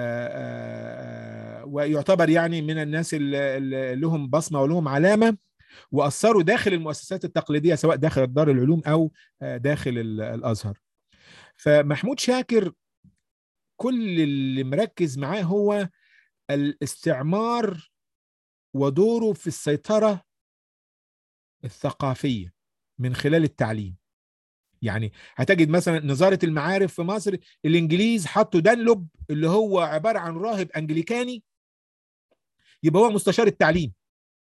آه، ويعتبر يعني من الناس اللي اللي لهم بصمه ولهم علامه واثروا داخل المؤسسات التقليديه سواء داخل دار العلوم او آه، داخل ال- الازهر فمحمود شاكر كل اللي مركز معاه هو الاستعمار ودوره في السيطره الثقافيه من خلال التعليم يعني هتجد مثلا نظاره المعارف في مصر الانجليز حطوا دانلوب اللي هو عباره عن راهب انجليكاني يبقى هو مستشار التعليم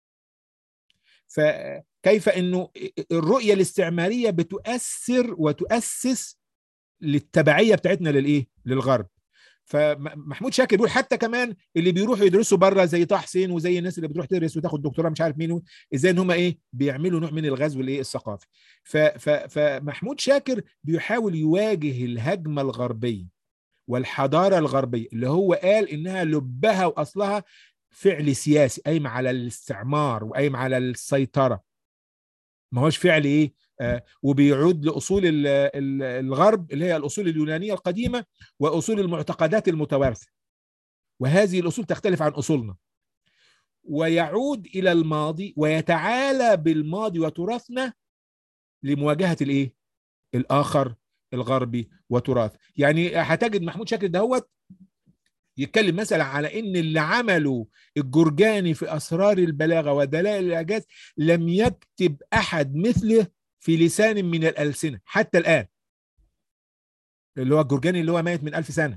فكيف انه الرؤيه الاستعماريه بتؤثر وتؤسس للتبعيه بتاعتنا للايه للغرب فمحمود شاكر بيقول حتى كمان اللي بيروحوا يدرسوا بره زي طه حسين وزي الناس اللي بتروح تدرس وتاخد دكتوراه مش عارف مين ازاي ان هم ايه بيعملوا نوع من الغزو الايه الثقافي ف- ف- فمحمود شاكر بيحاول يواجه الهجمه الغربيه والحضاره الغربيه اللي هو قال انها لبها واصلها فعل سياسي قايم على الاستعمار وقايم على السيطره ما هوش فعل ايه آه وبيعود لاصول ال- ال- الغرب اللي هي الاصول اليونانيه القديمه واصول المعتقدات المتوارثه وهذه الاصول تختلف عن اصولنا ويعود الى الماضي ويتعالى بالماضي وتراثنا لمواجهه الايه الاخر الغربي وتراث يعني هتجد محمود شاكر دهوت يتكلم مثلا على ان اللي عمله الجرجاني في اسرار البلاغه ودلائل الاعجاز لم يكتب احد مثله في لسان من الالسنه حتى الان اللي هو الجرجاني اللي هو ميت من ألف سنه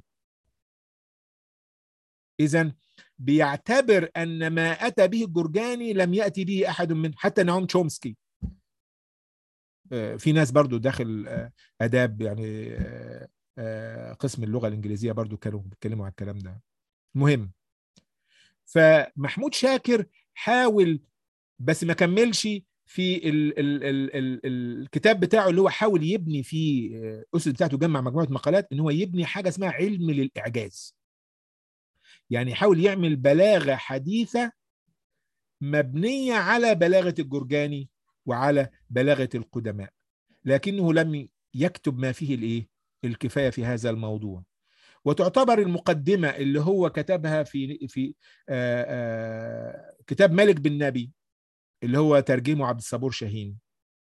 اذا بيعتبر ان ما اتى به الجرجاني لم ياتي به احد من حتى نعوم تشومسكي آه، في ناس برضو داخل آه، اداب يعني آه، آه، قسم اللغه الانجليزيه برضو كانوا بيتكلموا على الكلام ده مهم فمحمود شاكر حاول بس ما كملش في ال ال ال ال الكتاب بتاعه اللي هو حاول يبني فيه آه، الاسس بتاعته جمع مجموعه مقالات ان هو يبني حاجه اسمها علم للاعجاز يعني يحاول يعمل بلاغه حديثه مبنيه على بلاغه الجرجاني وعلى بلاغه القدماء لكنه لم يكتب ما فيه الايه الكفايه في هذا الموضوع وتعتبر المقدمه اللي هو كتبها في في آآ آآ كتاب مالك بن نبي اللي هو ترجمه عبد الصبور شاهين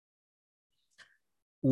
و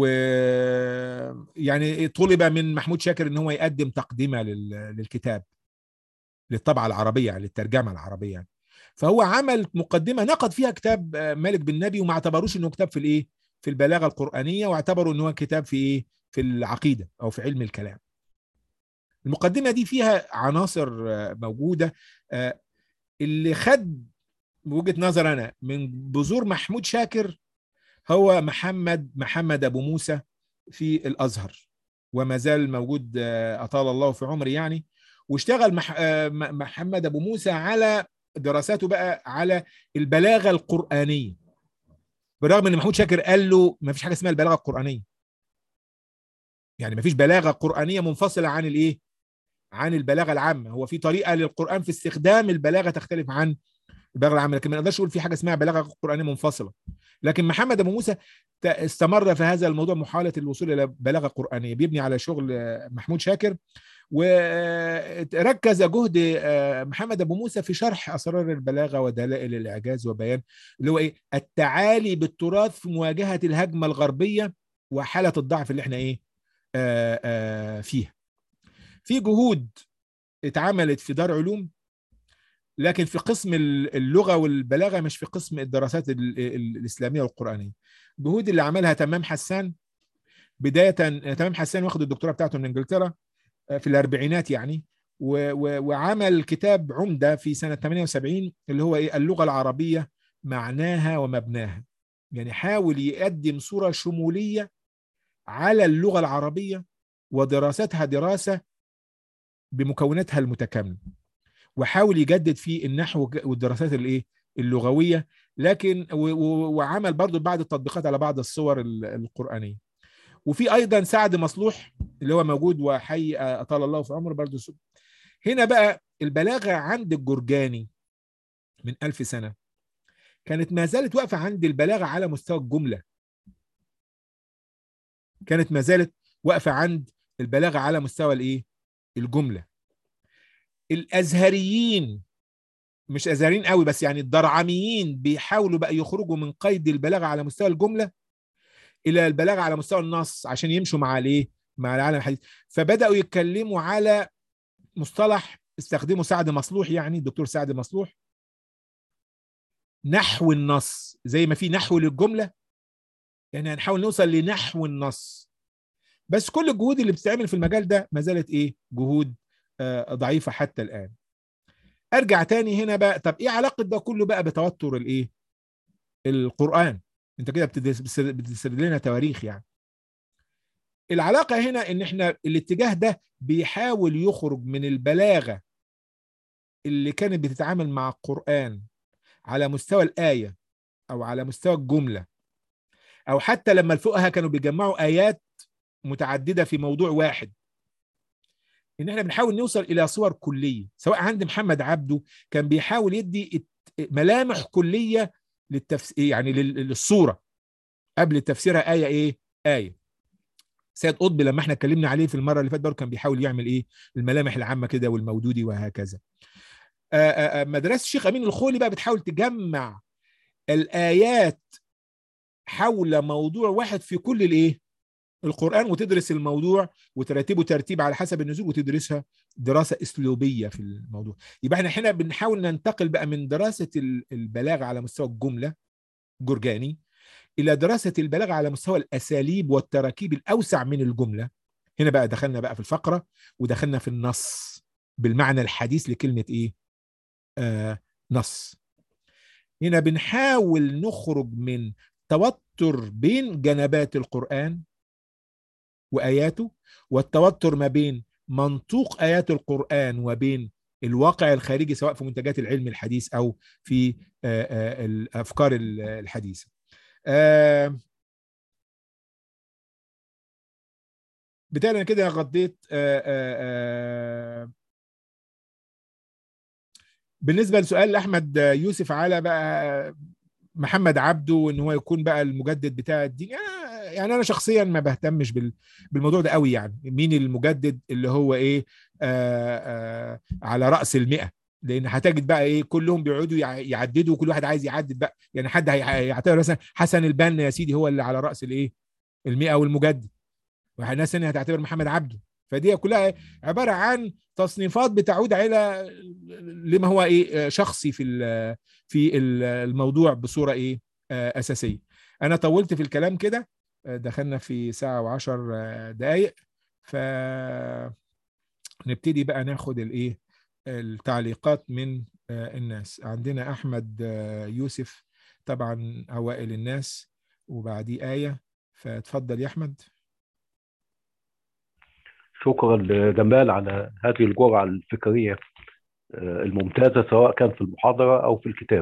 يعني طلب من محمود شاكر ان هو يقدم تقدمه لل... للكتاب للطبعه العربيه للترجمه العربيه يعني. فهو عمل مقدمه نقد فيها كتاب مالك بن نبي وما اعتبروش انه كتاب في الايه في البلاغه القرانيه واعتبروا ان هو كتاب في ايه في العقيده او في علم الكلام المقدمه دي فيها عناصر موجوده اللي خد بوجهه نظر انا من بذور محمود شاكر هو محمد محمد ابو موسى في الازهر وما زال موجود اطال الله في عمري يعني واشتغل مح محمد ابو موسى على دراساته بقى على البلاغه القرانيه بالرغم ان محمود شاكر قال له ما فيش حاجه اسمها البلاغه القرانيه يعني ما فيش بلاغه قرانيه منفصله عن الايه عن البلاغه العامه هو في طريقه للقران في استخدام البلاغه تختلف عن البلاغه العامه لكن ما نقدرش نقول في حاجه اسمها بلاغه قرانيه منفصله لكن محمد ابو موسى استمر في هذا الموضوع محاوله الوصول الى بلاغه قرانيه بيبني على شغل محمود شاكر وركز جهد محمد ابو موسى في شرح اسرار البلاغه ودلائل الاعجاز وبيان اللي هو ايه التعالي بالتراث في مواجهه الهجمه الغربيه وحاله الضعف اللي احنا ايه آآ آآ فيها في جهود اتعملت في دار علوم لكن في قسم اللغه والبلاغه مش في قسم الدراسات الاسلاميه والقرانيه جهود اللي عملها تمام حسان بدايه تمام حسان واخد الدكتوراه بتاعته من انجلترا في الاربعينات يعني و و وعمل كتاب عمده في سنه 78 اللي هو ايه اللغه العربيه معناها ومبناها يعني حاول يقدم صوره شموليه على اللغه العربيه ودراستها دراسه بمكوناتها المتكامله وحاول يجدد في النحو والدراسات الايه اللغويه لكن و- و- وعمل برضو بعض التطبيقات على بعض الصور ال- القرانيه وفي ايضا سعد مصلوح اللي هو موجود وحي اطال الله في عمره برضو سب. هنا بقى البلاغه عند الجرجاني من ألف سنه كانت ما زالت واقفه عند البلاغه على مستوى الجمله كانت ما زالت واقفه عند البلاغه على مستوى الايه الجمله الازهريين مش ازهريين قوي بس يعني الدرعميين بيحاولوا بقى يخرجوا من قيد البلاغه على مستوى الجمله الى البلاغه على مستوى النص عشان يمشوا مع الايه مع العالم الحديث فبداوا يتكلموا على مصطلح استخدمه سعد مصلوح يعني الدكتور سعد مصلوح نحو النص زي ما في نحو للجمله يعني هنحاول نوصل لنحو النص بس كل الجهود اللي بتتعمل في المجال ده ما زالت ايه جهود آه ضعيفه حتى الان ارجع تاني هنا بقى طب ايه علاقه ده كله بقى بتوتر الايه القران انت كده بتدرس بتسرد لنا تواريخ يعني العلاقه هنا ان احنا الاتجاه ده بيحاول يخرج من البلاغه اللي كانت بتتعامل مع القران على مستوى الايه او على مستوى الجمله او حتى لما الفقهاء كانوا بيجمعوا ايات متعدده في موضوع واحد ان احنا بنحاول نوصل الى صور كليه سواء عند محمد عبده كان بيحاول يدي ملامح كليه للتفسير يعني للصوره قبل تفسيرها ايه ايه ايه سيد قطب لما احنا اتكلمنا عليه في المره اللي فاتت برضه كان بيحاول يعمل ايه الملامح العامه كده والمودودي وهكذا آآ آآ مدرسه الشيخ امين الخولي بقى بتحاول تجمع الايات حول موضوع واحد في كل الايه القرآن وتدرس الموضوع وترتبه ترتيب على حسب النزول وتدرسها دراسة أسلوبية في الموضوع يبقى احنا هنا بنحاول ننتقل بقى من دراسة البلاغة على مستوى الجملة جرجاني إلى دراسة البلاغة على مستوى الأساليب والتراكيب الأوسع من الجملة هنا بقى دخلنا بقى في الفقرة ودخلنا في النص بالمعنى الحديث لكلمة إيه آه نص هنا بنحاول نخرج من توتر بين جنبات القرآن واياته والتوتر ما بين منطوق ايات القران وبين الواقع الخارجي سواء في منتجات العلم الحديث او في الافكار الحديثه بالتالي انا كده غطيت بالنسبه لسؤال احمد يوسف على بقى محمد عبده وان هو يكون بقى المجدد بتاع الدين يعني انا شخصيا ما بهتمش بالموضوع ده قوي يعني مين المجدد اللي هو ايه آآ آآ على راس المئة لان هتجد بقى ايه كلهم بيقعدوا يعددوا وكل واحد عايز يعدد بقى يعني حد هيعتبر مثلا حسن البنا يا سيدي هو اللي على راس الايه المئة والمجدد وناس ثانيه هتعتبر محمد عبده فدي كلها عباره عن تصنيفات بتعود على لما هو ايه شخصي في في الموضوع بصوره ايه اساسيه انا طولت في الكلام كده دخلنا في ساعه وعشر دقائق ف نبتدي بقى ناخد الايه التعليقات من الناس عندنا احمد يوسف طبعا اوائل الناس وبعديه ايه فتفضل يا احمد شكرا لجمال على هذه الجرعة الفكرية الممتازة سواء كان في المحاضرة أو في الكتاب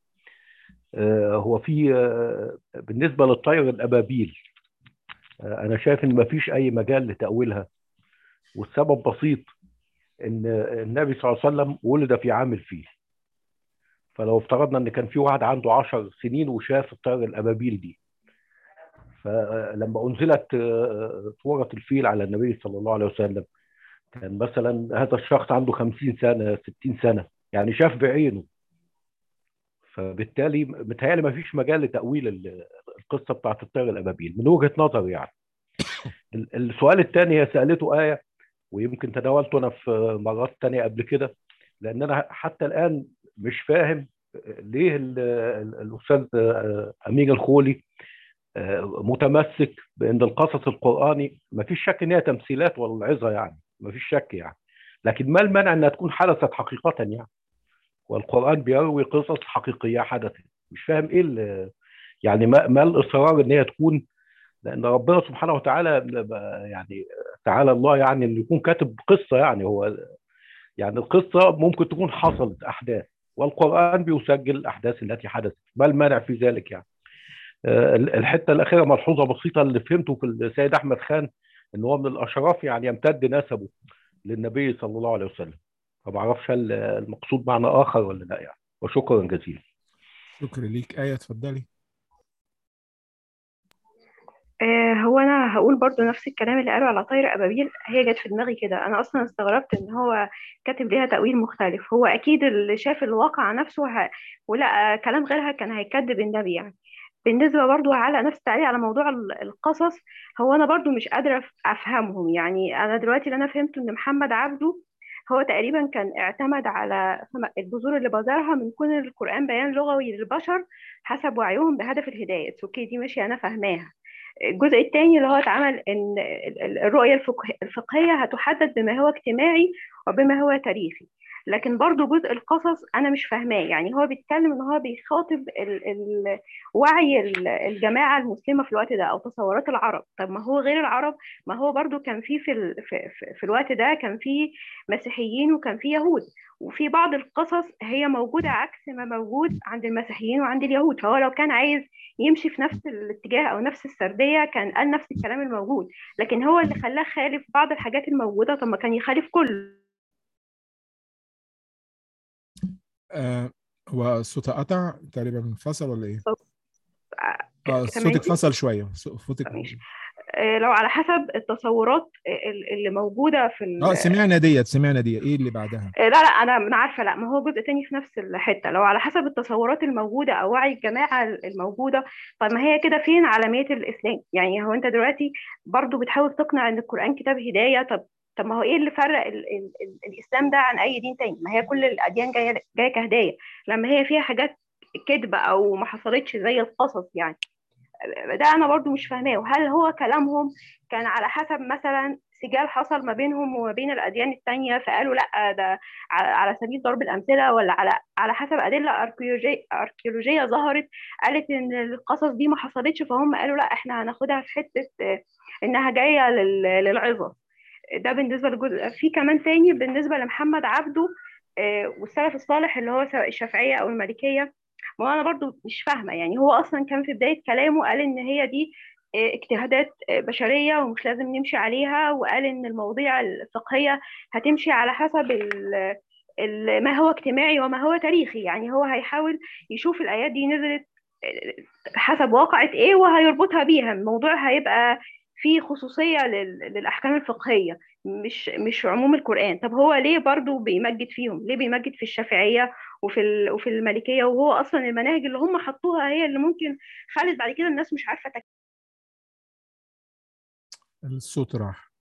هو في بالنسبة للطير الأبابيل أنا شايف إن مفيش أي مجال لتأويلها والسبب بسيط إن النبي صلى الله عليه وسلم ولد في عام الفيل فلو افترضنا إن كان في واحد عنده عشر سنين وشاف الطير الأبابيل دي فلما انزلت صوره الفيل على النبي صلى الله عليه وسلم كان مثلا هذا الشخص عنده 50 سنه 60 سنه يعني شاف بعينه فبالتالي متهيألي ما فيش مجال لتأويل القصة بتاعت الطير الأبابيل من وجهة نظري يعني السؤال الثاني هي سألته آية ويمكن تناولته أنا في مرات تانية قبل كده لأن أنا حتى الآن مش فاهم ليه الأستاذ أمين الخولي متمسك بان القصص القراني ما فيش شك ان هي تمثيلات ولا عظه يعني ما فيش شك يعني لكن ما المانع انها تكون حدثت حقيقه يعني والقران بيروي قصص حقيقيه حدثت مش فاهم ايه يعني ما, ما الاصرار ان هي تكون لان ربنا سبحانه وتعالى يعني تعالى الله يعني انه يكون كاتب قصه يعني هو يعني القصه ممكن تكون حصلت احداث والقرآن بيسجل الأحداث التي حدثت ما المانع في ذلك يعني آه، الحتة الأخيرة ملحوظة بسيطة اللي فهمته في السيد أحمد خان إن هو من الأشراف يعني يمتد نسبه للنبي صلى الله عليه وسلم فما اعرفش هل المقصود معنى آخر ولا لا يعني وشكرا جزيلا شكرا ليك آية اتفضلي آه، هو انا هقول برضو نفس الكلام اللي قاله على طير ابابيل هي جت في دماغي كده انا اصلا استغربت ان هو كاتب ليها تأويل مختلف هو اكيد اللي شاف الواقع نفسه ه... ولقى كلام غيرها كان هيكذب النبي يعني بالنسبة برضو على نفس التعليق على موضوع ال- القصص هو أنا برضو مش قادرة أف- أفهمهم يعني أنا دلوقتي اللي أنا فهمته إن محمد عبده هو تقريبا كان اعتمد على فم- البذور اللي بذرها من كون القرآن بيان لغوي للبشر حسب وعيهم بهدف الهداية اوكي دي ماشي أنا فاهماها الجزء الثاني اللي هو اتعمل ان ال- ال- الرؤيه الفقه- الفقهيه هتحدد بما هو اجتماعي وبما هو تاريخي لكن برضو جزء القصص انا مش فاهماه يعني هو بيتكلم ان هو بيخاطب ال ال وعي ال- الجماعه المسلمه في الوقت ده او تصورات العرب طب ما هو غير العرب ما هو برضو كان في في ال في, في, في الوقت ده كان في مسيحيين وكان في يهود وفي بعض القصص هي موجوده عكس ما موجود عند المسيحيين وعند اليهود فهو لو كان عايز يمشي في نفس الاتجاه او نفس السرديه كان قال نفس الكلام الموجود لكن هو اللي خلاه خالف بعض الحاجات الموجوده طب ما كان يخالف كله آه هو الصوت قطع تقريبا انفصل ولا ايه؟ ك- اه صوتك سامعني؟ فصل شويه صوتك ماشي. آه، لو على حسب التصورات ال- اللي موجوده في ال- اه سمعنا ديت سمعنا دي ايه اللي بعدها؟ آه، لا لا انا انا عارفه لا ما هو جزء تاني في نفس الحته لو على حسب التصورات الموجوده او وعي الجماعه الموجوده طب ما هي كده فين علاميه الاسلام يعني هو انت دلوقتي برضو بتحاول تقنع ان القران كتاب هدايه طب طب ما هو ايه اللي فرق ال ال ال الاسلام ده عن اي دين تاني ما هي كل الاديان جايه جايه كهدايه لما هي فيها حاجات كذبه او ما حصلتش زي القصص يعني ده انا برضو مش فاهماه وهل هو كلامهم كان على حسب مثلا سجال حصل ما بينهم وما بين الاديان التانية فقالوا لا ده على على سبيل ضرب الامثله ولا على على حسب ادله اركيولوجيه اركيولوجيه ظهرت قالت ان القصص دي ما حصلتش فهم قالوا لا احنا هناخدها في حته آه، انها جايه لل- للعظه ده بالنسبه للجزء في كمان تاني بالنسبه لمحمد عبده آه، والسلف الصالح اللي هو سواء الشافعيه او المالكيه ما هو انا برضو مش فاهمه يعني هو اصلا كان في بدايه كلامه قال ان هي دي آه، اجتهادات آه، بشريه ومش لازم نمشي عليها وقال ان المواضيع الفقهيه هتمشي على حسب ال ال- ما هو اجتماعي وما هو تاريخي يعني هو هيحاول يشوف الايات دي نزلت آه، حسب واقعة ايه وهيربطها بيها الموضوع هيبقى فيه خصوصية لل- للأحكام الفقهية مش مش عموم القرآن طب هو ليه برضو بيمجد فيهم ليه بيمجد في الشافعية وفي ال- وفي المالكية وهو أصلا المناهج اللي هم حطوها هي اللي ممكن خلت بعد كده الناس مش عارفة تك... الصوت راح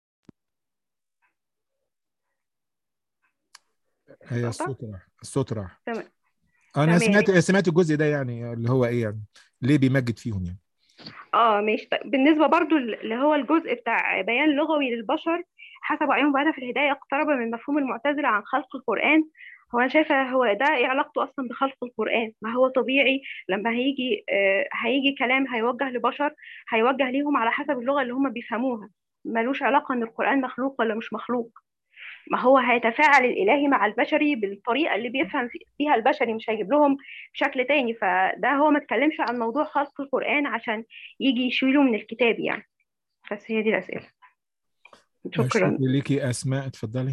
هي الصوت راح الصوت راح تمام. انا تمام. سمعت سمعت الجزء ده يعني اللي هو ايه يعني ليه بيمجد فيهم يعني اه ماشي طيب بالنسبة برضو اللي هو الجزء بتاع بيان لغوي للبشر حسب وعيهم بهدف الهداية اقترب من مفهوم المعتزلة عن خلق القرآن هو أنا شايفة هو ده إيه علاقته أصلا بخلق القرآن ما هو طبيعي لما هيجي آه هيجي كلام هيوجه لبشر هيوجه ليهم على حسب اللغة اللي هم بيفهموها ملوش علاقة إن القرآن مخلوق ولا مش مخلوق ما هو هيتفاعل الإلهي مع البشري بالطريقة اللي بيفهم في- فيها البشري مش هيجيب لهم بشكل تاني فده هو ما اتكلمش عن موضوع خلق القرآن عشان يجي يشيله من الكتاب يعني بس هي دي الأسئلة شكرا شكرا ليكي اسماء اتفضلي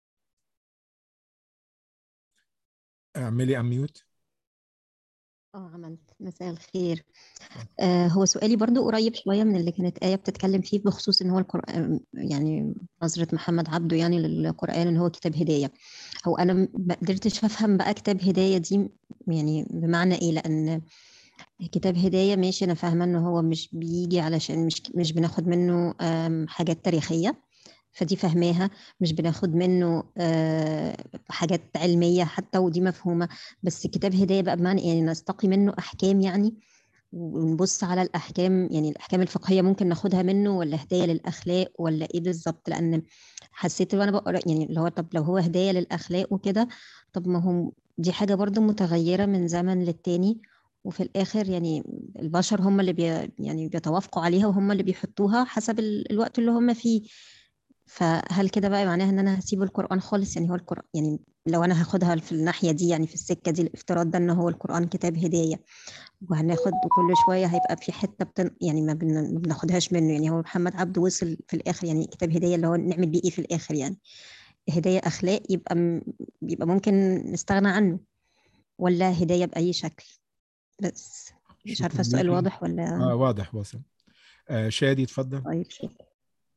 اعملي اميوت اه عملت مساء الخير آه هو سؤالي برضو قريب شوية من اللي كانت آية بتتكلم فيه بخصوص ان هو القرآن يعني نظرة محمد عبده يعني للقرآن ان هو كتاب هداية هو انا م- ما قدرتش افهم بقى كتاب هداية دي يعني بمعنى ايه لان كتاب هداية ماشي انا فاهمة ان هو مش بيجي علشان مش مش بناخد منه آم، حاجات تاريخية فدي فاهماها مش بناخد منه آه، حاجات علمية حتى ودي مفهومة بس كتاب هداية بقى بمعنى يعني نستقي منه أحكام يعني ونبص على الأحكام يعني الأحكام الفقهية ممكن ناخدها منه ولا هداية للأخلاق ولا إيه بالظبط لأن حسيت وأنا بقرأ يعني اللي هو طب لو هو هداية للأخلاق وكده طب ما هو دي حاجة برضو متغيرة من زمن للتاني وفي الآخر يعني البشر هم اللي بي يعني بيتوافقوا عليها وهم اللي بيحطوها حسب ال- الوقت اللي هم فيه فهل كده بقى معناها ان انا هسيب القرآن خالص يعني هو القرآن يعني لو انا هاخدها في الناحية دي يعني في السكة دي الافتراض ده ان هو القرآن كتاب هداية وهناخد كل شوية هيبقى في حتة بتن يعني ما, بن... ما بناخدهاش منه يعني هو محمد عبده وصل في الآخر يعني كتاب هداية اللي هو نعمل بيه ايه في الآخر يعني هداية أخلاق يبقى م... يبقى ممكن نستغنى عنه ولا هداية بأي شكل بس مش شكراً عارفة السؤال ليكي. واضح ولا اه واضح وصل آه شادي اتفضل طيب شكرا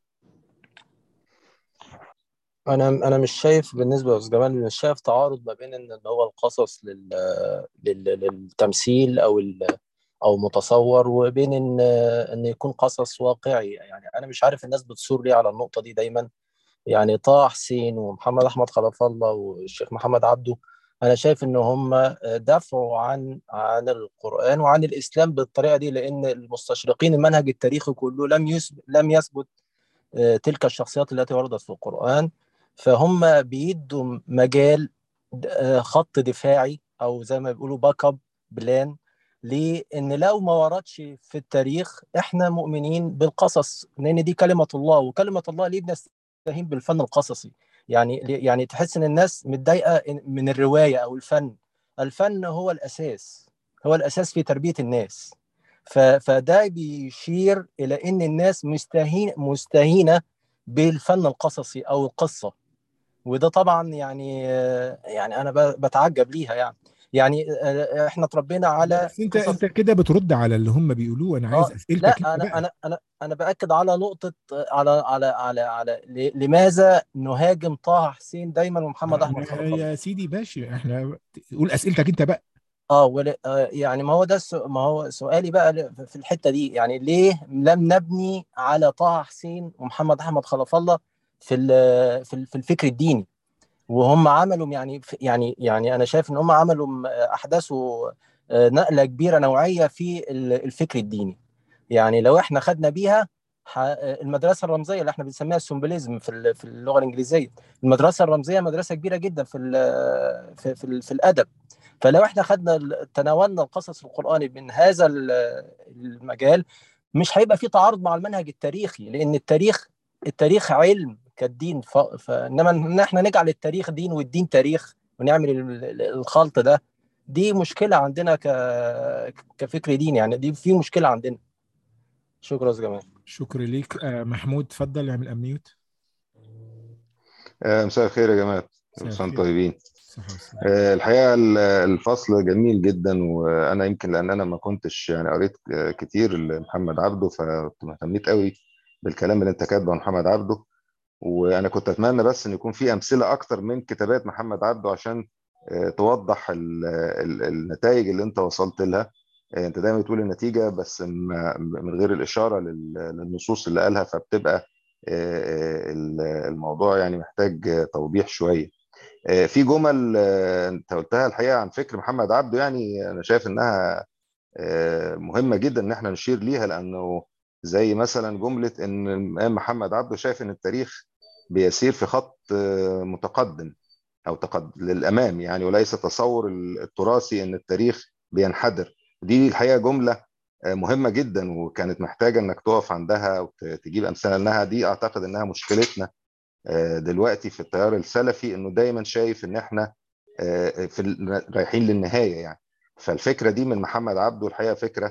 انا انا مش شايف بالنسبه لاستاذ جمال مش شايف تعارض ما بين ان اللي هو القصص لل... لل... للتمثيل او ال... او متصور وبين ان ان يكون قصص واقعي يعني انا مش عارف الناس بتصور ليه على النقطه دي دايما يعني طه حسين ومحمد احمد خلف الله والشيخ محمد عبده انا شايف ان هم دافعوا عن عن القران وعن الاسلام بالطريقه دي لان المستشرقين المنهج التاريخي كله لم يثبت لم يثبت آه، تلك الشخصيات التي وردت في القرآن فهم بيدوا مجال آه، خط دفاعي او زي ما بيقولوا باك اب بلان لان لو ما وردش في التاريخ احنا مؤمنين بالقصص لان دي كلمه الله وكلمه الله ليه بنستهين بالفن القصصي يعني يعني تحس ان الناس متضايقه من الروايه او الفن الفن هو الاساس هو الاساس في تربيه الناس ف- فده بيشير الى ان الناس مستهين مستهينه بالفن القصصي او القصه وده طبعا يعني يعني انا ب- بتعجب ليها يعني يعني احنا اتربينا على بس انت قصص انت كده بترد على اللي هم بيقولوه انا عايز اه اسئلتك لا انت انا بقى انا انا انا باكد على نقطه على على على على ل- لماذا نهاجم طه حسين دايما ومحمد احمد أنا خلف الله يا سيدي باشا احنا قول اسئلتك انت بقى اه ول... آه، يعني ما هو ده السو... ما هو سؤالي بقى ل- في الحته دي يعني ليه لم نبني على طه حسين ومحمد احمد خلف الله في ال... في ال- في الفكر الديني وهم عملوا يعني يعني يعني انا شايف ان هم عملوا م- احداثوا آه، نقله كبيره نوعيه في ال- الفكر الديني يعني لو احنا خدنا بيها ح- المدرسه الرمزيه اللي احنا بنسميها السمبليزم في ال- في اللغه الانجليزيه المدرسه الرمزيه مدرسه كبيره جدا في ال- في في, ال- في الادب فلو احنا خدنا ال- تناولنا القصص القراني من هذا ال- المجال مش هيبقى في تعارض مع المنهج التاريخي لان التاريخ التاريخ علم كالدين ف... فانما ان احنا نجعل التاريخ دين والدين تاريخ ونعمل ال- ال- الخلط ده دي مشكله عندنا ك... كفكر دين يعني دي في مشكله عندنا شكرا يا أستاذ جمال شكرا ليك آه محمود اتفضل اعمل اميوت آه، مساء الخير يا جماعة مساء كل سنة الخير. وانتم طيبين صحة والسلامة. آه، الحقيقة ال- الفصل جميل جدا وأنا يمكن لأن أنا ما كنتش يعني قريت آه، كتير لمحمد عبده فكنت اهتميت قوي بالكلام اللي أنت كاتبه عن محمد عبده وأنا كنت أتمنى بس إن يكون في أمثلة أكتر من كتابات محمد عبده عشان آه، توضح ال- ال- النتائج اللي أنت وصلت لها آه، أنت دايما بتقول النتيجة بس ما- من غير الإشارة لل- للنصوص اللي قالها فبتبقى آه، آه، الموضوع يعني محتاج آه، توضيح شوية آه، في جمل آه، انت قلتها الحقيقه عن فكر محمد عبده يعني انا شايف انها آه، مهمه جدا ان احنا نشير ليها لانه زي مثلا جمله ان الامام محمد عبده شايف ان التاريخ بيسير في خط آه، متقدم او تقدم للامام يعني وليس تصور التراثي ان التاريخ بينحدر دي الحقيقه جمله آه، مهمه جدا وكانت محتاجه انك تقف عندها وتجيب امثله انها دي اعتقد انها مشكلتنا آه، دلوقتي في التيار السلفي انه دايما شايف ان احنا آه، في ال- رايحين للنهايه يعني فالفكره دي من محمد عبده الحقيقه فكره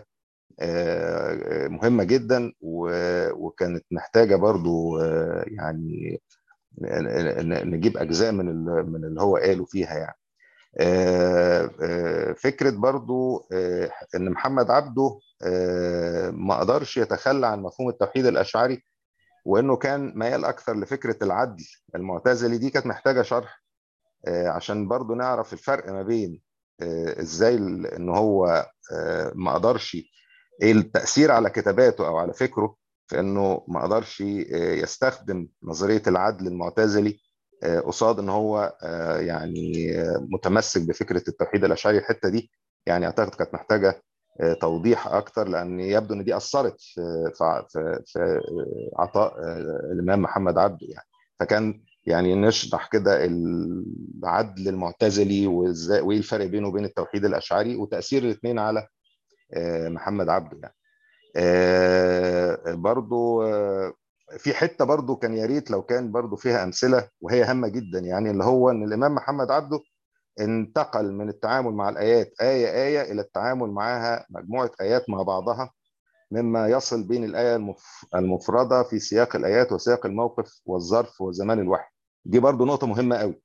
آه، مهمه جدا و- وكانت محتاجه برضو آه، يعني ن- ن- نجيب اجزاء من ال- من اللي هو قاله فيها يعني آه، آه، فكره برضو آه، ان محمد عبده آه، ما قدرش يتخلى عن مفهوم التوحيد الاشعري وانه كان ميال اكثر لفكره العدل المعتزلي دي كانت محتاجه شرح آه، عشان برضو نعرف الفرق ما بين آه، ازاي ال- ان هو آه، ما قدرش ايه التاثير على كتاباته او على فكره في انه ما قدرش آه، يستخدم نظريه العدل المعتزلي آه، قصاد ان هو آه، يعني آه، متمسك بفكره التوحيد الاشعري الحته دي يعني اعتقد كانت محتاجه آه، توضيح اكتر لان يبدو ان دي اثرت في في في, في آه، عطاء آه، الامام محمد عبده يعني فكان يعني نشرح كده العدل المعتزلي وازاي وايه الفرق بينه وبين التوحيد الاشعري وتاثير الاثنين على آه، محمد عبده يعني آه، برضو آه، في حته برضو كان يا ريت لو كان برضو فيها امثله وهي هامه جدا يعني اللي هو ان الامام محمد عبده انتقل من التعامل مع الايات ايه ايه الى التعامل معها مجموعه ايات مع بعضها مما يصل بين الايه المف- المفرده في سياق الايات وسياق الموقف والظرف وزمان الوحي دي برضو نقطه مهمه قوي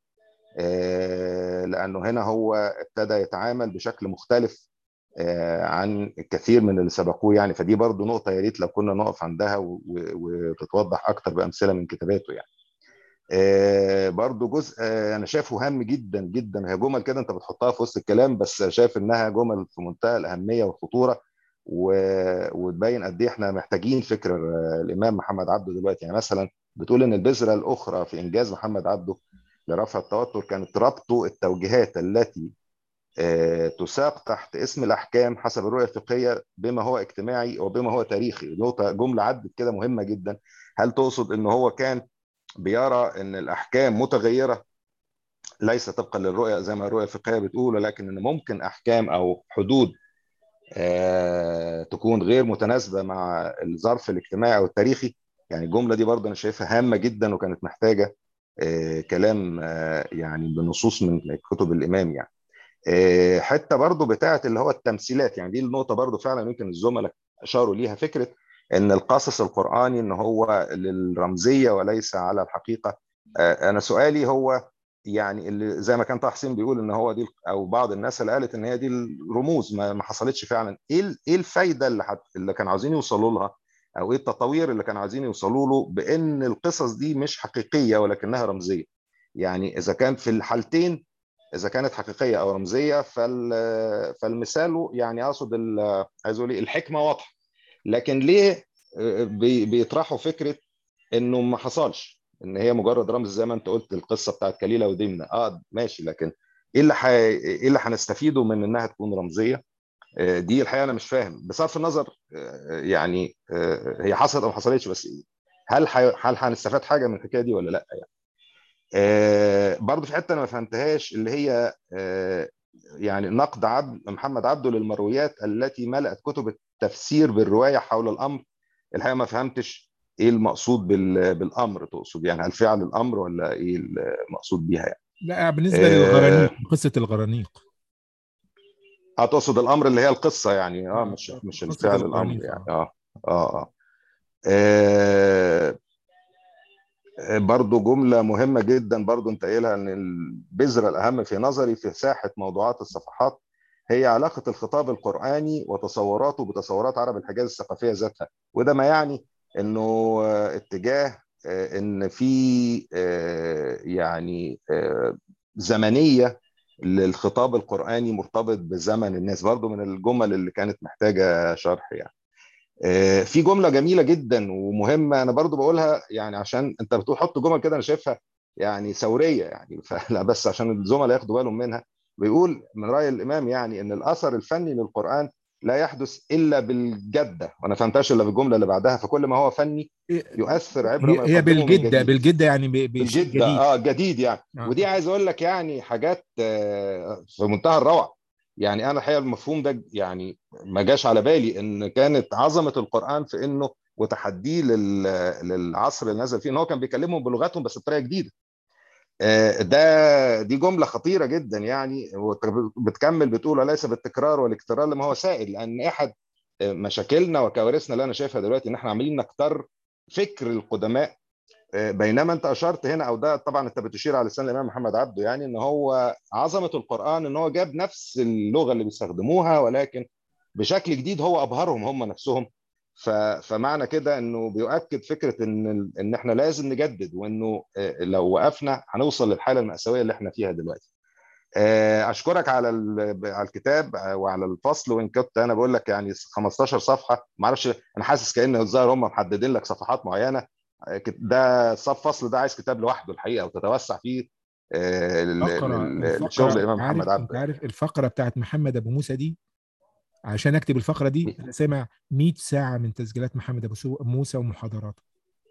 آه، لانه هنا هو ابتدى يتعامل بشكل مختلف آه، عن الكثير من اللي سبقوه يعني فدي برضو نقطة يا ريت لو كنا نقف عندها و- و- وتتوضح أكتر بأمثلة من كتاباته يعني. آه، برضو جزء آه، أنا شايفه هام جدا جدا هي جمل كده أنت بتحطها في وسط الكلام بس شايف إنها جمل في منتهى الأهمية والخطورة و- وتبين قد إيه إحنا محتاجين فكر آه، الإمام محمد عبده دلوقتي يعني مثلا بتقول إن البذرة الأخرى في إنجاز محمد عبده لرفع التوتر كانت ربط التوجيهات التي آه، تساق تحت اسم الاحكام حسب الرؤيه الفقهيه بما هو اجتماعي وبما هو تاريخي نقطه جمله عدت كده مهمه جدا هل تقصد ان هو كان بيرى ان الاحكام متغيره ليس طبقا للرؤيه زي ما الرؤيه الفقهيه بتقول ولكن ان ممكن احكام او حدود آه، تكون غير متناسبه مع الظرف الاجتماعي او التاريخي يعني الجمله دي برضه انا شايفها هامه جدا وكانت محتاجه آه، كلام آه، يعني بنصوص من كتب الامام يعني آه، حته برضو بتاعه اللي هو التمثيلات يعني دي النقطه برضو فعلا يمكن الزملاء اشاروا ليها فكره ان القصص القراني ان هو للرمزيه وليس على الحقيقه آه، انا سؤالي هو يعني اللي زي ما كان طه حسين بيقول ان هو دي او بعض الناس اللي قالت ان هي دي الرموز ما ما حصلتش فعلا ايه ال- ايه الفايده اللي حت اللي كانوا عاوزين يوصلوا لها او ايه التطوير اللي كانوا عايزين يوصلوا له بان القصص دي مش حقيقيه ولكنها رمزيه يعني اذا كان في الحالتين اذا كانت حقيقيه او رمزيه فال فالمثال يعني اقصد ال- عايز اقول إيه، الحكمه واضحه لكن ليه آه، بي- بيطرحوا فكره انه ما حصلش ان هي مجرد رمز زي ما انت قلت القصه بتاعت كليله ودمنه اه ماشي لكن ايه اللي ح... ايه اللي هنستفيده من انها تكون رمزيه آه، دي الحقيقه انا مش فاهم بصرف النظر آه، يعني آه، هي حصلت او ما حصلتش بس هل ح... هل هنستفاد حاجه من الحكايه دي ولا لا يعني آه، برضه في حته انا ما فهمتهاش اللي هي آه، يعني نقد عبد محمد عبده للمرويات التي ملأت كتب التفسير بالروايه حول الامر الحقيقه ما فهمتش ايه المقصود بال- بالامر تقصد يعني هل فعل الامر ولا ايه المقصود بيها يعني لا بالنسبه آه، للغرانيق قصه الغرانيق اه تقصد الامر اللي هي القصه يعني اه مش مش قصة الفعل الامر الغرانيق، يعني اه اه اه, آه برضو جملة مهمة جدا برضو انت قايلها ان البذرة الأهم في نظري في ساحة موضوعات الصفحات هي علاقة الخطاب القرآني وتصوراته بتصورات عرب الحجاز الثقافية ذاتها وده ما يعني انه آه، اتجاه آه، ان في آه، يعني آه، زمنية للخطاب القرآني مرتبط بزمن الناس برضو من الجمل اللي كانت محتاجة شرح يعني آه، في جمله جميله جدا ومهمه انا برضو بقولها يعني عشان انت بتقول حط جمل كده انا شايفها يعني ثوريه يعني فلا بس عشان الزملاء ياخدوا بالهم منها بيقول من راي الامام يعني ان الاثر الفني للقران لا يحدث الا بالجده وانا فهمتهاش الا بالجمله اللي بعدها فكل ما هو فني يؤثر عبر ما هي هي يقدمه من بالجده جديد بالجده يعني ب- بشيء بالجده جديد اه جديد يعني آه. ودي عايز اقول لك يعني حاجات آه، في منتهى الروعه يعني انا الحقيقه المفهوم ده يعني ما جاش على بالي ان كانت عظمه القران في انه وتحديه لل- للعصر اللي نزل فيه ان هو كان بيكلمهم بلغتهم بس بطريقه جديده آه، ده دي جمله خطيره جدا يعني بتكمل بتقول وليس بالتكرار والاكترار لما هو سائل لان احد آه، مشاكلنا وكوارثنا اللي انا شايفها دلوقتي ان احنا عاملين نكتر فكر القدماء آه، بينما انت اشرت هنا او ده طبعا انت بتشير على لسان الامام محمد عبده يعني ان هو عظمه القران ان هو جاب نفس اللغه اللي بيستخدموها ولكن بشكل جديد هو ابهرهم هم نفسهم ف- فمعنى كده انه بيؤكد فكره ان ان احنا لازم نجدد وانه آه، لو وقفنا هنوصل للحاله المأساويه اللي احنا فيها دلوقتي. آه، اشكرك على ال- على الكتاب آه، وعلى الفصل وان كنت انا بقول لك يعني 15 صفحه ما اعرفش انا حاسس كان الظاهر هم محددين لك صفحات معينه آه، كت- ده الصف فصل ده عايز كتاب لوحده الحقيقه وتتوسع فيه آه، ل- فقره ل- الفقره لشغل الامام عارف محمد انت عبده عارف الفقره بتاعت محمد ابو موسى دي عشان اكتب الفقره دي انا سامع 100 ساعه من تسجيلات محمد ابو سو- موسى ومحاضراته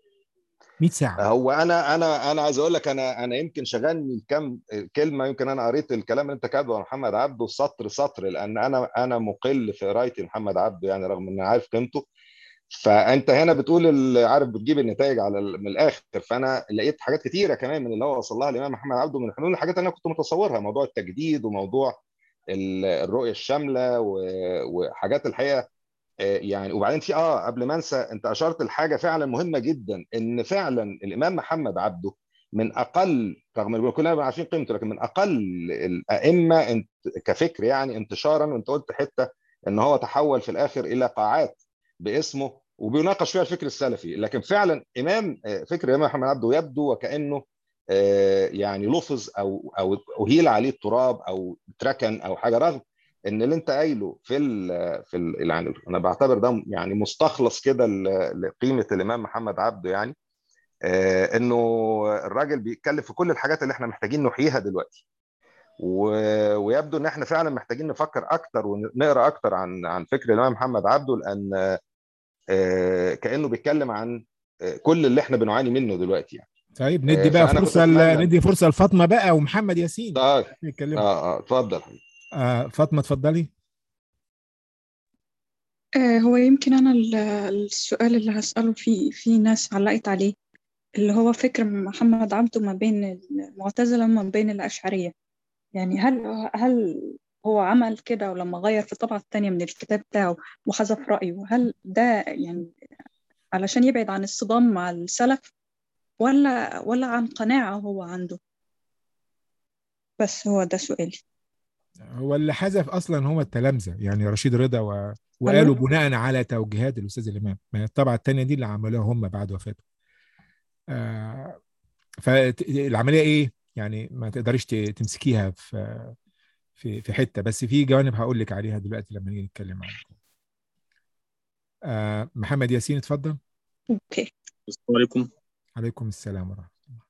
100 ساعه هو انا انا انا عايز اقول لك انا انا يمكن شغلني كم كلمه يمكن انا قريت الكلام اللي انت كاتبه عن محمد عبده سطر سطر لان انا انا مقل في قرايتي محمد عبده يعني رغم ان أنا عارف قيمته فانت هنا بتقول ال- عارف بتجيب النتائج على ال- من الاخر فانا لقيت حاجات كتيره كمان من اللي هو وصل لها الامام محمد عبده من حلول الحاجات اللي انا كنت متصورها موضوع التجديد وموضوع ال- الرؤيه الشامله و- وحاجات الحقيقه آه، يعني وبعدين في اه قبل ما انسى انت اشرت لحاجه فعلا مهمه جدا ان فعلا الامام محمد عبده من اقل رغم ان كلنا عارفين قيمته لكن من اقل الائمه انت- كفكر يعني انتشارا وانت قلت حته ان هو تحول في الاخر الى قاعات باسمه وبيناقش فيها الفكر السلفي لكن فعلا امام آه، فكر الامام محمد عبده يبدو وكانه آه، يعني لفظ او او اهيل عليه التراب او اتركن او حاجه رغم ان اللي انت قايله في ال في ال يعني انا بعتبر ده يعني مستخلص كده ل- لقيمه الامام محمد عبده يعني آه، انه الراجل بيتكلم في كل الحاجات اللي احنا محتاجين نحييها دلوقتي و- ويبدو ان احنا فعلا محتاجين نفكر اكتر ونقرا اكتر عن عن فكر الامام محمد عبده لان آه، كانه بيتكلم عن آه، كل اللي احنا بنعاني منه دلوقتي يعني طيب ندي بقى فأنا كنت فرصه ل- أتمنى- ندي فرصه لفاطمه بقى ومحمد ياسين طيب نتكلموا اه اه اتفضل آه فاطمه اتفضلي آه، هو يمكن أنا ال- السؤال اللي هسأله في في ناس علقت عليه اللي هو فكر محمد عبده ما بين المعتزلة وما بين الأشعرية يعني هل هل هو عمل كده ولما غير في الطبعة الثانية من الكتاب بتاعه وحذف رأيه هل ده يعني علشان يبعد عن الصدام مع السلف ولا ولا عن قناعة هو عنده بس هو ده سؤالي هو اللي حذف اصلا هو التلامذه يعني رشيد رضا و... وقالوا أيوة. بناء على توجيهات الاستاذ الامام ما هي الطبعه الثانيه دي اللي عملوها هم بعد وفاته آه فالعمليه ايه يعني ما تقدريش ت- تمسكيها في في في حته بس في جوانب هقول لك عليها دلوقتي لما نيجي نتكلم عنها آه محمد ياسين اتفضل اوكي السلام عليكم عليكم السلام ورحمه الله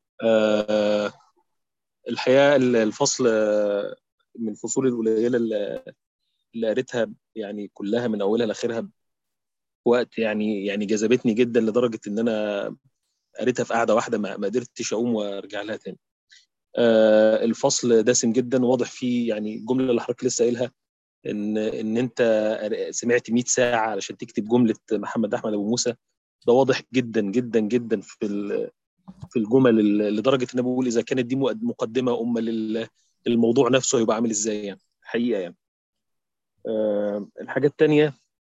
آه الحقيقة الفصل آه، من الفصول القليلة اللي اللي قريتها يعني كلها من أولها لآخرها في وقت يعني يعني جذبتني جدا لدرجة إن أنا قريتها في قعدة واحدة ما ما قدرتش أقوم وأرجع لها تاني. آه الفصل دسم جدا واضح فيه يعني الجملة اللي حضرتك لسه قايلها إن إن أنت سمعت 100 ساعة علشان تكتب جملة محمد أحمد أبو موسى ده واضح جدا جدا جدا في ال- في الجمل ال- لدرجه ان انا بقول اذا كانت دي مقد- مقدمه امه لل- للموضوع نفسه هيبقى عامل ازاي يعني حقيقه يعني آه، الحاجه الثانيه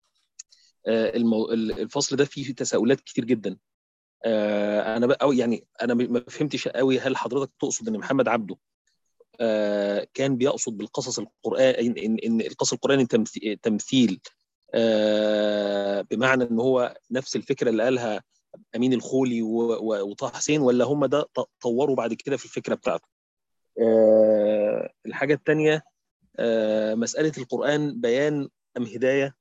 المو... ال- الفصل ده فيه تساؤلات كتير جدا آه، انا بقى أو يعني انا م- ما فهمتش قوي هل حضرتك تقصد ان محمد عبده آه، كان بيقصد بالقصص القرآن إن, إن, إن القصص القرآني تمث- تمثيل آه، بمعنى ان هو نفس الفكره اللي قالها امين الخولي و- و- وطه حسين ولا هم ده ط- طوروا بعد كده في الفكره بتاعته آه، الحاجه الثانيه مساله القران بيان ام هدايه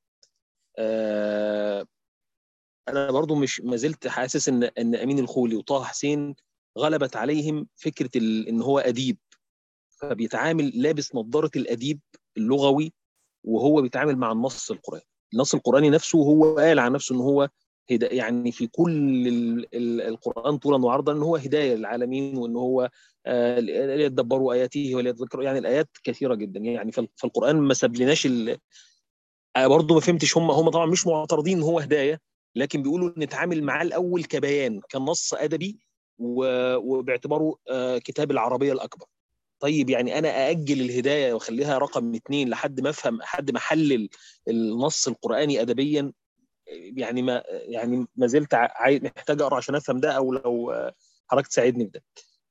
آه، انا برضو مش ما زلت حاسس ان ان امين الخولي وطه حسين غلبت عليهم فكره ال- ان هو اديب فبيتعامل لابس نظاره الاديب اللغوي وهو بيتعامل مع النص القراني النص القراني نفسه هو قال عن نفسه ان هو هدا يعني في كل ال- ال- القران طولا وعرضا ان هو هدايه للعالمين وان هو آه، ليتدبروا اياته وليتذكروا يعني الايات كثيره جدا يعني فال- فالقران ما سابلناش ال- آه، برضه ما فهمتش هم هم طبعا مش معترضين ان هو هدايه لكن بيقولوا نتعامل معاه الاول كبيان كنص ادبي و- وباعتباره آه، كتاب العربيه الاكبر طيب يعني انا ااجل الهدايه واخليها رقم اثنين لحد ما افهم لحد ما احلل النص القراني ادبيا يعني ما يعني ما زلت عاي- محتاج اقرا عشان افهم ده او لو آه، حضرتك تساعدني في ده.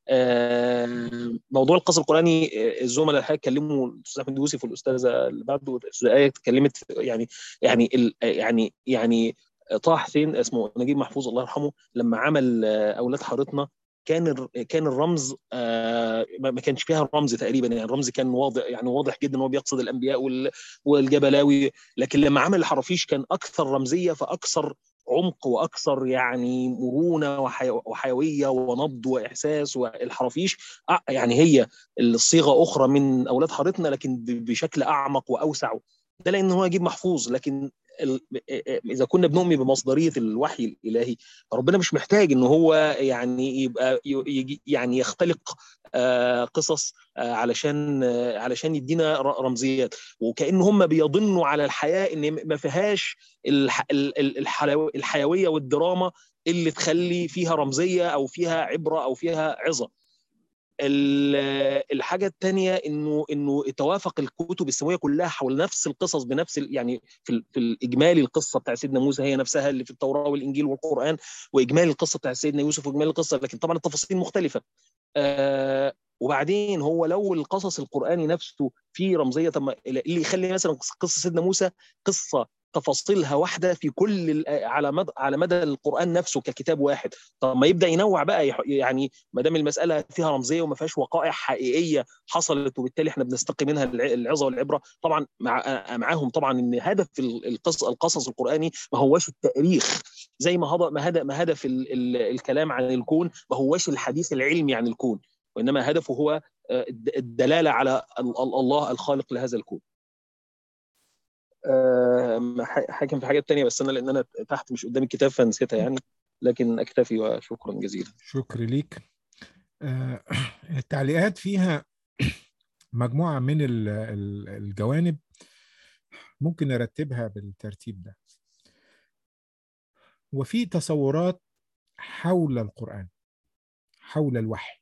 آه، موضوع القصر القراني آه، الزملاء اللي حضرتك اتكلموا الاستاذ احمد يوسف والاستاذه اللي بعده الاستاذه ايه اتكلمت يعني يعني ال- يعني يعني طه حسين اسمه نجيب محفوظ الله يرحمه لما عمل آه، اولاد حارتنا كان الر- كان الرمز آه، ما ما كانش فيها رمز تقريبا يعني الرمز كان واضح يعني واضح جدا ان هو بيقصد الانبياء وال- والجبلاوي لكن لما عمل الحرافيش كان اكثر رمزيه فاكثر عمق واكثر يعني مرونه وحي... وحيويه ونبض واحساس والحرافيش أ- يعني هي الصيغه اخرى من اولاد حارتنا لكن ب- بشكل اعمق واوسع ده لان هو يجيب محفوظ لكن ال- اذا كنا بنؤمن بمصدريه الوحي الالهي ربنا مش محتاج ان هو يعني يبقى يجي يعني يختلق آه، قصص آه، علشان آه، علشان يدينا ر- رمزيات وكأن هم بيضنوا على الحياه ان ما فيهاش الح- ال- ال- الحلو- الحيويه والدراما اللي تخلي فيها رمزيه او فيها عبره او فيها عظه ال- الحاجه الثانيه انه انه توافق الكتب السماويه كلها حول نفس القصص بنفس ال- يعني في ال- في الاجمالي القصه بتاع سيدنا موسى هي نفسها اللي في التوراه والانجيل والقران واجمالي القصه بتاع سيدنا يوسف واجمالي القصه لكن طبعا التفاصيل مختلفه آه وبعدين هو لو القصص القراني نفسه فيه رمزيه طب ما اللي يخلي مثلا قصه سيدنا موسى قصه تفاصيلها واحده في كل ال- على مدى على مدى القران نفسه ككتاب واحد طب ما يبدا ينوع بقى يح- يعني ما دام المساله فيها رمزيه وما فيهاش وقائع حقيقيه حصلت وبالتالي احنا بنستقي منها الع- العظه والعبره طبعا مع معاهم طبعا ان هدف ال- القصص القصص القراني ما هوش التاريخ زي ما هدف ما هدف ما هدف ال- ال- الكلام عن الكون ما هوش الحديث العلمي عن الكون وانما هدفه هو آه، الد- الدلاله على ال- ال- الله الخالق لهذا الكون آه، ح- حاكم في حاجات تانية بس انا لان انا تحت مش قدامي الكتاب فنسيتها يعني لكن اكتفي وشكرا جزيلا شكر ليك آه، التعليقات فيها مجموعة من ال- ال- الجوانب ممكن نرتبها بالترتيب ده وفي تصورات حول القرآن حول الوحي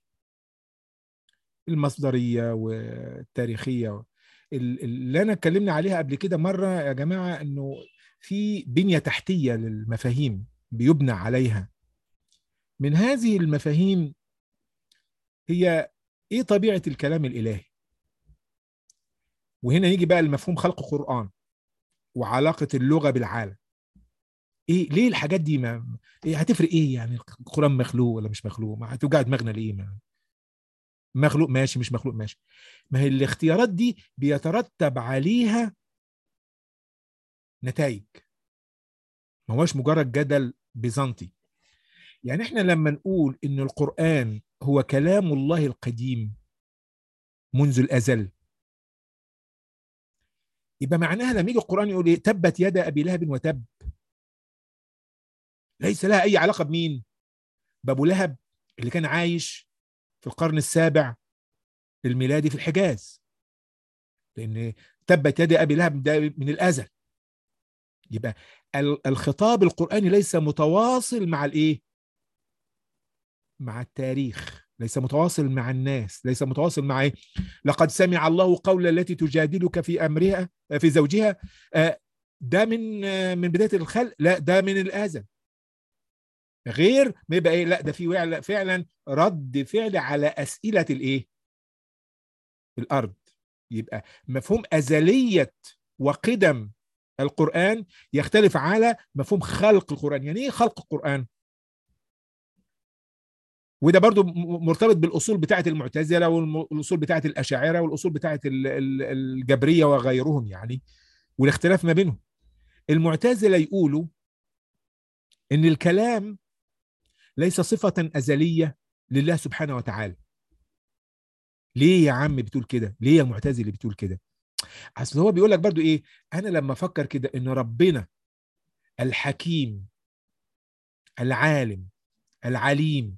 المصدرية والتاريخية ال- اللي أنا اتكلمنا عليها قبل كده مرة يا جماعة إنه في بنية تحتية للمفاهيم بيبنى عليها من هذه المفاهيم هي إيه طبيعة الكلام الإلهي وهنا يجي بقى المفهوم خلق القرآن وعلاقة اللغة بالعالم ايه ليه الحاجات دي ما إيه هتفرق ايه يعني القرآن مخلوق ولا مش مخلوق ما هتوجع دماغنا ليه ما مخلوق ماشي مش مخلوق ماشي ما هي الاختيارات دي بيترتب عليها نتائج ما هوش مجرد جدل بيزنطي يعني احنا لما نقول ان القرآن هو كلام الله القديم منذ الازل يبقى معناها لما يجي القرآن يقول ايه تبت يد ابي لهب وتب ليس لها اي علاقه بمين بابو لهب اللي كان عايش في القرن السابع الميلادي في الحجاز لان تبت يد ابي لهب ده من الازل يبقى ال- الخطاب القراني ليس متواصل مع الايه مع التاريخ ليس متواصل مع الناس ليس متواصل مع ايه لقد سمع الله قول التي تجادلك في امرها في زوجها آه، ده من آه، من بدايه الخلق لا ده من الازل غير ما يبقى ايه لا ده في فعلا فعلا رد فعل على اسئله الايه الارض يبقى مفهوم ازليه وقدم القران يختلف على مفهوم خلق القران يعني ايه خلق القران وده برضو م- مرتبط بالاصول بتاعه المعتزله والاصول بتاعه الاشاعره والاصول بتاعه ال- ال- الجبريه وغيرهم يعني والاختلاف ما بينهم المعتزله يقولوا ان الكلام ليس صفة أزلية لله سبحانه وتعالى ليه يا عم بتقول كده ليه يا معتزلي بتقول كده اصل هو بيقول لك برضو ايه انا لما افكر كده ان ربنا الحكيم العالم العليم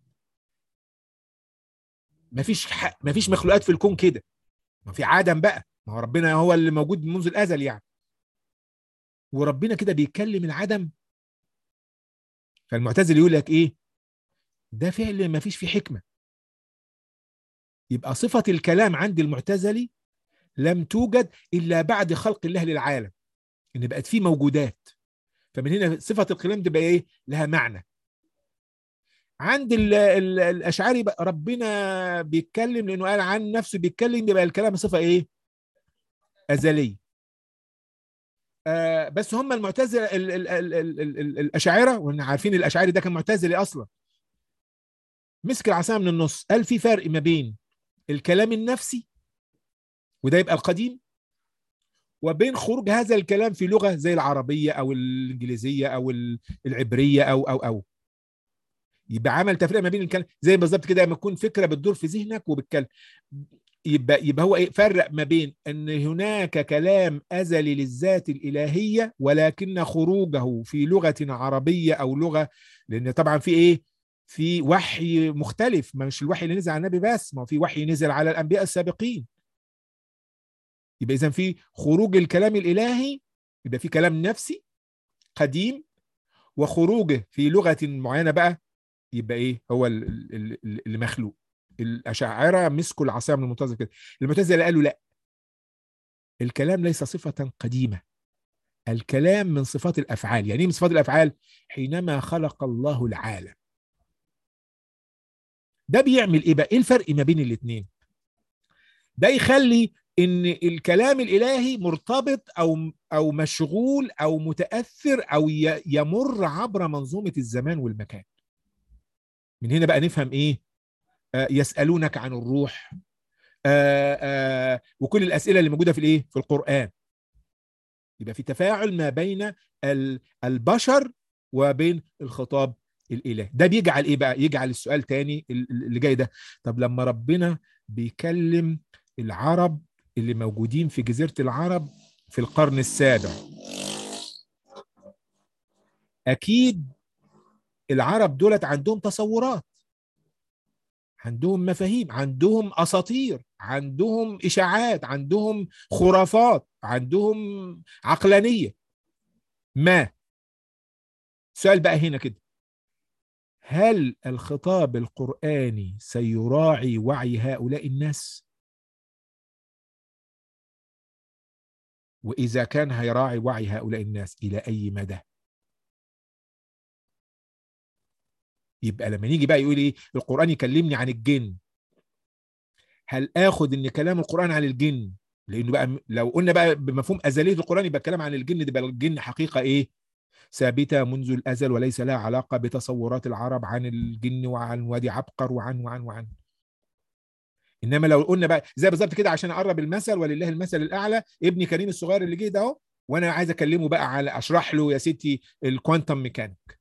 مفيش ح... مفيش مخلوقات في الكون كده ما في عدم بقى ما هو ربنا هو اللي موجود منذ الازل يعني وربنا كده بيتكلم العدم فالمعتزل يقول لك ايه ده فعل ما فيش فيه حكمه يبقى صفه الكلام عند المعتزلي لم توجد الا بعد خلق الله للعالم ان بقت فيه موجودات فمن هنا صفه الكلام تبقى ايه لها معنى عند ال ال الاشعري بقى ربنا بيتكلم لانه قال عن نفسه بيتكلم يبقى الكلام صفه ايه ازليه آه بس هم المعتزله ال- ال- ال- ال- ال- ال- الاشاعره واحنا عارفين الاشعري ده كان معتزلي اصلا مسك العصا من النص قال في فرق ما بين الكلام النفسي وده يبقى القديم وبين خروج هذا الكلام في لغه زي العربيه او الانجليزيه او ال- العبريه او او او يبقى عمل تفرقه ما بين الكلام زي بالظبط كده لما تكون فكره بتدور في ذهنك وبتكلم يبقى يبقى هو ايه فرق ما بين ان هناك كلام ازلي للذات الالهيه ولكن خروجه في لغه عربيه او لغه لان طبعا في ايه في وحي مختلف مش الوحي اللي نزل على النبي بس ما هو في وحي نزل على الانبياء السابقين يبقى اذا في خروج الكلام الالهي يبقى في كلام نفسي قديم وخروجه في لغه معينه بقى يبقى ايه هو اللي مخلوق الاشاعره مسكوا العصا من المعتزله كده المعتزله قالوا لا الكلام ليس صفه قديمه الكلام من صفات الافعال يعني ايه من صفات الافعال حينما خلق الله العالم ده بيعمل ايه بقى ايه الفرق ما بين الاثنين ده يخلي ان الكلام الالهي مرتبط او او مشغول او متاثر او يمر عبر منظومه الزمان والمكان من هنا بقى نفهم ايه آه يسالونك عن الروح آه آه وكل الاسئله اللي موجوده في الايه في القران يبقى في تفاعل ما بين البشر وبين الخطاب الالهي ده بيجعل ايه بقى يجعل السؤال تاني اللي جاي ده طب لما ربنا بيكلم العرب اللي موجودين في جزيره العرب في القرن السابع اكيد العرب دولت عندهم تصورات عندهم مفاهيم عندهم اساطير عندهم اشاعات عندهم خرافات عندهم عقلانيه ما سؤال بقى هنا كده هل الخطاب القراني سيراعي وعي هؤلاء الناس واذا كان هيراعي وعي هؤلاء الناس الى اي مدى يبقى لما نيجي بقى يقول ايه القران يكلمني عن الجن هل اخد ان كلام القران عن الجن لانه بقى لو قلنا بقى بمفهوم ازليه القران يبقى الكلام عن الجن ده بقى الجن حقيقه ايه ثابته منذ الازل وليس لها علاقه بتصورات العرب عن الجن وعن وادي عبقر وعن وعن وعن انما لو قلنا بقى زي بالظبط كده عشان اقرب المثل ولله المثل الاعلى ابني كريم الصغير اللي جه ده اهو وانا عايز اكلمه بقى على اشرح له يا ستي الكوانتم ميكانيك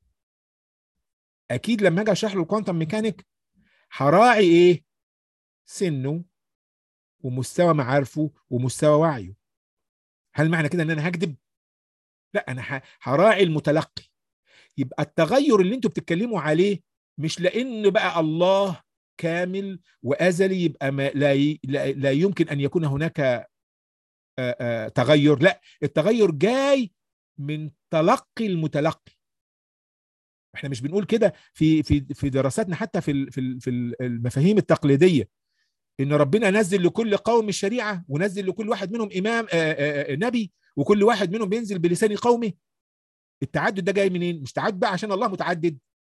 اكيد لما اجي اشرح له الكوانتم ميكانيك هراعي ايه سنه ومستوى معارفه ومستوى وعيه هل معنى كده ان انا هكذب لا انا هراعي المتلقي يبقى التغير اللي انتوا بتتكلموا عليه مش لان بقى الله كامل وازلي يبقى ما لا لا يمكن ان يكون هناك آآ آآ تغير لا التغير جاي من تلقي المتلقي احنا مش بنقول كده في في في دراساتنا حتى في في في المفاهيم التقليديه ان ربنا نزل لكل قوم الشريعه ونزل لكل واحد منهم امام آآ نبي وكل واحد منهم بينزل بلسان قومه التعدد ده جاي منين مش تعدد بقى عشان الله متعدد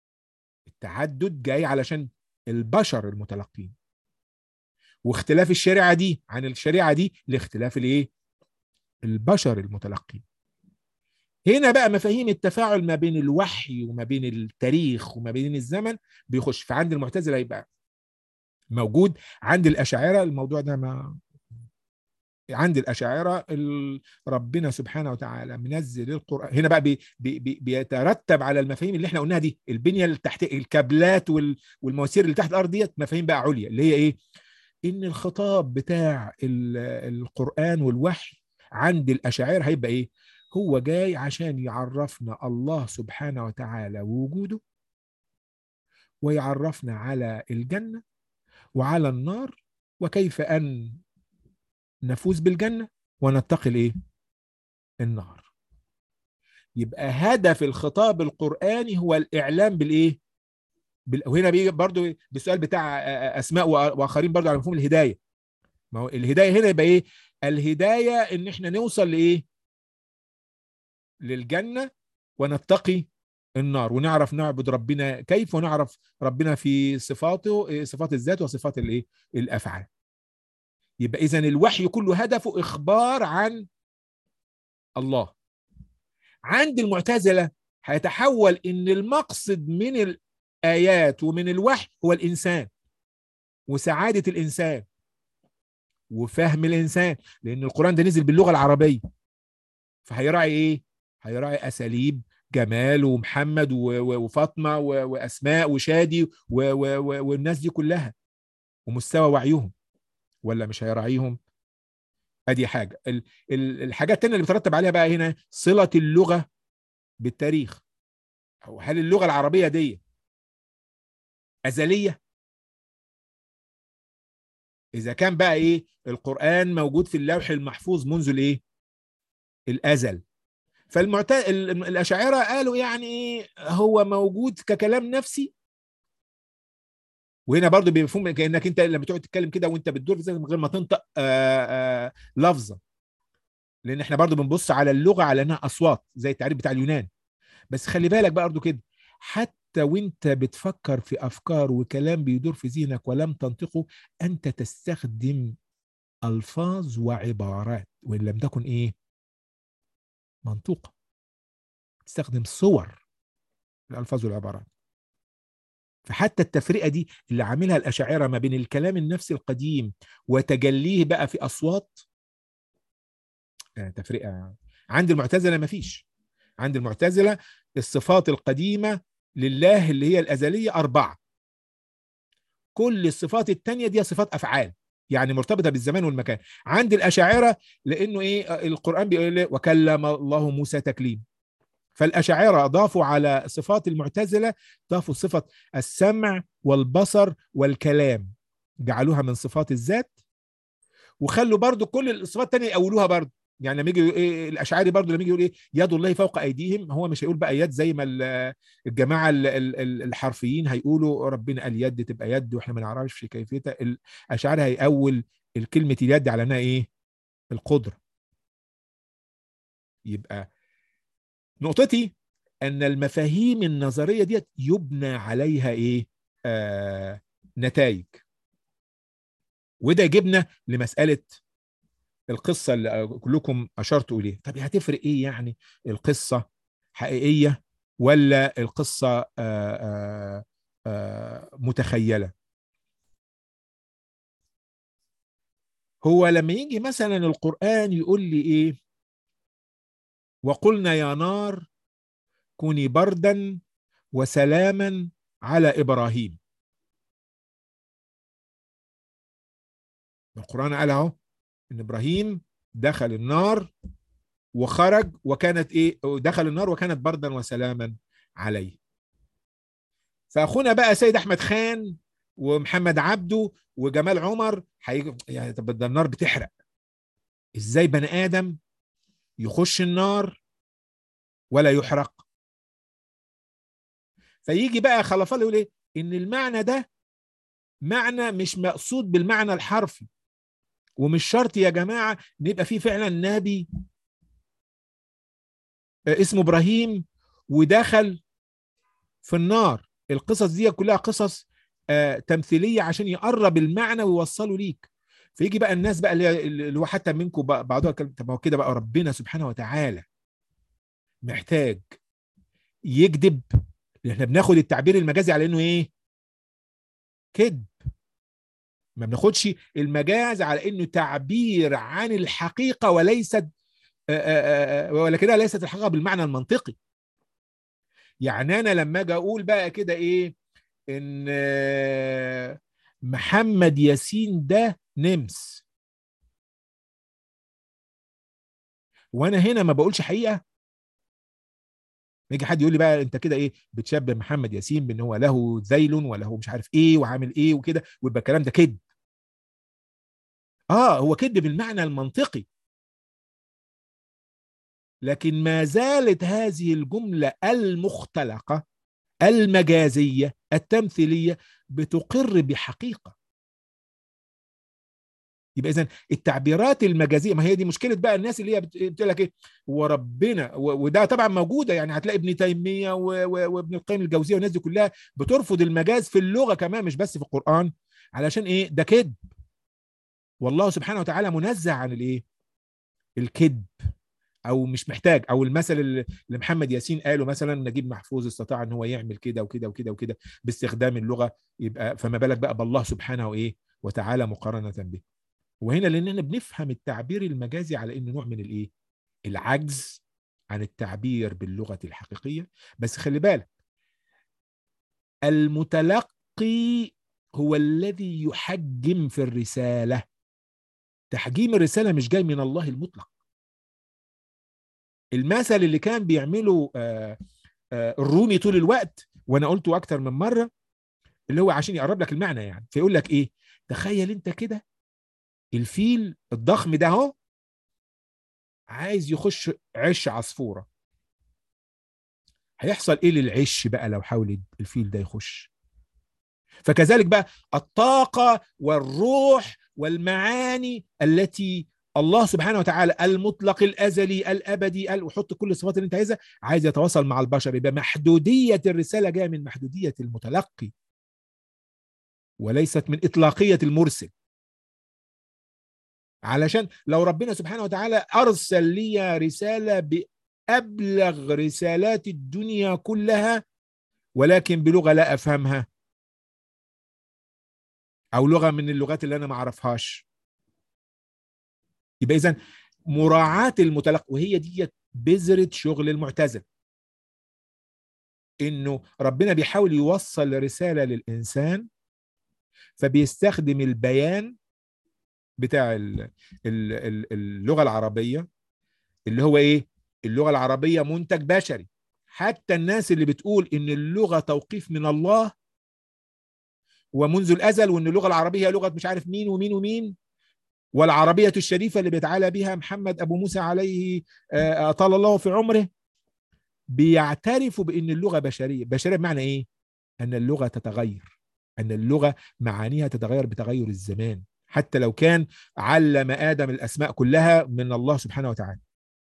التعدد جاي علشان البشر المتلقين واختلاف الشريعه دي عن الشريعه دي لاختلاف الايه البشر المتلقين هنا بقى مفاهيم التفاعل ما بين الوحي وما بين التاريخ وما بين الزمن بيخش فعند المعتزله يبقى موجود عند الاشاعره الموضوع ده ما عند الاشاعره ربنا سبحانه وتعالى منزل القران هنا بقى بي بي بيترتب على المفاهيم اللي احنا قلناها دي البنيه اللي تحت الكابلات والمواسير اللي تحت الارض ديت مفاهيم بقى عليا اللي هي ايه ان الخطاب بتاع القران والوحي عند الاشاعره هيبقى ايه هو جاي عشان يعرفنا الله سبحانه وتعالى ووجوده ويعرفنا على الجنه وعلى النار وكيف ان نفوز بالجنه ونتقي الايه النار يبقى هدف الخطاب القراني هو الاعلام بالايه بال... وهنا بيجي برضو بالسؤال بتاع اسماء واخرين برضو على مفهوم الهدايه ما هو الهدايه هنا يبقى ايه الهدايه ان احنا نوصل لايه للجنه ونتقي النار ونعرف نعبد ربنا كيف ونعرف ربنا في صفاته صفات الذات وصفات الايه الافعال يبقى اذا الوحي كله هدفه اخبار عن الله عند المعتزله هيتحول ان المقصد من الايات ومن الوحي هو الانسان وسعاده الانسان وفهم الانسان لان القران ده نزل باللغه العربيه فهيراعي ايه هيراعي اساليب جمال ومحمد وفاطمه واسماء وشادي والناس دي كلها ومستوى وعيهم ولا مش هيراعيهم ادي حاجه ال- ال- الحاجات التانية اللي بترتب عليها بقى هنا صله اللغه بالتاريخ او هل اللغه العربيه دي ازليه اذا كان بقى ايه القران موجود في اللوح المحفوظ منذ الايه الازل فالمعت... ال- الاشاعره قالوا يعني ايه هو موجود ككلام نفسي وهنا برضو بيفهم كانك انت لما تقعد تتكلم كده وانت بتدور في ذهنك من غير ما تنطق آآ آآ لفظه لان احنا برضو بنبص على اللغه على انها اصوات زي التعريف بتاع اليونان بس خلي بالك بقى برضو كده حتى وانت بتفكر في افكار وكلام بيدور في ذهنك ولم تنطقه انت تستخدم الفاظ وعبارات وان لم تكن ايه منطوقه تستخدم صور الالفاظ والعبارات فحتى التفرقه دي اللي عاملها الاشاعره ما بين الكلام النفسي القديم وتجليه بقى في اصوات آه، تفرقه عند المعتزله ما فيش عند المعتزله الصفات القديمه لله اللي هي الازليه اربعه كل الصفات التانية دي صفات افعال يعني مرتبطه بالزمان والمكان عند الاشاعره لانه ايه آه، القران بيقول إيه؟ وكلم الله موسى تكليم فالأشاعرة ضافوا على صفات المعتزلة ضافوا صفة السمع والبصر والكلام جعلوها من صفات الذات وخلوا برضو كل الصفات التانية يقولوها برضو يعني لما يجي يقول إيه الاشعري برضو لما يجي يقول ايه يد الله فوق ايديهم هو مش هيقول بقى يد زي ما ال- الجماعه ال- ال- ال- الحرفيين هيقولوا ربنا قال يد تبقى يد واحنا ما نعرفش كيفيتها الاشعري هيأول الكلمه اليد على انها ايه القدره يبقى نقطتي ان المفاهيم النظريه ديت يبنى عليها ايه آه نتائج وده يجيبنا لمساله القصه اللي كلكم اشرتوا اليه طب هتفرق ايه يعني القصه حقيقيه ولا القصه آه آه آه متخيله هو لما يجي مثلا القران يقول لي ايه وقلنا يا نار كوني بردا وسلاما على ابراهيم القران قال اهو ان ابراهيم دخل النار وخرج وكانت ايه دخل النار وكانت بردا وسلاما عليه فاخونا بقى سيد احمد خان ومحمد عبده وجمال عمر هيجي يعني طب ده النار بتحرق ازاي بني ادم يخش النار ولا يحرق فيجي بقى خلفال يقول ايه ان المعنى ده معنى مش مقصود بالمعنى الحرفي ومش شرط يا جماعه نبقى فيه فعلا نبي اسمه ابراهيم ودخل في النار القصص دي كلها قصص آه تمثيليه عشان يقرب المعنى ويوصله ليك فيجي بقى الناس بقى اللي اللي هو حتى منكم بعضها طب هو كده بقى ربنا سبحانه وتعالى محتاج يكذب احنا بناخد التعبير المجازي على انه ايه كذب ما بناخدش المجاز على انه تعبير عن الحقيقه وليست ولكنها ليست الحقيقه بالمعنى المنطقي يعني انا لما اجي اقول بقى كده ايه ان محمد ياسين ده نمس وانا هنا ما بقولش حقيقه يجي حد يقول لي بقى انت كده ايه بتشبه محمد ياسين بان هو له ذيل وله مش عارف ايه وعامل ايه وكده ويبقى الكلام ده كذب اه هو كذب بالمعنى المنطقي لكن ما زالت هذه الجمله المختلقه المجازيه التمثيليه بتقر بحقيقه يبقى اذا التعبيرات المجازيه ما هي دي مشكله بقى الناس اللي هي بتقول لك ايه وربنا وده طبعا موجوده يعني هتلاقي ابن تيميه وابن القيم الجوزيه والناس دي كلها بترفض المجاز في اللغه كمان مش بس في القران علشان ايه ده كذب والله سبحانه وتعالى منزه عن الايه الكذب او مش محتاج او المثل اللي محمد ياسين قاله مثلا نجيب محفوظ استطاع ان هو يعمل كده وكده وكده وكده باستخدام اللغه يبقى فما بالك بقى بالله سبحانه وايه وتعالى مقارنه به وهنا لاننا بنفهم التعبير المجازي على انه نوع من الايه العجز عن التعبير باللغه الحقيقيه بس خلي بالك المتلقي هو الذي يحجم في الرساله تحجيم الرساله مش جاي من الله المطلق المثل اللي كان بيعمله آه، آه، الرومي طول الوقت وانا قلته اكتر من مره اللي هو عشان يقرب لك المعنى يعني فيقول لك ايه تخيل انت كده الفيل الضخم ده اهو عايز يخش عش عصفوره هيحصل ايه للعش بقى لو حاول الفيل ده يخش فكذلك بقى الطاقه والروح والمعاني التي الله سبحانه وتعالى المطلق الازلي الابدي ال- وحط كل الصفات اللي انت عايزها عايز يتواصل مع البشر يبقى محدوديه الرساله جايه من محدوديه المتلقي وليست من اطلاقيه المرسل علشان لو ربنا سبحانه وتعالى ارسل لي رساله بابلغ رسالات الدنيا كلها ولكن بلغه لا افهمها او لغه من اللغات اللي انا ما اعرفهاش يبقى اذا مراعاه المتلقي وهي دي بذره شغل المعتزل انه ربنا بيحاول يوصل رساله للانسان فبيستخدم البيان بتاع ال- ال- ال- اللغه العربيه اللي هو ايه اللغه العربيه منتج بشري حتى الناس اللي بتقول ان اللغه توقيف من الله ومنذ الازل وان اللغه العربيه هي لغه مش عارف مين ومين ومين والعربيه الشريفه اللي بيتعالى بها محمد ابو موسى عليه آه، اطال الله في عمره بيعترفوا بان اللغه بشريه بشريه بمعنى ايه ان اللغه تتغير ان اللغه معانيها تتغير بتغير الزمان حتى لو كان علم ادم الاسماء كلها من الله سبحانه وتعالى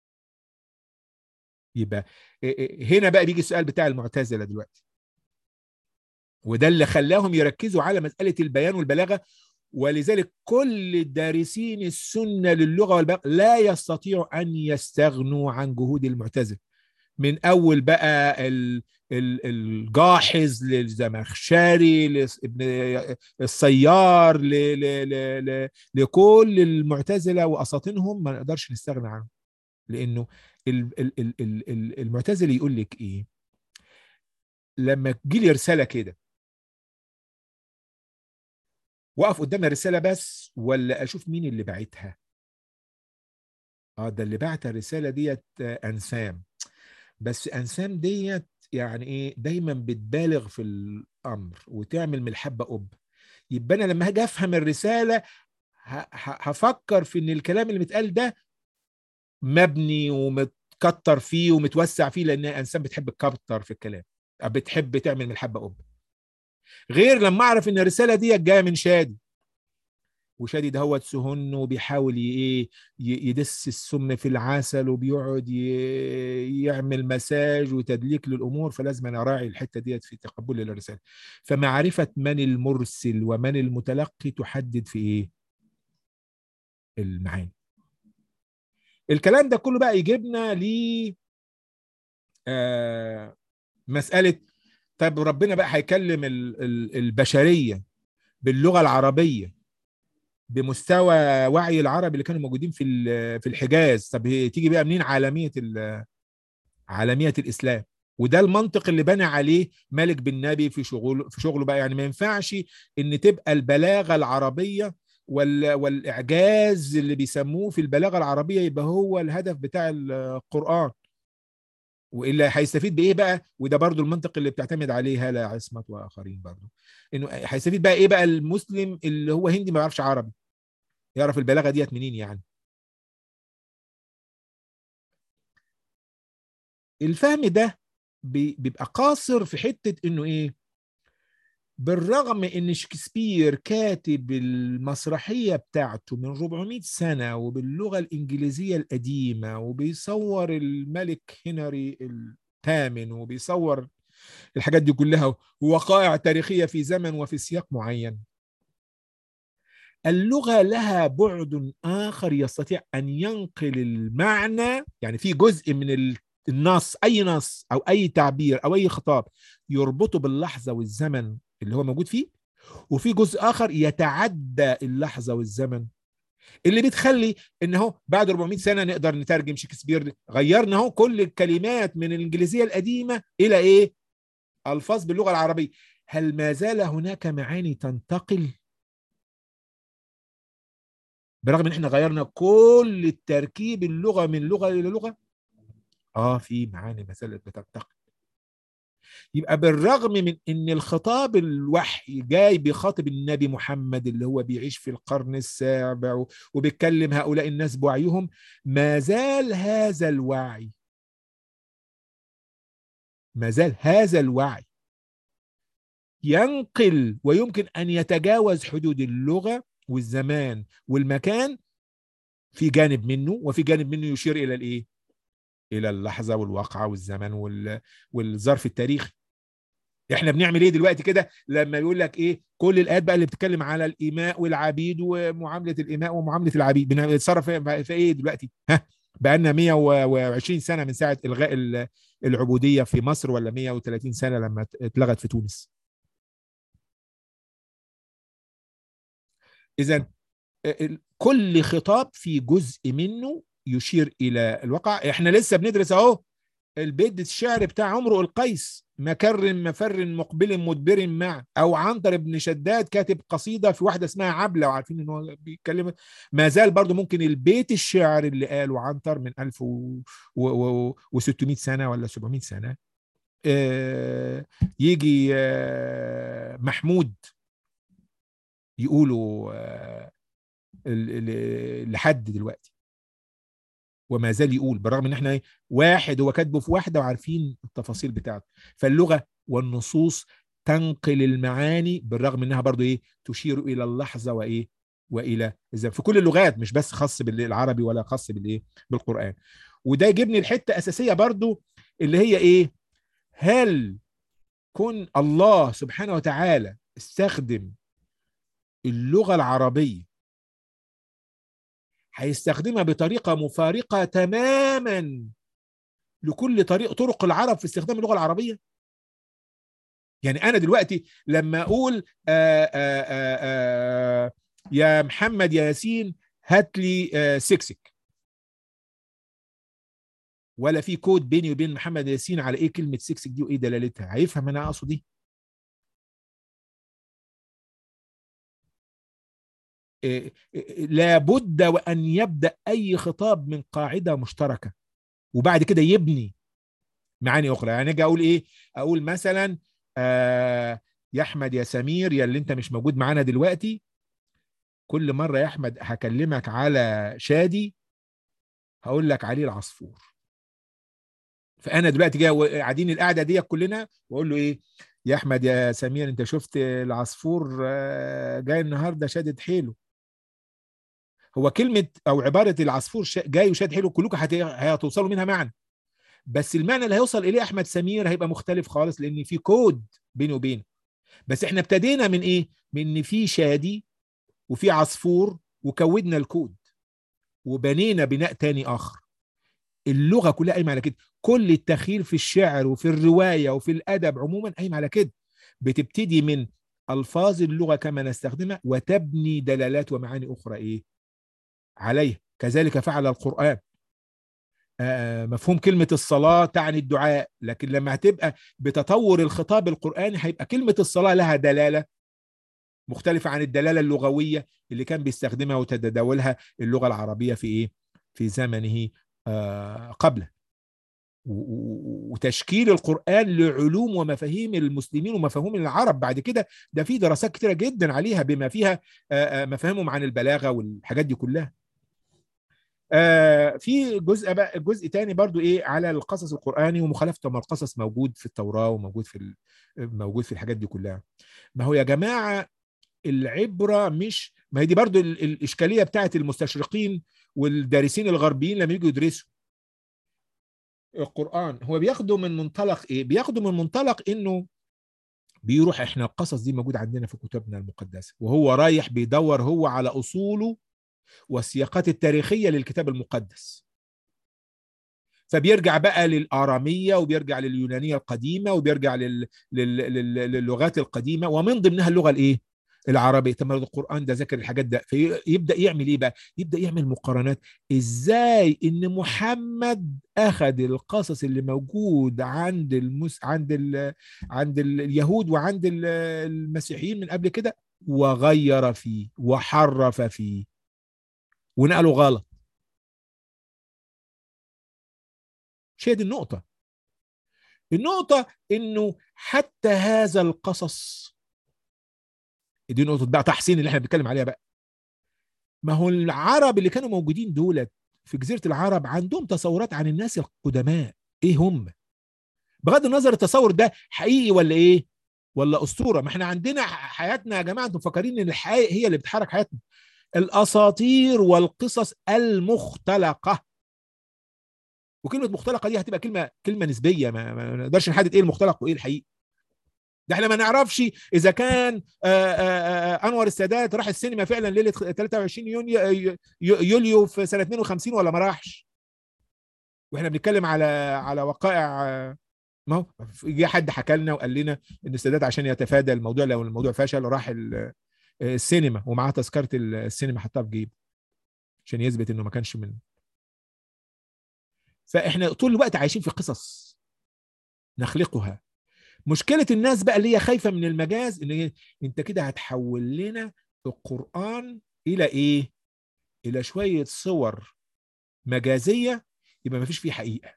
يبقى هنا بقى بيجي السؤال بتاع المعتزله دلوقتي وده اللي خلاهم يركزوا على مساله البيان والبلاغه ولذلك كل دارسين السنه للغه والبلاغه لا يستطيعوا ان يستغنوا عن جهود المعتزله من اول بقى ال ال الجاحظ للزمخشري لابن السيار ل ل ل ل لكل المعتزله واساطينهم ما نقدرش نستغنى عنهم لانه ال ال ال ال ال المعتزلي يقول لك ايه لما تجي لي رساله كده واقف قدام الرساله بس ولا اشوف مين اللي باعتها اه ده اللي بعت الرساله ديت آه، انسام بس انسام ديت يعني ايه دايما بتبالغ في الامر وتعمل من الحبه قب يبقى انا لما هاجي افهم الرساله ه- ه- هفكر في ان الكلام اللي متقال ده مبني ومتكتر فيه ومتوسع فيه لان انسان بتحب تكتر في الكلام بتحب تعمل من الحبه قب غير لما اعرف ان الرساله دي جايه من شادي وشادي ده هو سهن وبيحاول ي- ايه ي- يدس السم في العسل وبيقعد ي- يعمل مساج وتدليك للامور فلازم أنا اراعي الحته ديت في تقبل الرساله فمعرفه من المرسل ومن المتلقي تحدد في ايه المعاني الكلام ده كله بقى يجيبنا ل آه مساله طب ربنا بقى هيكلم ال- ال- البشريه باللغه العربيه بمستوى وعي العرب اللي كانوا موجودين في ال- في الحجاز طب هي تيجي بقى منين عالميه ال- عالميه الاسلام وده المنطق اللي بنى عليه مالك بن نبي في شغله في شغله بقى يعني ما ينفعش ان تبقى البلاغه العربيه وال والاعجاز اللي بيسموه في البلاغه العربيه يبقى هو الهدف بتاع القران والا هيستفيد بايه بقى وده برضو المنطق اللي بتعتمد عليه هلا عصمت واخرين برضو انه هيستفيد بقى ايه بقى المسلم اللي هو هندي ما يعرفش عربي يعرف البلاغه ديت منين يعني الفهم ده بي- بيبقى قاصر في حته انه ايه بالرغم ان شكسبير كاتب المسرحيه بتاعته من 400 سنه وباللغه الانجليزيه القديمه وبيصور الملك هنري الثامن وبيصور الحاجات دي كلها وقائع تاريخيه في زمن وفي سياق معين اللغه لها بعد اخر يستطيع ان ينقل المعنى يعني في جزء من ال- النص اي نص او اي تعبير او اي خطاب يربطه باللحظه والزمن اللي هو موجود فيه وفي جزء اخر يتعدى اللحظه والزمن اللي بتخلي ان هو بعد 400 سنه نقدر نترجم شكسبير غيرنا اهو كل الكلمات من الانجليزيه القديمه الى ايه الفاظ باللغه العربيه هل ما زال هناك معاني تنتقل برغم ان احنا غيرنا كل التركيب اللغه من لغه الى لغه اه في معاني ما زالت بتنتقل يبقى بالرغم من ان الخطاب الوحي جاي بيخاطب النبي محمد اللي هو بيعيش في القرن السابع وبيتكلم هؤلاء الناس بوعيهم ما زال هذا الوعي ما زال هذا الوعي ينقل ويمكن ان يتجاوز حدود اللغه والزمان والمكان في جانب منه وفي جانب منه يشير الى الايه؟ الى اللحظه والواقعه والزمن وال... والظرف التاريخي. احنا بنعمل ايه دلوقتي كده لما يقول لك ايه كل الايات بقى اللي بتتكلم على الاماء والعبيد ومعامله الاماء ومعامله العبيد بنتصرف في ايه دلوقتي؟ ها بقى لنا 120 سنه من ساعه الغاء العبوديه في مصر ولا 130 سنه لما اتلغت في تونس. اذا كل خطاب في جزء منه يشير الى الواقع احنا لسه بندرس اهو البيت الشعر بتاع عمرو القيس مكر مفر مقبل مدبر مع او عنتر بن شداد كاتب قصيده في واحده اسمها عبله وعارفين ان هو بيتكلم ما زال برضو ممكن البيت الشعر اللي قاله عنتر من 1600 سنه ولا 700 سنه يجي محمود يقولوا لحد دلوقتي وما زال يقول بالرغم ان احنا واحد هو كاتبه في واحده وعارفين التفاصيل بتاعته فاللغه والنصوص تنقل المعاني بالرغم انها برضو ايه تشير الى اللحظه وايه والى الزمن في كل اللغات مش بس خاص بالعربي ولا خاص بالايه بالقران وده يجيبني الحته اساسيه برضو اللي هي ايه هل كن الله سبحانه وتعالى استخدم اللغه العربيه هيستخدمها بطريقه مفارقه تماما لكل طريق طرق العرب في استخدام اللغه العربيه يعني انا دلوقتي لما اقول آآ آآ آآ يا محمد يا ياسين هات لي سكسك ولا في كود بيني وبين محمد ياسين على ايه كلمه سكسك دي وايه دلالتها هيفهم انا اقصد ايه لابد وان يبدا اي خطاب من قاعده مشتركه وبعد كده يبني معاني اخرى يعني اجي اقول ايه اقول مثلا آه يا احمد يا سمير يا اللي انت مش موجود معانا دلوقتي كل مره يا احمد هكلمك على شادي هقول لك عليه العصفور فانا دلوقتي جاي قاعدين القعده دي كلنا واقول له ايه يا احمد يا سمير انت شفت العصفور جاي النهارده شادد حيله هو كلمه او عباره العصفور جاي وشاد حيله كلكم هتوصلوا منها معنى بس المعنى اللي هيوصل اليه احمد سمير هيبقى مختلف خالص لان في كود بيني وبينه بس احنا ابتدينا من ايه من ان في شادي وفي عصفور وكودنا الكود وبنينا بناء تاني اخر اللغه كلها قايمه على كده كل التخيل في الشعر وفي الروايه وفي الادب عموما قايم على كده بتبتدي من الفاظ اللغه كما نستخدمها وتبني دلالات ومعاني اخرى ايه عليها كذلك فعل القران آه مفهوم كلمة الصلاة تعني الدعاء لكن لما هتبقى بتطور الخطاب القرآني هيبقى كلمة الصلاة لها دلالة مختلفة عن الدلالة اللغوية اللي كان بيستخدمها وتتداولها اللغة العربية في إيه؟ في زمنه آه قبله وتشكيل القرآن لعلوم ومفاهيم المسلمين ومفاهيم العرب بعد كده ده في دراسات كتيرة جدا عليها بما فيها آه مفاهيمهم عن البلاغة والحاجات دي كلها آه في جزء بقى جزء تاني برضو ايه على القصص القراني ومخالفته ما القصص موجود في التوراه وموجود في موجود في الحاجات دي كلها ما هو يا جماعه العبره مش ما هي دي برضو الاشكاليه بتاعت المستشرقين والدارسين الغربيين لما يجوا يدرسوا القران هو بياخدوا من منطلق ايه بياخدوا من منطلق انه بيروح احنا القصص دي موجوده عندنا في كتبنا المقدسه وهو رايح بيدور هو على اصوله والسياقات التاريخية للكتاب المقدس فبيرجع بقى للآرامية وبيرجع لليونانية القديمة وبيرجع لل... لل... لل... للغات القديمة ومن ضمنها اللغة الإيه؟ العربية طب القرآن ده ذكر الحاجات ده فيبدأ يعمل إيه بقى؟ يبدأ يعمل مقارنات إزاي إن محمد أخذ القصص اللي موجود عند المس... عند ال... عند اليهود وعند المسيحيين من قبل كده وغير فيه وحرف فيه ونقلوا غلط مش هي دي النقطة النقطة انه حتى هذا القصص دي نقطة بقى تحسين اللي احنا بنتكلم عليها بقى ما هو العرب اللي كانوا موجودين دولت في جزيرة العرب عندهم تصورات عن الناس القدماء ايه هم بغض النظر التصور ده حقيقي ولا ايه ولا اسطوره ما احنا عندنا حياتنا يا جماعه انتم مفكرين ان الحقيقه هي اللي بتحرك حياتنا الاساطير والقصص المختلقه وكلمه مختلقه دي هتبقى كلمه كلمه نسبيه ما, ما نقدرش نحدد ايه المختلق وايه الحقيقي ده احنا ما نعرفش اذا كان آآ آآ انور السادات راح السينما فعلا ليله 23 يونيو يوليو في سنه 52 ولا ما راحش واحنا بنتكلم على على وقائع ما هو جه حد حكى لنا وقال لنا ان السادات عشان يتفادى الموضوع لو الموضوع فشل راح السينما ومعاه تذكره السينما حطها في جيبه عشان يثبت انه ما كانش من فاحنا طول الوقت عايشين في قصص نخلقها مشكله الناس بقى اللي هي خايفه من المجاز ان انت كده هتحول لنا القران الى ايه الى شويه صور مجازيه يبقى ما فيش فيه حقيقه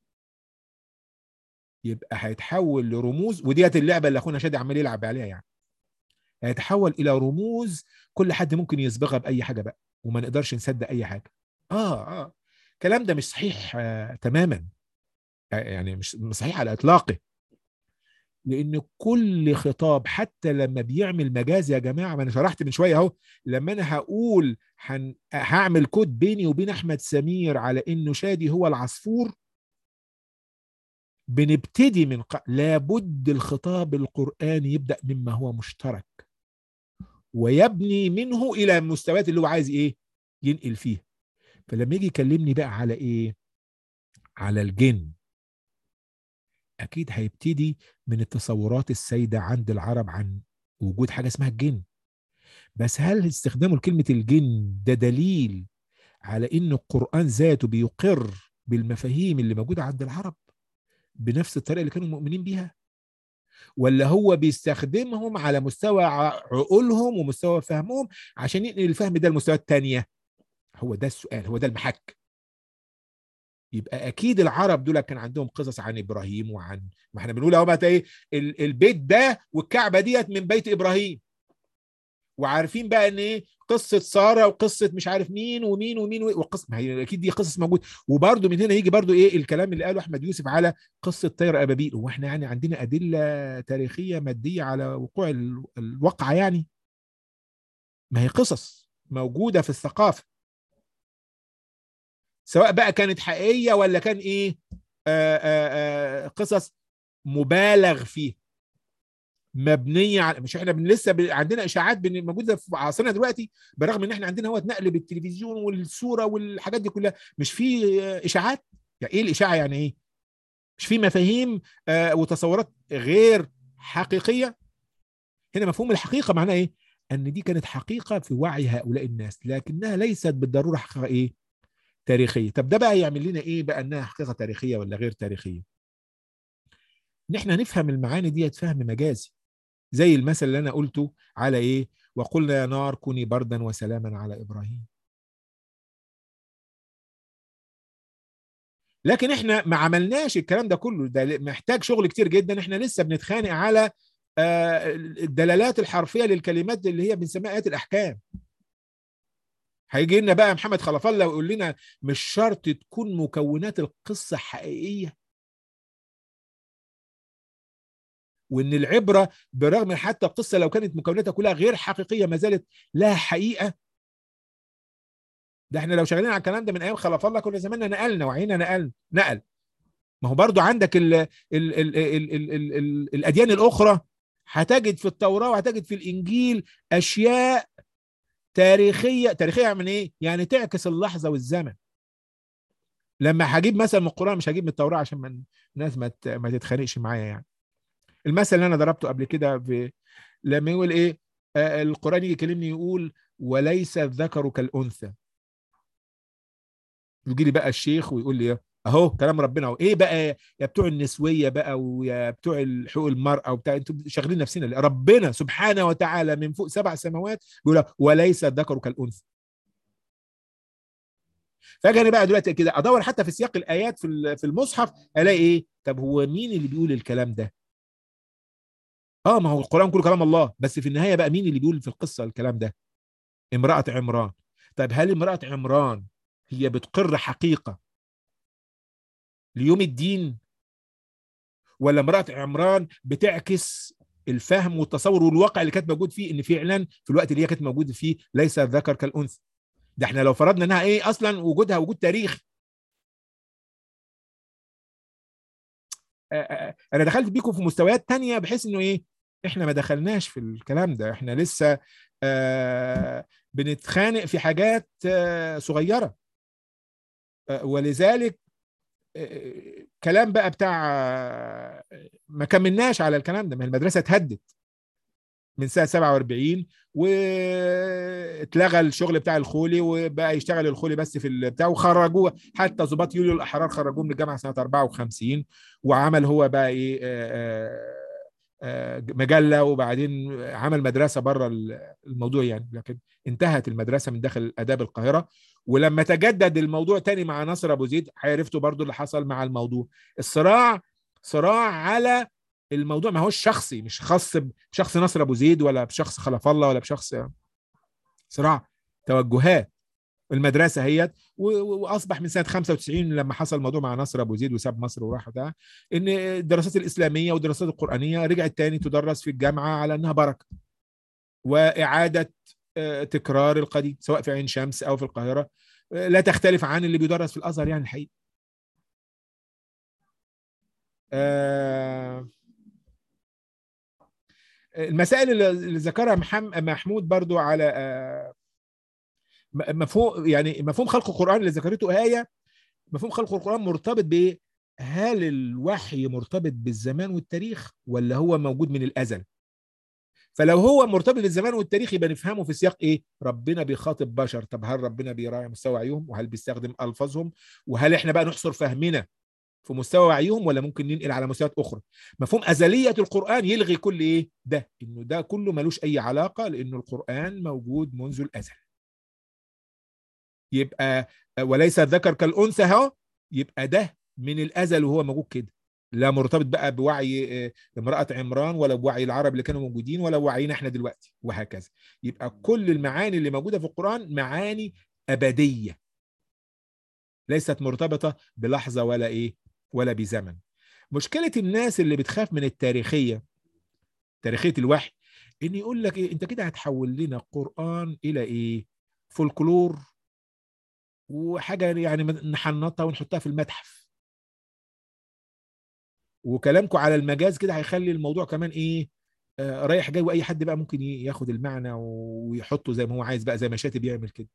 يبقى هيتحول لرموز وديت اللعبه اللي اخونا شادي عمال يلعب عليها يعني هيتحول الى رموز كل حد ممكن يصبغها باي حاجه بقى وما نقدرش نصدق اي حاجه اه اه الكلام ده مش صحيح آه تماما يعني مش صحيح على اطلاقه لان كل خطاب حتى لما بيعمل مجاز يا جماعه ما انا شرحت من شويه اهو لما انا هقول هن... هعمل كود بيني وبين احمد سمير على انه شادي هو العصفور بنبتدي من ق... لابد الخطاب القرآني يبدأ مما هو مشترك ويبني منه إلى المستويات اللي هو عايز إيه ينقل فيها فلما يجي يكلمني بقى على إيه على الجن أكيد هيبتدي من التصورات السائدة عند العرب عن وجود حاجة اسمها الجن بس هل استخدامه لكلمة الجن ده دليل على إن القرآن ذاته بيقر بالمفاهيم اللي موجودة عند العرب بنفس الطريقه اللي كانوا مؤمنين بيها ولا هو بيستخدمهم على مستوى عقولهم ومستوى فهمهم عشان ينقل الفهم ده لمستويات تانية هو ده السؤال هو ده المحك يبقى اكيد العرب دول كان عندهم قصص عن ابراهيم وعن ما احنا بنقول اهو بقى ايه البيت ده والكعبه ديت من بيت ابراهيم وعارفين بقى ان ايه قصه ساره وقصه مش عارف مين ومين ومين وقصه ما هي اكيد دي قصص موجوده وبرده من هنا يجي برده ايه الكلام اللي قاله احمد يوسف على قصه طير ابابيل هو احنا يعني عندنا ادله تاريخيه ماديه على وقوع الواقعه يعني ما هي قصص موجوده في الثقافه سواء بقى كانت حقيقيه ولا كان ايه آآ آآ قصص مبالغ فيها مبنيه على مش احنا لسه ب... عندنا اشاعات موجوده في عصرنا دلوقتي برغم ان احنا عندنا هو نقل بالتلفزيون والصوره والحاجات دي كلها مش في اشاعات يعني ايه الاشاعه يعني ايه مش في مفاهيم آه وتصورات غير حقيقيه هنا مفهوم الحقيقه معناه ايه ان دي كانت حقيقه في وعي هؤلاء الناس لكنها ليست بالضروره حقيقه ايه تاريخيه طب ده بقى يعمل لنا ايه بقى انها حقيقه تاريخيه ولا غير تاريخيه ان احنا نفهم المعاني ديت فهم مجازي زي المثل اللي انا قلته على ايه وقلنا يا نار كوني بردا وسلاما على ابراهيم لكن احنا ما عملناش الكلام ده كله ده محتاج شغل كتير جدا احنا لسه بنتخانق على الدلالات الحرفيه للكلمات اللي هي بنسميها ايات الاحكام هيجي لنا بقى محمد خلف الله ويقول لنا مش شرط تكون مكونات القصه حقيقيه وان العبره برغم حتى القصه لو كانت مكوناتها كلها غير حقيقيه ما زالت لها حقيقه ده احنا لو شغالين على الكلام ده من ايام خلف الله كنا زماننا نقلنا وعينا نقل نقل ما هو برضو عندك ال ال ال ال ال ال ال ال الاديان الاخرى هتجد في التوراه وهتجد في الانجيل اشياء تاريخيه تاريخيه يعني ايه؟ يعني تعكس اللحظه والزمن لما هجيب مثلا من القران مش هجيب من التوراه عشان الناس ما ما تتخانقش معايا يعني المثل اللي انا ضربته قبل كده في لما يقول ايه آه القران يجي يكلمني يقول وليس الذكر كالانثى يجي لي بقى الشيخ ويقول لي اهو كلام ربنا اهو ايه بقى يا بتوع النسويه بقى ويا بتوع حقوق المراه وبتاع انتوا شاغلين نفسنا ربنا سبحانه وتعالى من فوق سبع سماوات بيقول وليس الذكر كالانثى فاجي انا بقى دلوقتي كده ادور حتى في سياق الايات في في المصحف الاقي ايه طب هو مين اللي بيقول الكلام ده اه ما هو القران كله كلام الله بس في النهايه بقى مين اللي بيقول في القصه الكلام ده امراه عمران طيب هل امراه عمران هي بتقر حقيقه ليوم الدين ولا امراه عمران بتعكس الفهم والتصور والواقع اللي كانت موجود فيه ان فعلا في الوقت اللي هي كانت موجوده فيه ليس الذكر كالانثى ده احنا لو فرضنا انها ايه اصلا وجودها وجود تاريخي انا دخلت بيكم في مستويات تانية بحيث انه ايه احنا ما دخلناش في الكلام ده احنا لسه آه بنتخانق في حاجات آه صغيرة آه ولذلك كلام بقى بتاع ما كملناش على الكلام ده ما المدرسة اتهدت من سنة 47 واتلغى الشغل بتاع الخولي وبقى يشتغل الخولي بس في البتاع وخرجوه حتى ضباط يوليو الأحرار خرجوه من الجامعة سنة 54 وعمل هو بقى ايه مجله وبعدين عمل مدرسه بره الموضوع يعني لكن انتهت المدرسه من داخل اداب القاهره ولما تجدد الموضوع تاني مع نصر ابو زيد عرفتوا برضو اللي حصل مع الموضوع الصراع صراع على الموضوع ما هوش شخصي مش خاص بشخص نصر ابو زيد ولا بشخص خلف الله ولا بشخص صراع توجهات المدرسه هي واصبح من سنه 95 لما حصل الموضوع مع نصر ابو زيد وساب مصر وراح ده ان الدراسات الاسلاميه والدراسات القرانيه رجعت تاني تدرس في الجامعه على انها بركه واعاده تكرار القديم سواء في عين شمس او في القاهره لا تختلف عن اللي بيدرس في الازهر يعني الحقيقه المسائل اللي ذكرها محمود برضو على مفهوم يعني مفهوم خلق القرآن اللي ذكرته آية مفهوم خلق القرآن مرتبط بإيه؟ هل الوحي مرتبط بالزمان والتاريخ ولا هو موجود من الأزل؟ فلو هو مرتبط بالزمان والتاريخ يبقى نفهمه في سياق ايه؟ ربنا بيخاطب بشر، طب هل ربنا بيراعي مستوى وعيهم؟ وهل بيستخدم الفاظهم؟ وهل احنا بقى نحصر فهمنا في مستوى وعيهم ولا ممكن ننقل على مستويات اخرى؟ مفهوم ازليه القران يلغي كل ايه؟ ده انه ده كله ملوش اي علاقه لانه القران موجود منذ الازل. يبقى وليس الذكر كالانثى اهو يبقى ده من الازل وهو موجود كده لا مرتبط بقى بوعي امراه عمران ولا بوعي العرب اللي كانوا موجودين ولا بوعينا احنا دلوقتي وهكذا يبقى كل المعاني اللي موجوده في القران معاني ابديه ليست مرتبطه بلحظه ولا ايه ولا بزمن مشكله الناس اللي بتخاف من التاريخيه تاريخيه الوحي ان يقول لك إيه انت كده هتحول لنا القران الى ايه فولكلور وحاجه يعني نحنطها ونحطها في المتحف وكلامكم على المجاز كده هيخلي الموضوع كمان ايه آه رايح جاي واي حد بقى ممكن ياخد المعنى ويحطه زي ما هو عايز بقى زي ما شاتي بيعمل كده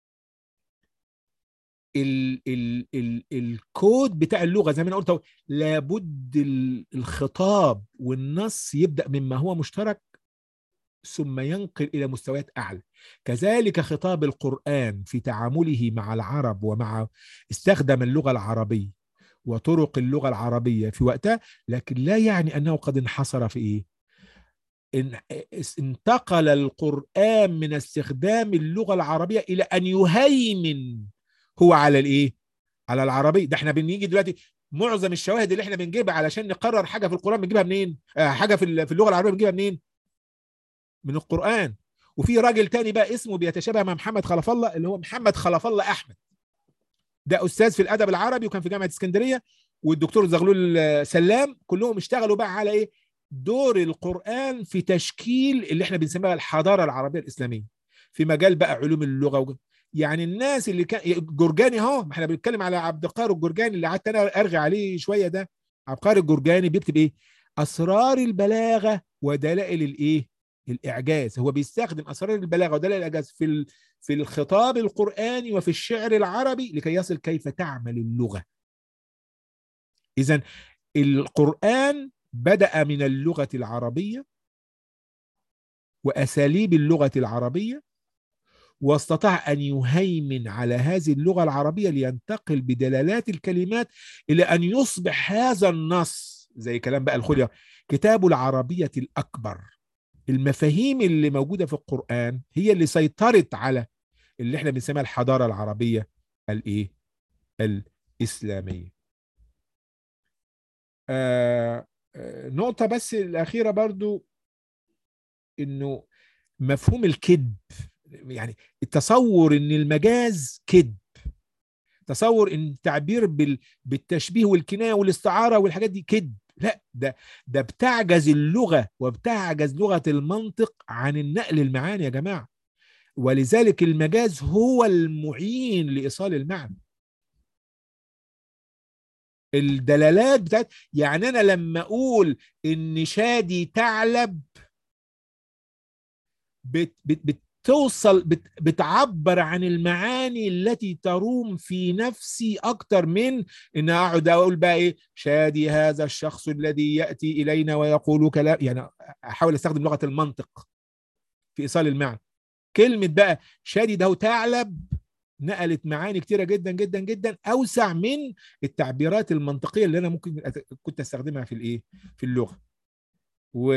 ال ال ال الكود بتاع اللغه زي ما انا قلت لابد الخطاب والنص يبدا مما هو مشترك ثم ينقل الى مستويات اعلى كذلك خطاب القران في تعامله مع العرب ومع استخدم اللغه العربيه وطرق اللغه العربيه في وقتها لكن لا يعني انه قد انحصر في ايه إن انتقل القران من استخدام اللغه العربيه الى ان يهيمن هو على الايه على العربيه ده احنا بنيجي دلوقتي معظم الشواهد اللي احنا بنجيبها علشان نقرر حاجه في القران بنجيبها منين آه حاجه في في اللغه العربيه بنجيبها منين من القرآن وفي راجل تاني بقى اسمه بيتشابه مع محمد خلف الله اللي هو محمد خلف الله أحمد ده أستاذ في الأدب العربي وكان في جامعة اسكندرية والدكتور زغلول سلام كلهم اشتغلوا بقى على إيه دور القرآن في تشكيل اللي احنا بنسميها الحضارة العربية الإسلامية في مجال بقى علوم اللغة و... يعني الناس اللي كان جرجاني اهو ما احنا بنتكلم على عبد القاهر الجرجاني اللي قعدت انا ارغي عليه شويه ده عبد القاهر الجرجاني بيكتب ايه اسرار البلاغه ودلائل الايه الاعجاز هو بيستخدم اسرار البلاغه ودلائل الاعجاز في في الخطاب القراني وفي الشعر العربي لكي يصل كيف تعمل اللغه اذا القران بدا من اللغه العربيه واساليب اللغه العربيه واستطاع ان يهيمن على هذه اللغه العربيه لينتقل بدلالات الكلمات الى ان يصبح هذا النص زي كلام بقى الخلية كتاب العربيه الاكبر المفاهيم اللي موجوده في القران هي اللي سيطرت على اللي احنا بنسميها الحضاره العربيه الايه الاسلاميه آه آه، نقطه بس الاخيره برضو انه مفهوم الكذب يعني التصور ان المجاز كذب تصور ان التعبير بال... بالتشبيه والكنايه والاستعاره والحاجات دي كذب لا ده ده بتعجز اللغه وبتعجز لغه المنطق عن النقل المعاني يا جماعه ولذلك المجاز هو المعين لايصال المعنى الدلالات بتاعت يعني انا لما اقول ان شادي ثعلب بت بت بتوصل بت بتعبر عن المعاني التي تروم في نفسي اكتر من ان اقعد اقول بقى ايه شادي هذا الشخص الذي ياتي الينا ويقول كلام يعني احاول استخدم لغه المنطق في ايصال المعنى كلمه بقى شادي ده ثعلب نقلت معاني كتيره جدا جدا جدا اوسع من التعبيرات المنطقيه اللي انا ممكن أت- كنت استخدمها في الايه في اللغه و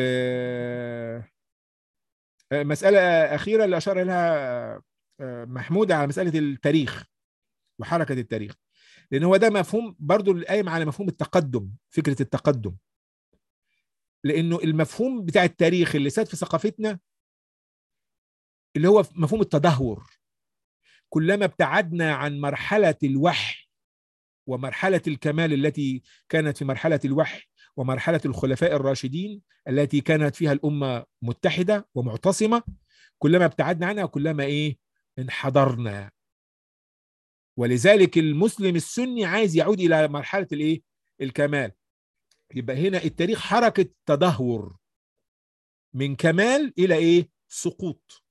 مسألة أخيرة اللي أشار لها محمود على مسألة التاريخ وحركة التاريخ لأن هو ده مفهوم برضو قايم على مفهوم التقدم فكرة التقدم لأنه المفهوم بتاع التاريخ اللي ساد في ثقافتنا اللي هو مفهوم التدهور كلما ابتعدنا عن مرحلة الوحي ومرحلة الكمال التي كانت في مرحلة الوحي ومرحلة الخلفاء الراشدين التي كانت فيها الأمة متحدة ومعتصمة كلما ابتعدنا عنها كلما إيه انحدرنا ولذلك المسلم السني عايز يعود إلى مرحلة الإيه الكمال يبقى هنا التاريخ حركة تدهور من كمال إلى إيه سقوط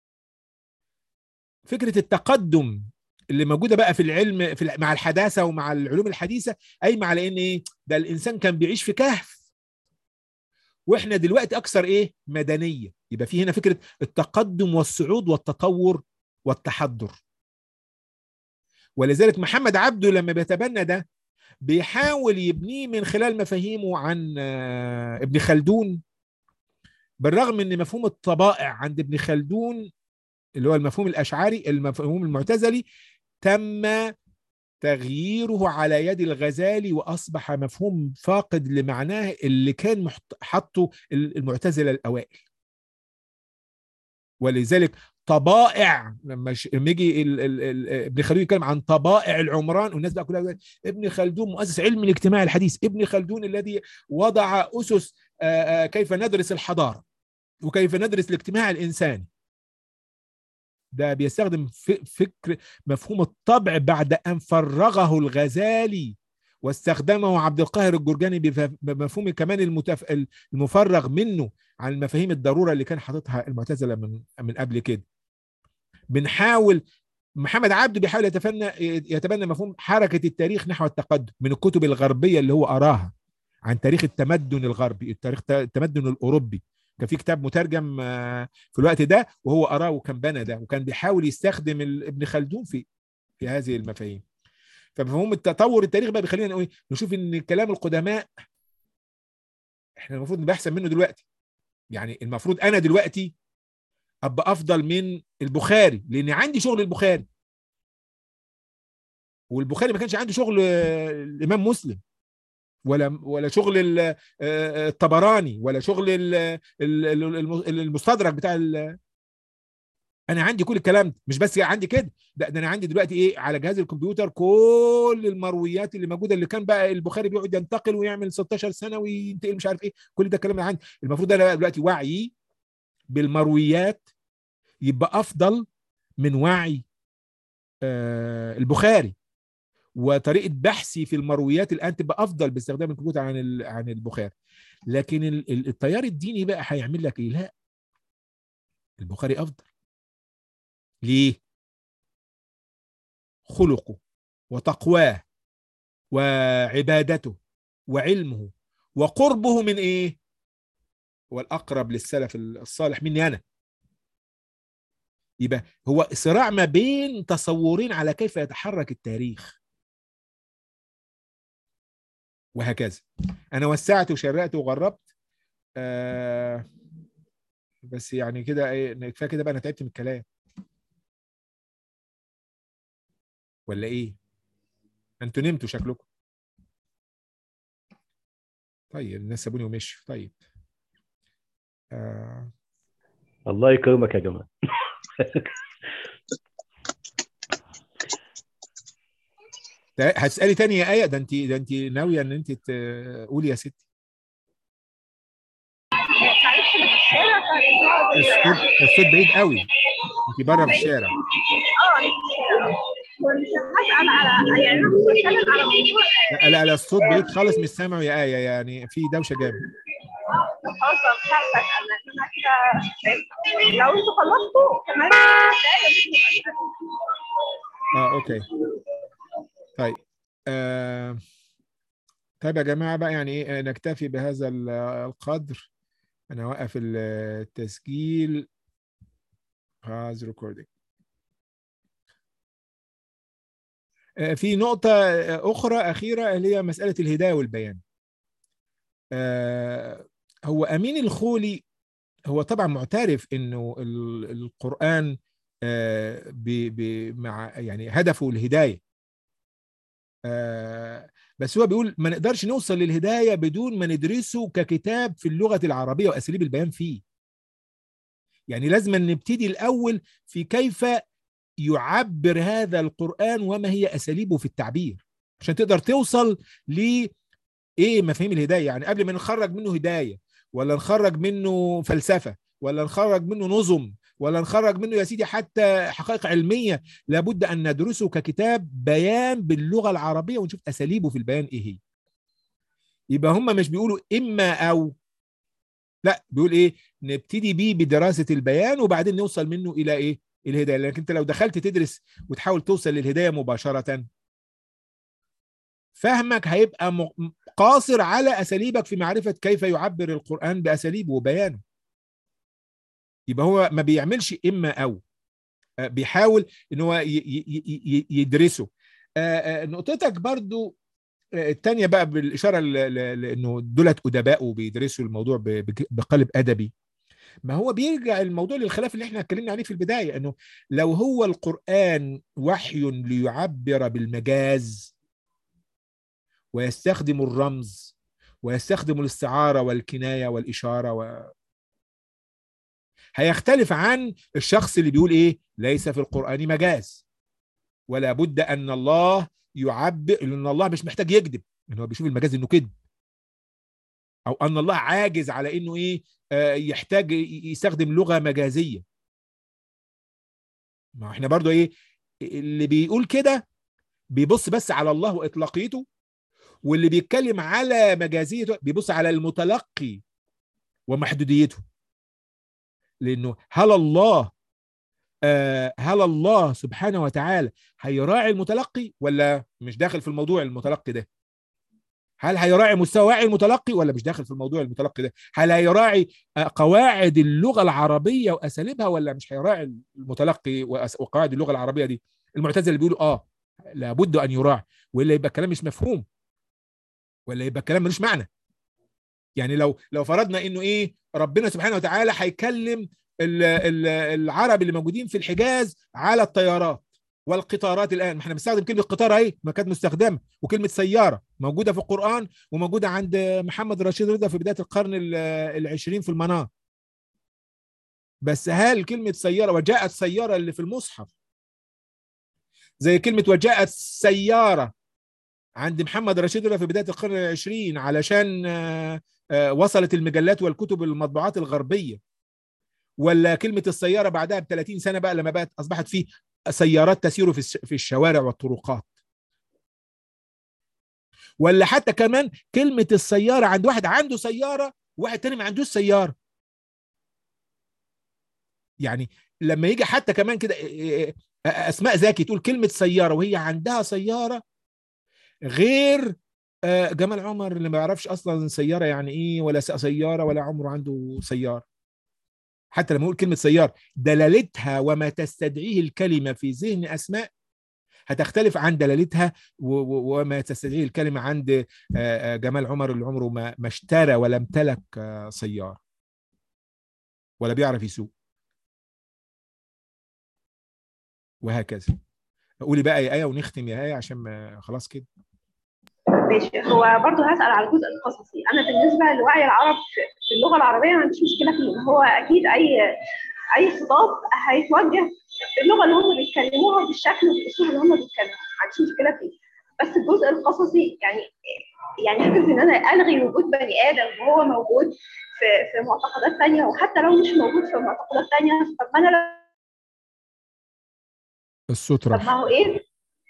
فكرة التقدم اللي موجوده بقى في العلم في مع الحداثه ومع العلوم الحديثه قايمه على ان ايه ده الانسان كان بيعيش في كهف واحنا دلوقتي اكثر ايه مدنيه يبقى في هنا فكره التقدم والصعود والتطور والتحضر ولذلك محمد عبده لما بيتبنى ده بيحاول يبنيه من خلال مفاهيمه عن ابن خلدون بالرغم ان مفهوم الطبائع عند ابن خلدون اللي هو المفهوم الاشعري المفهوم المعتزلي تم تغييره على يد الغزالي واصبح مفهوم فاقد لمعناه اللي كان حطه المعتزله الاوائل ولذلك طبائع لما يجي ابن خلدون يتكلم عن طبائع العمران والناس بقى كلها ابن خلدون مؤسس علم الاجتماع الحديث ابن خلدون الذي وضع اسس كيف ندرس الحضاره وكيف ندرس الاجتماع الانساني ده بيستخدم فكر مفهوم الطبع بعد ان فرغه الغزالي واستخدمه عبد القاهر الجرجاني بمفهوم كمان المتف... المفرغ منه عن مفاهيم الضروره اللي كان حاططها المعتزله من من قبل كده بنحاول محمد عبده بيحاول يتفنى يتبنى مفهوم حركه التاريخ نحو التقدم من الكتب الغربيه اللي هو قراها عن تاريخ التمدن الغربي التاريخ التمدن الاوروبي كان في كتاب مترجم في الوقت ده وهو قراه وكان بنى ده وكان بيحاول يستخدم ابن خلدون في في هذه المفاهيم فمفهوم التطور التاريخ بقى بيخلينا نقول نشوف ان كلام القدماء احنا المفروض نبقى احسن منه دلوقتي يعني المفروض انا دلوقتي ابقى افضل من البخاري لان عندي شغل البخاري والبخاري ما كانش عنده شغل الامام مسلم ولا ولا شغل الطبراني ولا شغل المستدرك بتاع انا عندي كل الكلام ده مش بس عندي كده ده, ده انا عندي دلوقتي ايه على جهاز الكمبيوتر كل المرويات اللي موجوده اللي كان بقى البخاري بيقعد ينتقل ويعمل 16 سنه وينتقل مش عارف ايه كل ده الكلام اللي عندي المفروض انا دلوقتي وعي بالمرويات يبقى افضل من وعي آه البخاري وطريقه بحثي في المرويات الان تبقى افضل باستخدام الكمبيوتر عن عن البخاري لكن التيار الديني بقى هيعمل لك ايه لا البخاري افضل ليه خلقه وتقواه وعبادته وعلمه وقربه من ايه هو الاقرب للسلف الصالح مني انا يبقى هو صراع ما بين تصورين على كيف يتحرك التاريخ وهكذا انا وسعت وشرقت وغربت آه بس يعني كده ايه كفايه كده بقى انا تعبت من الكلام ولا ايه انتوا نمتوا شكلكم طيب الناس سابوني ومشوا طيب آه. الله يكرمك يا جماعه تا- هتسالي تاني يا ايه ده انت ده انت ناويه ان انت تقولي يا ستي معلش انا في الشارع الصوت الصوت بعيد قوي انت بره في الشارع اه أنا في الشارع كنت هسأل على يعني انا كنت بتكلم على موضوع لا لا, لا الصوت بعيد خالص مش سامعه يا ايه يعني في دوشه جامد خلاص أنا مش عارفه اسال لان انا كده لو انتوا خلصتوا كمان دقايق اه اوكي طيب آه طيب يا جماعه بقى يعني ايه آه، نكتفي بهذا ال- القدر انا اوقف التسجيل هاز ريكوردينج في نقطة أخرى أخيرة اللي هي مسألة الهداية والبيان. آه، هو أمين الخولي هو طبعا معترف إنه ال- القرآن آه، ب- ب- مع يعني هدفه الهداية. آه، بس هو بيقول ما نقدرش نوصل للهداية بدون ما ندرسه ككتاب في اللغة العربية وأساليب البيان فيه. يعني لازم نبتدي الأول في كيف يعبر هذا القرآن وما هي أساليبه في التعبير عشان تقدر توصل ل ايه مفاهيم الهدايه يعني قبل ما نخرج منه هدايه ولا نخرج منه فلسفه ولا نخرج منه نظم ولا نخرج منه يا سيدي حتى حقائق علميه لابد ان ندرسه ككتاب بيان باللغه العربيه ونشوف اساليبه في البيان ايه هي يبقى هم مش بيقولوا اما او لا بيقول ايه نبتدي بيه بدراسه البيان وبعدين نوصل منه الى ايه الهدايه لكن انت لو دخلت تدرس وتحاول توصل للهدايه مباشره فهمك هيبقى م- قاصر على اساليبك في معرفه كيف يعبر القران باساليبه وبيانه يبقى هو ما بيعملش اما او آه، بيحاول ان هو ي- ي- ي- ي- يدرسه آه، آه، نقطتك برضو آه، التانية بقى بالإشارة ل- ل- لأنه دولت أدباء وبيدرسوا الموضوع ب- بك- بقالب أدبي ما هو بيرجع الموضوع للخلاف اللي احنا اتكلمنا عليه في البداية أنه لو هو القرآن وحي ليعبر بالمجاز ويستخدم الرمز ويستخدم الاستعارة والكناية والإشارة و... هيختلف عن الشخص اللي بيقول إيه ليس في القرآن مجاز ولا بد أن الله يعبر لأن الله مش محتاج يكذب إن هو بيشوف المجاز إنه كذب أو أن الله عاجز على إنه إيه آه، يحتاج ي- يستخدم لغة مجازية ما احنا برضو إيه اللي بيقول كده بيبص بس على الله وإطلاقيته واللي بيتكلم على مجازيته بيبص على المتلقي ومحدوديته لانه هل الله آه هل الله سبحانه وتعالى هيراعي المتلقي ولا مش داخل في الموضوع المتلقي ده هل هيراعي مستوى وعي المتلقي ولا مش داخل في الموضوع المتلقي ده هل هيراعي آه، قواعد اللغة العربية وأساليبها ولا مش هيراعي المتلقي وأس- وقواعد اللغة العربية دي المعتزله بيقولوا اه لابد ان يراعي والا يبقى الكلام مش مفهوم ولا يبقى الكلام ملوش معنى يعني لو لو فرضنا انه ايه ربنا سبحانه وتعالى هيكلم ال- ال- العرب اللي موجودين في الحجاز على الطيارات والقطارات الان ما احنا بنستخدم كلمه قطار اهي ما كانت مستخدمه وكلمه سياره موجوده في القران وموجوده عند محمد رشيد رضا في بدايه القرن ال- العشرين في المنار بس هل كلمه سياره وجاءت سياره اللي في المصحف زي كلمه وجاءت سياره عند محمد رشيد رضا في بدايه القرن العشرين علشان آه، آه، وصلت المجلات والكتب المطبوعات الغربيه ولا كلمه السياره بعدها ب 30 سنه بقى لما بقت اصبحت في سيارات تسير في الش- في الشوارع والطرقات ولا حتى كمان كلمه السياره عند واحد عنده سياره وواحد تاني ما عندوش سياره يعني لما يجي حتى كمان كده آه، آه، اسماء زكي تقول كلمه سياره وهي عندها سياره غير آه، جمال عمر اللي ما يعرفش اصلا سياره يعني ايه ولا ساق سياره ولا عمره عنده سياره حتى لما يقول كلمه سياره دلالتها وما تستدعيه الكلمه في ذهن اسماء هتختلف عن دلالتها و- و- وما تستدعيه الكلمه عند آه، آه، جمال عمر اللي عمره ما ما اشترى ولا امتلك آه، سياره ولا بيعرف يسوق وهكذا قولي بقى يا ايه ونختم يا ايه عشان ما خلاص كده ماشي هو برضه هسأل على الجزء القصصي أنا بالنسبة لوعي العرب في في اللغة العربية ما عنديش مشكلة فيه إن هو أكيد أي أي خطاب هيتوجه باللغة اللي هم بيتكلموها بالشكل والأسلوب اللي هم بيتكلموا ما عنديش مشكلة فيه بس الجزء القصصي يعني يعني فكرة إن أنا ألغي وجود بني آدم وهو موجود في في معتقدات تانية وحتى لو مش موجود في معتقدات تانية طب ما أنا الصوت طب ما راح هو إيه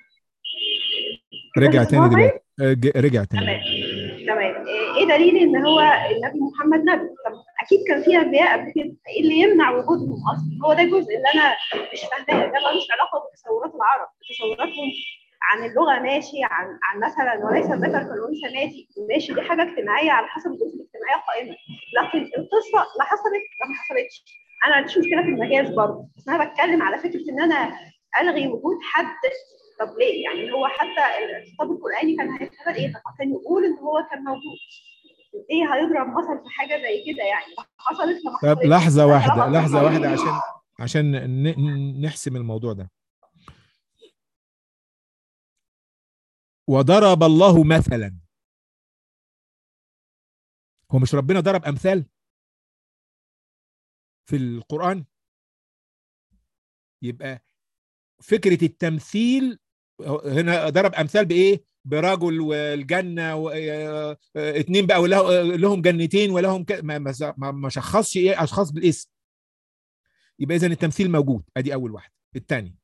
رجع تاني بتسمعوا طيب؟ دلوقتي آه، ج- رجع تاني تمام تمام ايه دليل ان هو النبي محمد نبي طب اكيد كان في انبياء قبل كده ايه اللي يمنع وجودهم اصلا هو ده الجزء اللي انا مش فاهماه ده ملوش علاقه بتصورات العرب تصوراتهم عن اللغه ماشي عن عن مثلا وليس الذكر كالانثى ماشي ماشي دي حاجه اجتماعيه على حسب الظروف الاجتماعيه قائمه لكن القصه لا حصلت لا ما حصلتش انا ما عنديش مشكله في المجاز برضه بس انا بتكلم على فكره ان انا الغي وجود حد طب ليه؟ يعني هو حتى الخطاب القرآني كان هيتقبل ايه؟ طب كان يقول ان هو كان موجود. ايه هيضرب مثل في حاجة زي كده يعني؟ حصلت لما طب حصلتش. لحظة ملهاش واحدة علاقة لحظة واحدة بالموضوع. عشان عشان ن- ن- نحسم الموضوع ده وضرب الله مثلا هو مش ربنا ضرب أمثال في القرآن يبقى فكرة التمثيل هنا ضرب أمثال بإيه برجل والجنة و- آه، آه، اتنين بقى وله- لهم جنتين ولهم ك... ما ما ما- ما شخصش ايه اشخاص بالاسم يبقى اذا التمثيل موجود ادي اول واحده الثاني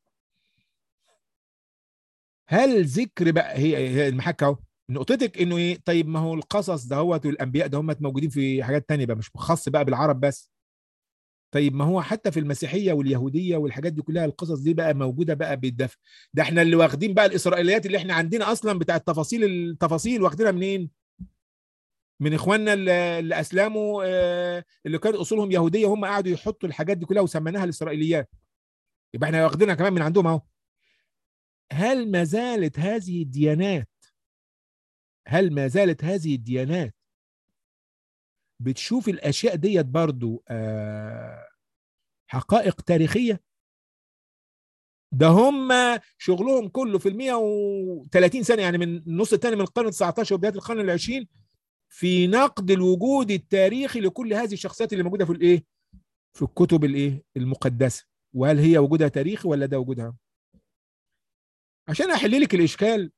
هل ذكر بقى هي هي المحك اهو نقطتك انه ايه طيب ما هو القصص دهوت والانبياء ده هم موجودين في حاجات تانية بقى مش خاص بقى بالعرب بس طيب ما هو حتى في المسيحيه واليهوديه والحاجات دي كلها القصص دي بقى موجوده بقى بالدفع ده احنا اللي واخدين بقى الاسرائيليات اللي احنا عندنا اصلا بتاع التفاصيل التفاصيل واخدينها منين من اخواننا اللي اللي اسلموا آه، اللي كانت اصولهم يهوديه هم قعدوا يحطوا الحاجات دي كلها وسميناها الاسرائيليات يبقى احنا واخدينها كمان من عندهم اهو هل ما زالت هذه الديانات هل ما زالت هذه الديانات بتشوف الاشياء ديت برضو آه، حقائق تاريخيه ده هم شغلهم كله في ال 130 سنه يعني من النص الثاني من القرن ال 19 وبدايه القرن ال 20 في نقد الوجود التاريخي لكل هذه الشخصيات اللي موجوده في الايه؟ في الكتب الايه؟ المقدسه وهل هي وجودها تاريخي ولا ده وجودها؟ عشان احل لك الاشكال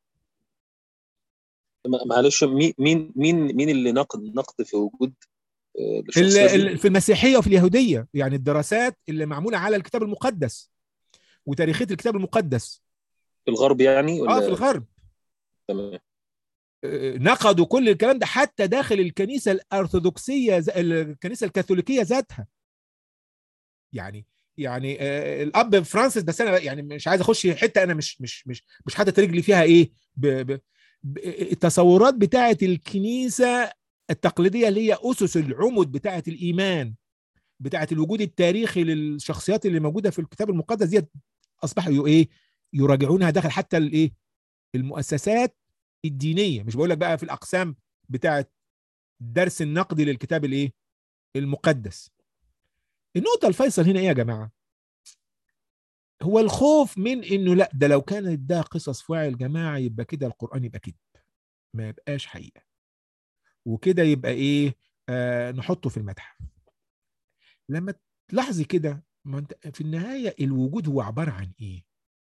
م- معلش مين مين مين مين اللي نقد نقد في وجود آه، ال- الشخصيات دي؟ ال- في المسيحيه وفي اليهوديه يعني الدراسات اللي معموله على الكتاب المقدس وتاريخيه الكتاب المقدس في الغرب يعني ولا اه في الغرب تمام آه، نقدوا كل الكلام ده حتى داخل الكنيسه الارثوذكسيه ز- الكنيسه الكاثوليكيه ذاتها يعني يعني آه، الاب فرانسيس بس انا يعني مش عايز اخش حته انا مش مش مش مش حاطط رجلي فيها ايه ب ب ب التصورات بتاعه الكنيسه التقليديه اللي هي اسس العمد بتاعه الايمان بتاعه الوجود التاريخي للشخصيات اللي موجوده في الكتاب المقدس دي اصبحوا يو- ايه يراجعونها داخل حتى الايه المؤسسات الدينيه مش بقول لك بقى في الاقسام بتاعه درس النقد للكتاب الايه المقدس النقطه الفيصل هنا ايه يا جماعه هو الخوف من انه لا ده لو كانت ده قصص فاعل جماعه يبقى كده القران يبقى كذب ما يبقاش حقيقه وكده يبقى ايه آه نحطه في المتحف لما تلاحظي كده ما انت في النهايه الوجود هو عباره عن ايه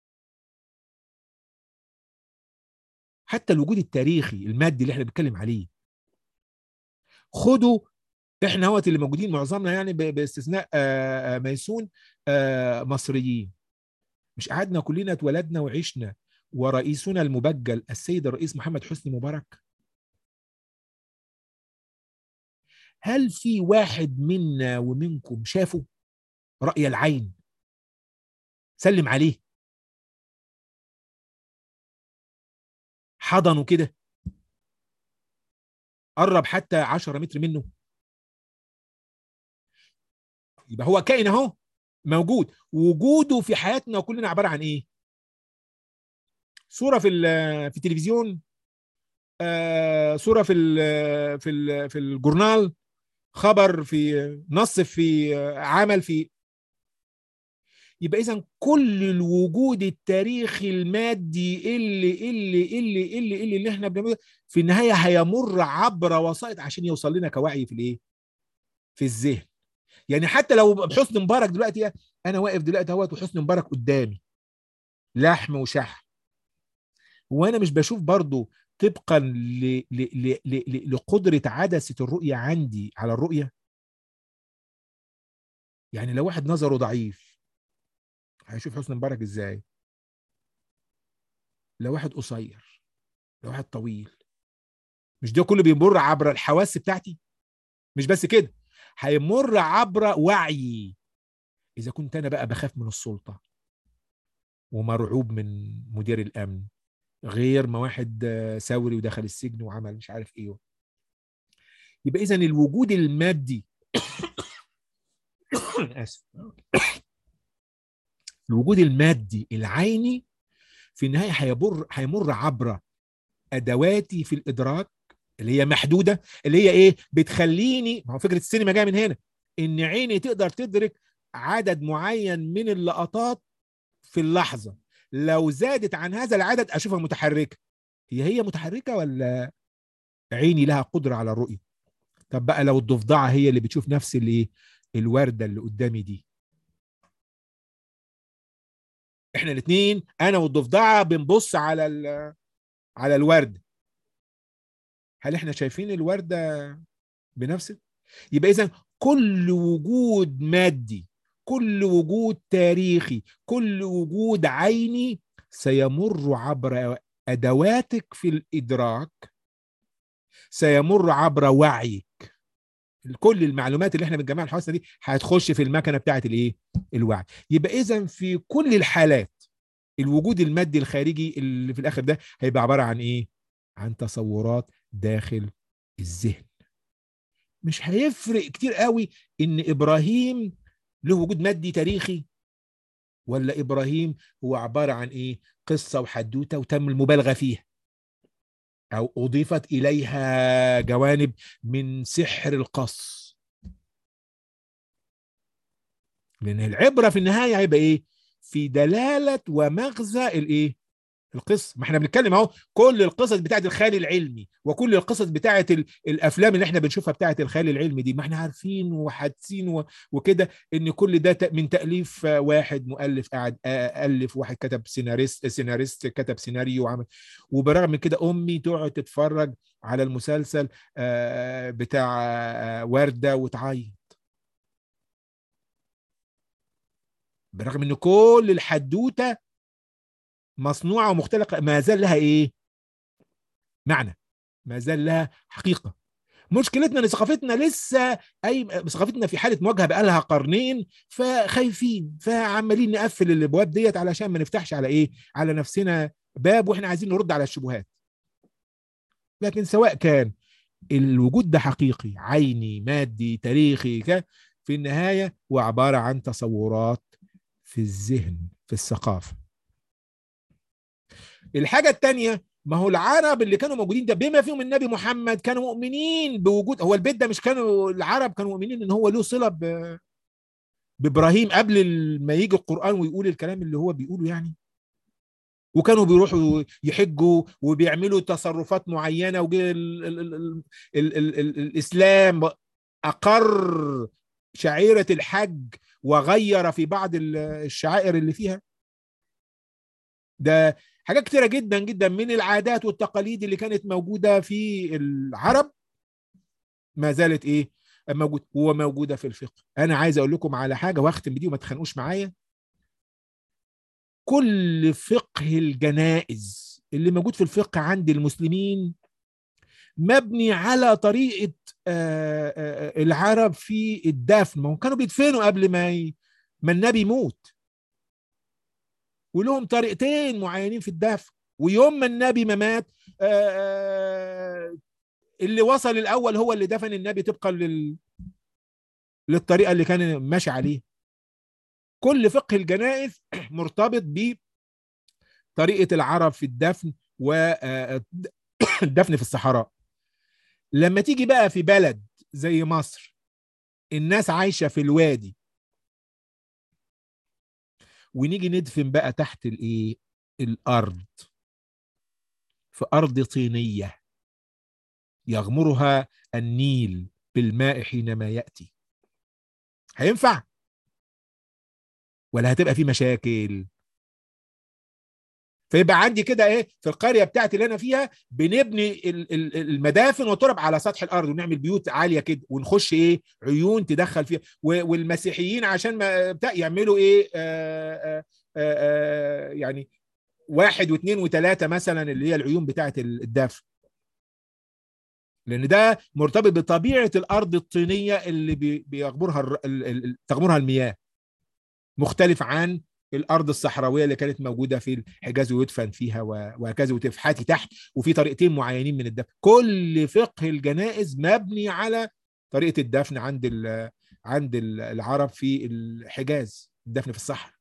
حتى الوجود التاريخي المادي اللي احنا بنتكلم عليه خدوا احنا هوت اللي موجودين معظمنا يعني ب- باستثناء آه، آه، ميسون آه، مصريين مش قعدنا كلنا اتولدنا وعشنا ورئيسنا المبجل السيد الرئيس محمد حسني مبارك هل في واحد منا ومنكم شافه رأي العين سلم عليه حضنه كده قرب حتى 10 متر منه يبقى هو كائن اهو موجود وجوده في حياتنا كلنا عباره عن ايه صوره في ال- في التلفزيون آه، صوره في ال- في ال- في الجورنال خبر في نص في عمل في يبقى اذا كل الوجود التاريخي المادي اللي اللي اللي اللي اللي, اللي احنا بنعمله في النهايه هيمر عبر وسائط عشان يوصل لنا كوعي في الايه؟ في الذهن. يعني حتى لو حسني مبارك دلوقتي انا واقف دلوقتي اهوت وحسني مبارك قدامي لحم وشحم وانا مش بشوف برضو طبقا ل... ل... ل... ل... لقدره عدسه الرؤيه عندي على الرؤيه يعني لو واحد نظره ضعيف هيشوف حسني مبارك ازاي لو واحد قصير لو واحد طويل مش ده كله بيمر عبر الحواس بتاعتي مش بس كده هيمر عبر وعي اذا كنت انا بقى بخاف من السلطه ومرعوب من مدير الامن غير ما واحد ثوري ودخل السجن وعمل مش عارف ايه يبقى اذا الوجود المادي اسف الوجود المادي العيني في النهايه هيمر هيمر عبر ادواتي في الادراك اللي هي محدوده اللي هي ايه بتخليني ما هو فكره السينما جايه من هنا ان عيني تقدر تدرك عدد معين من اللقطات في اللحظه لو زادت عن هذا العدد اشوفها متحركه هي هي متحركه ولا عيني لها قدره على الرؤيه طب بقى لو الضفدعه هي اللي بتشوف نفس اللي الورده اللي قدامي دي احنا الاثنين انا والضفدعه بنبص على على الورده هل احنا شايفين الورده بنفس يبقى اذا كل وجود مادي كل وجود تاريخي كل وجود عيني سيمر عبر ادواتك في الادراك سيمر عبر وعيك كل المعلومات اللي احنا بنجمعها الحواسه دي هتخش في المكنه بتاعه الايه الوعي يبقى اذا في كل الحالات الوجود المادي الخارجي اللي في الاخر ده هيبقى عباره عن ايه عن تصورات داخل الذهن مش هيفرق كتير قوي ان ابراهيم له وجود مادي تاريخي ولا ابراهيم هو عباره عن ايه قصه وحدوته وتم المبالغه فيها او اضيفت اليها جوانب من سحر القص لان العبره في النهايه هيبقى ايه في دلاله ومغزى الايه القصه ما احنا بنتكلم اهو كل القصص بتاعت الخيال العلمي وكل القصص بتاعت الافلام اللي احنا بنشوفها بتاعت الخيال العلمي دي ما احنا عارفين وحادثين وكده ان كل ده من تاليف واحد مؤلف قاعد الف واحد كتب سيناريست سيناريست كتب سيناريو وعمل وبرغم من كده امي تقعد تتفرج على المسلسل بتاع ورده وتعيط برغم ان كل الحدوته مصنوعه ومختلقه ما زال لها ايه؟ معنى ما زال لها حقيقه مشكلتنا ان ثقافتنا لسه اي ثقافتنا في حاله مواجهه بقى لها قرنين فخايفين فعمالين نقفل الابواب ديت علشان ما نفتحش على ايه؟ على نفسنا باب واحنا عايزين نرد على الشبهات. لكن سواء كان الوجود ده حقيقي عيني مادي تاريخي في النهايه هو عباره عن تصورات في الذهن في الثقافه. الحاجة التانية ما هو العرب اللي كانوا موجودين ده بما فيهم النبي محمد كانوا مؤمنين بوجود هو البيت ده مش كانوا العرب كانوا مؤمنين ان هو له صلة ب... بإبراهيم قبل ما يجي القرآن ويقول الكلام اللي هو بيقوله يعني وكانوا بيروحوا يحجوا وبيعملوا تصرفات معينة وجه ال... ال... ال... ال... ال... ال... الإسلام أقر شعيرة الحج وغير في بعض الشعائر اللي فيها ده حاجات كتيرة جدا جدا من العادات والتقاليد اللي كانت موجودة في العرب ما زالت ايه موجود هو موجودة في الفقه انا عايز اقول لكم على حاجة واختم بدي وما تخانقوش معايا كل فقه الجنائز اللي موجود في الفقه عند المسلمين مبني على طريقة العرب في الدفن ما هم كانوا بيدفنوا قبل ما ي... ما النبي يموت ولهم طريقتين معينين في الدفن ويوم ما النبي ما مات اللي وصل الاول هو اللي دفن النبي طبقا لل للطريقه اللي كان ماشي عليه كل فقه الجنائز مرتبط بطريقه العرب في الدفن والدفن في الصحراء لما تيجي بقى في بلد زي مصر الناس عايشه في الوادي ونيجي ندفن بقى تحت الايه الارض في ارض طينيه يغمرها النيل بالماء حينما ياتي هينفع ولا هتبقى في مشاكل فيبقى عندي كده ايه في القريه بتاعتي اللي انا فيها بنبني المدافن والتراب على سطح الارض ونعمل بيوت عاليه كده ونخش ايه عيون تدخل فيها والمسيحيين عشان ما بتاع يعملوا ايه آآ آآ آآ يعني واحد واثنين وثلاثه مثلا اللي هي العيون بتاعه الدفن لان ده مرتبط بطبيعه الارض الطينيه اللي بيغمرها تغمرها المياه مختلف عن الارض الصحراويه اللي كانت موجوده في الحجاز ويدفن فيها وهكذا وتفحتي تحت وفي طريقتين معينين من الدفن كل فقه الجنائز مبني على طريقه الدفن عند عند العرب في الحجاز الدفن في الصحراء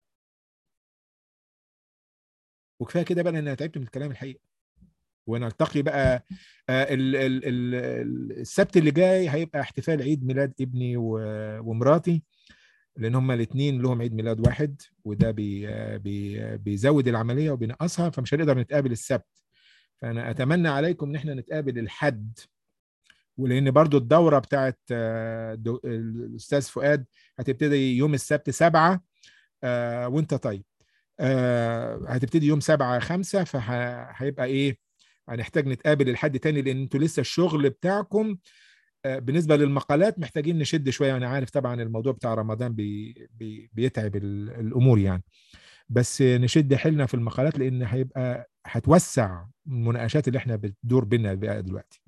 وكفايه كده بقى انا تعبت من الكلام الحقيقه ونلتقي بقى ال ال ال السبت اللي جاي هيبقى احتفال عيد ميلاد ابني ومراتي لان هما الاثنين لهم عيد ميلاد واحد وده بي بي بيزود العمليه وبينقصها فمش هنقدر نتقابل السبت فانا اتمنى عليكم ان احنا نتقابل الحد ولان برضو الدوره بتاعت الاستاذ فؤاد هتبتدي يوم السبت سبعة وانت طيب هتبتدي يوم سبعة خمسة فهيبقى ايه هنحتاج نتقابل الحد تاني لان انتوا لسه الشغل بتاعكم بالنسبه للمقالات محتاجين نشد شويه انا عارف طبعا الموضوع بتاع رمضان بي بي بيتعب الامور يعني بس نشد حيلنا في المقالات لان هيبقى هتوسع المناقشات اللي احنا بتدور بينا بقى دلوقتي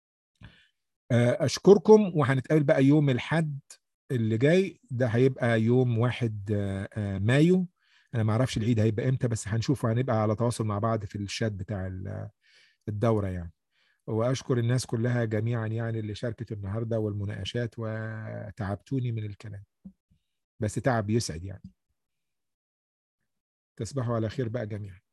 اشكركم وهنتقابل بقى يوم الحد اللي جاي ده هيبقى يوم واحد مايو انا ما اعرفش العيد هيبقى امتى بس هنشوفه هنبقى على تواصل مع بعض في الشات بتاع الدوره يعني واشكر الناس كلها جميعا يعني اللي شاركت النهارده والمناقشات وتعبتوني من الكلام بس تعب يسعد يعني تصبحوا على خير بقى جميعا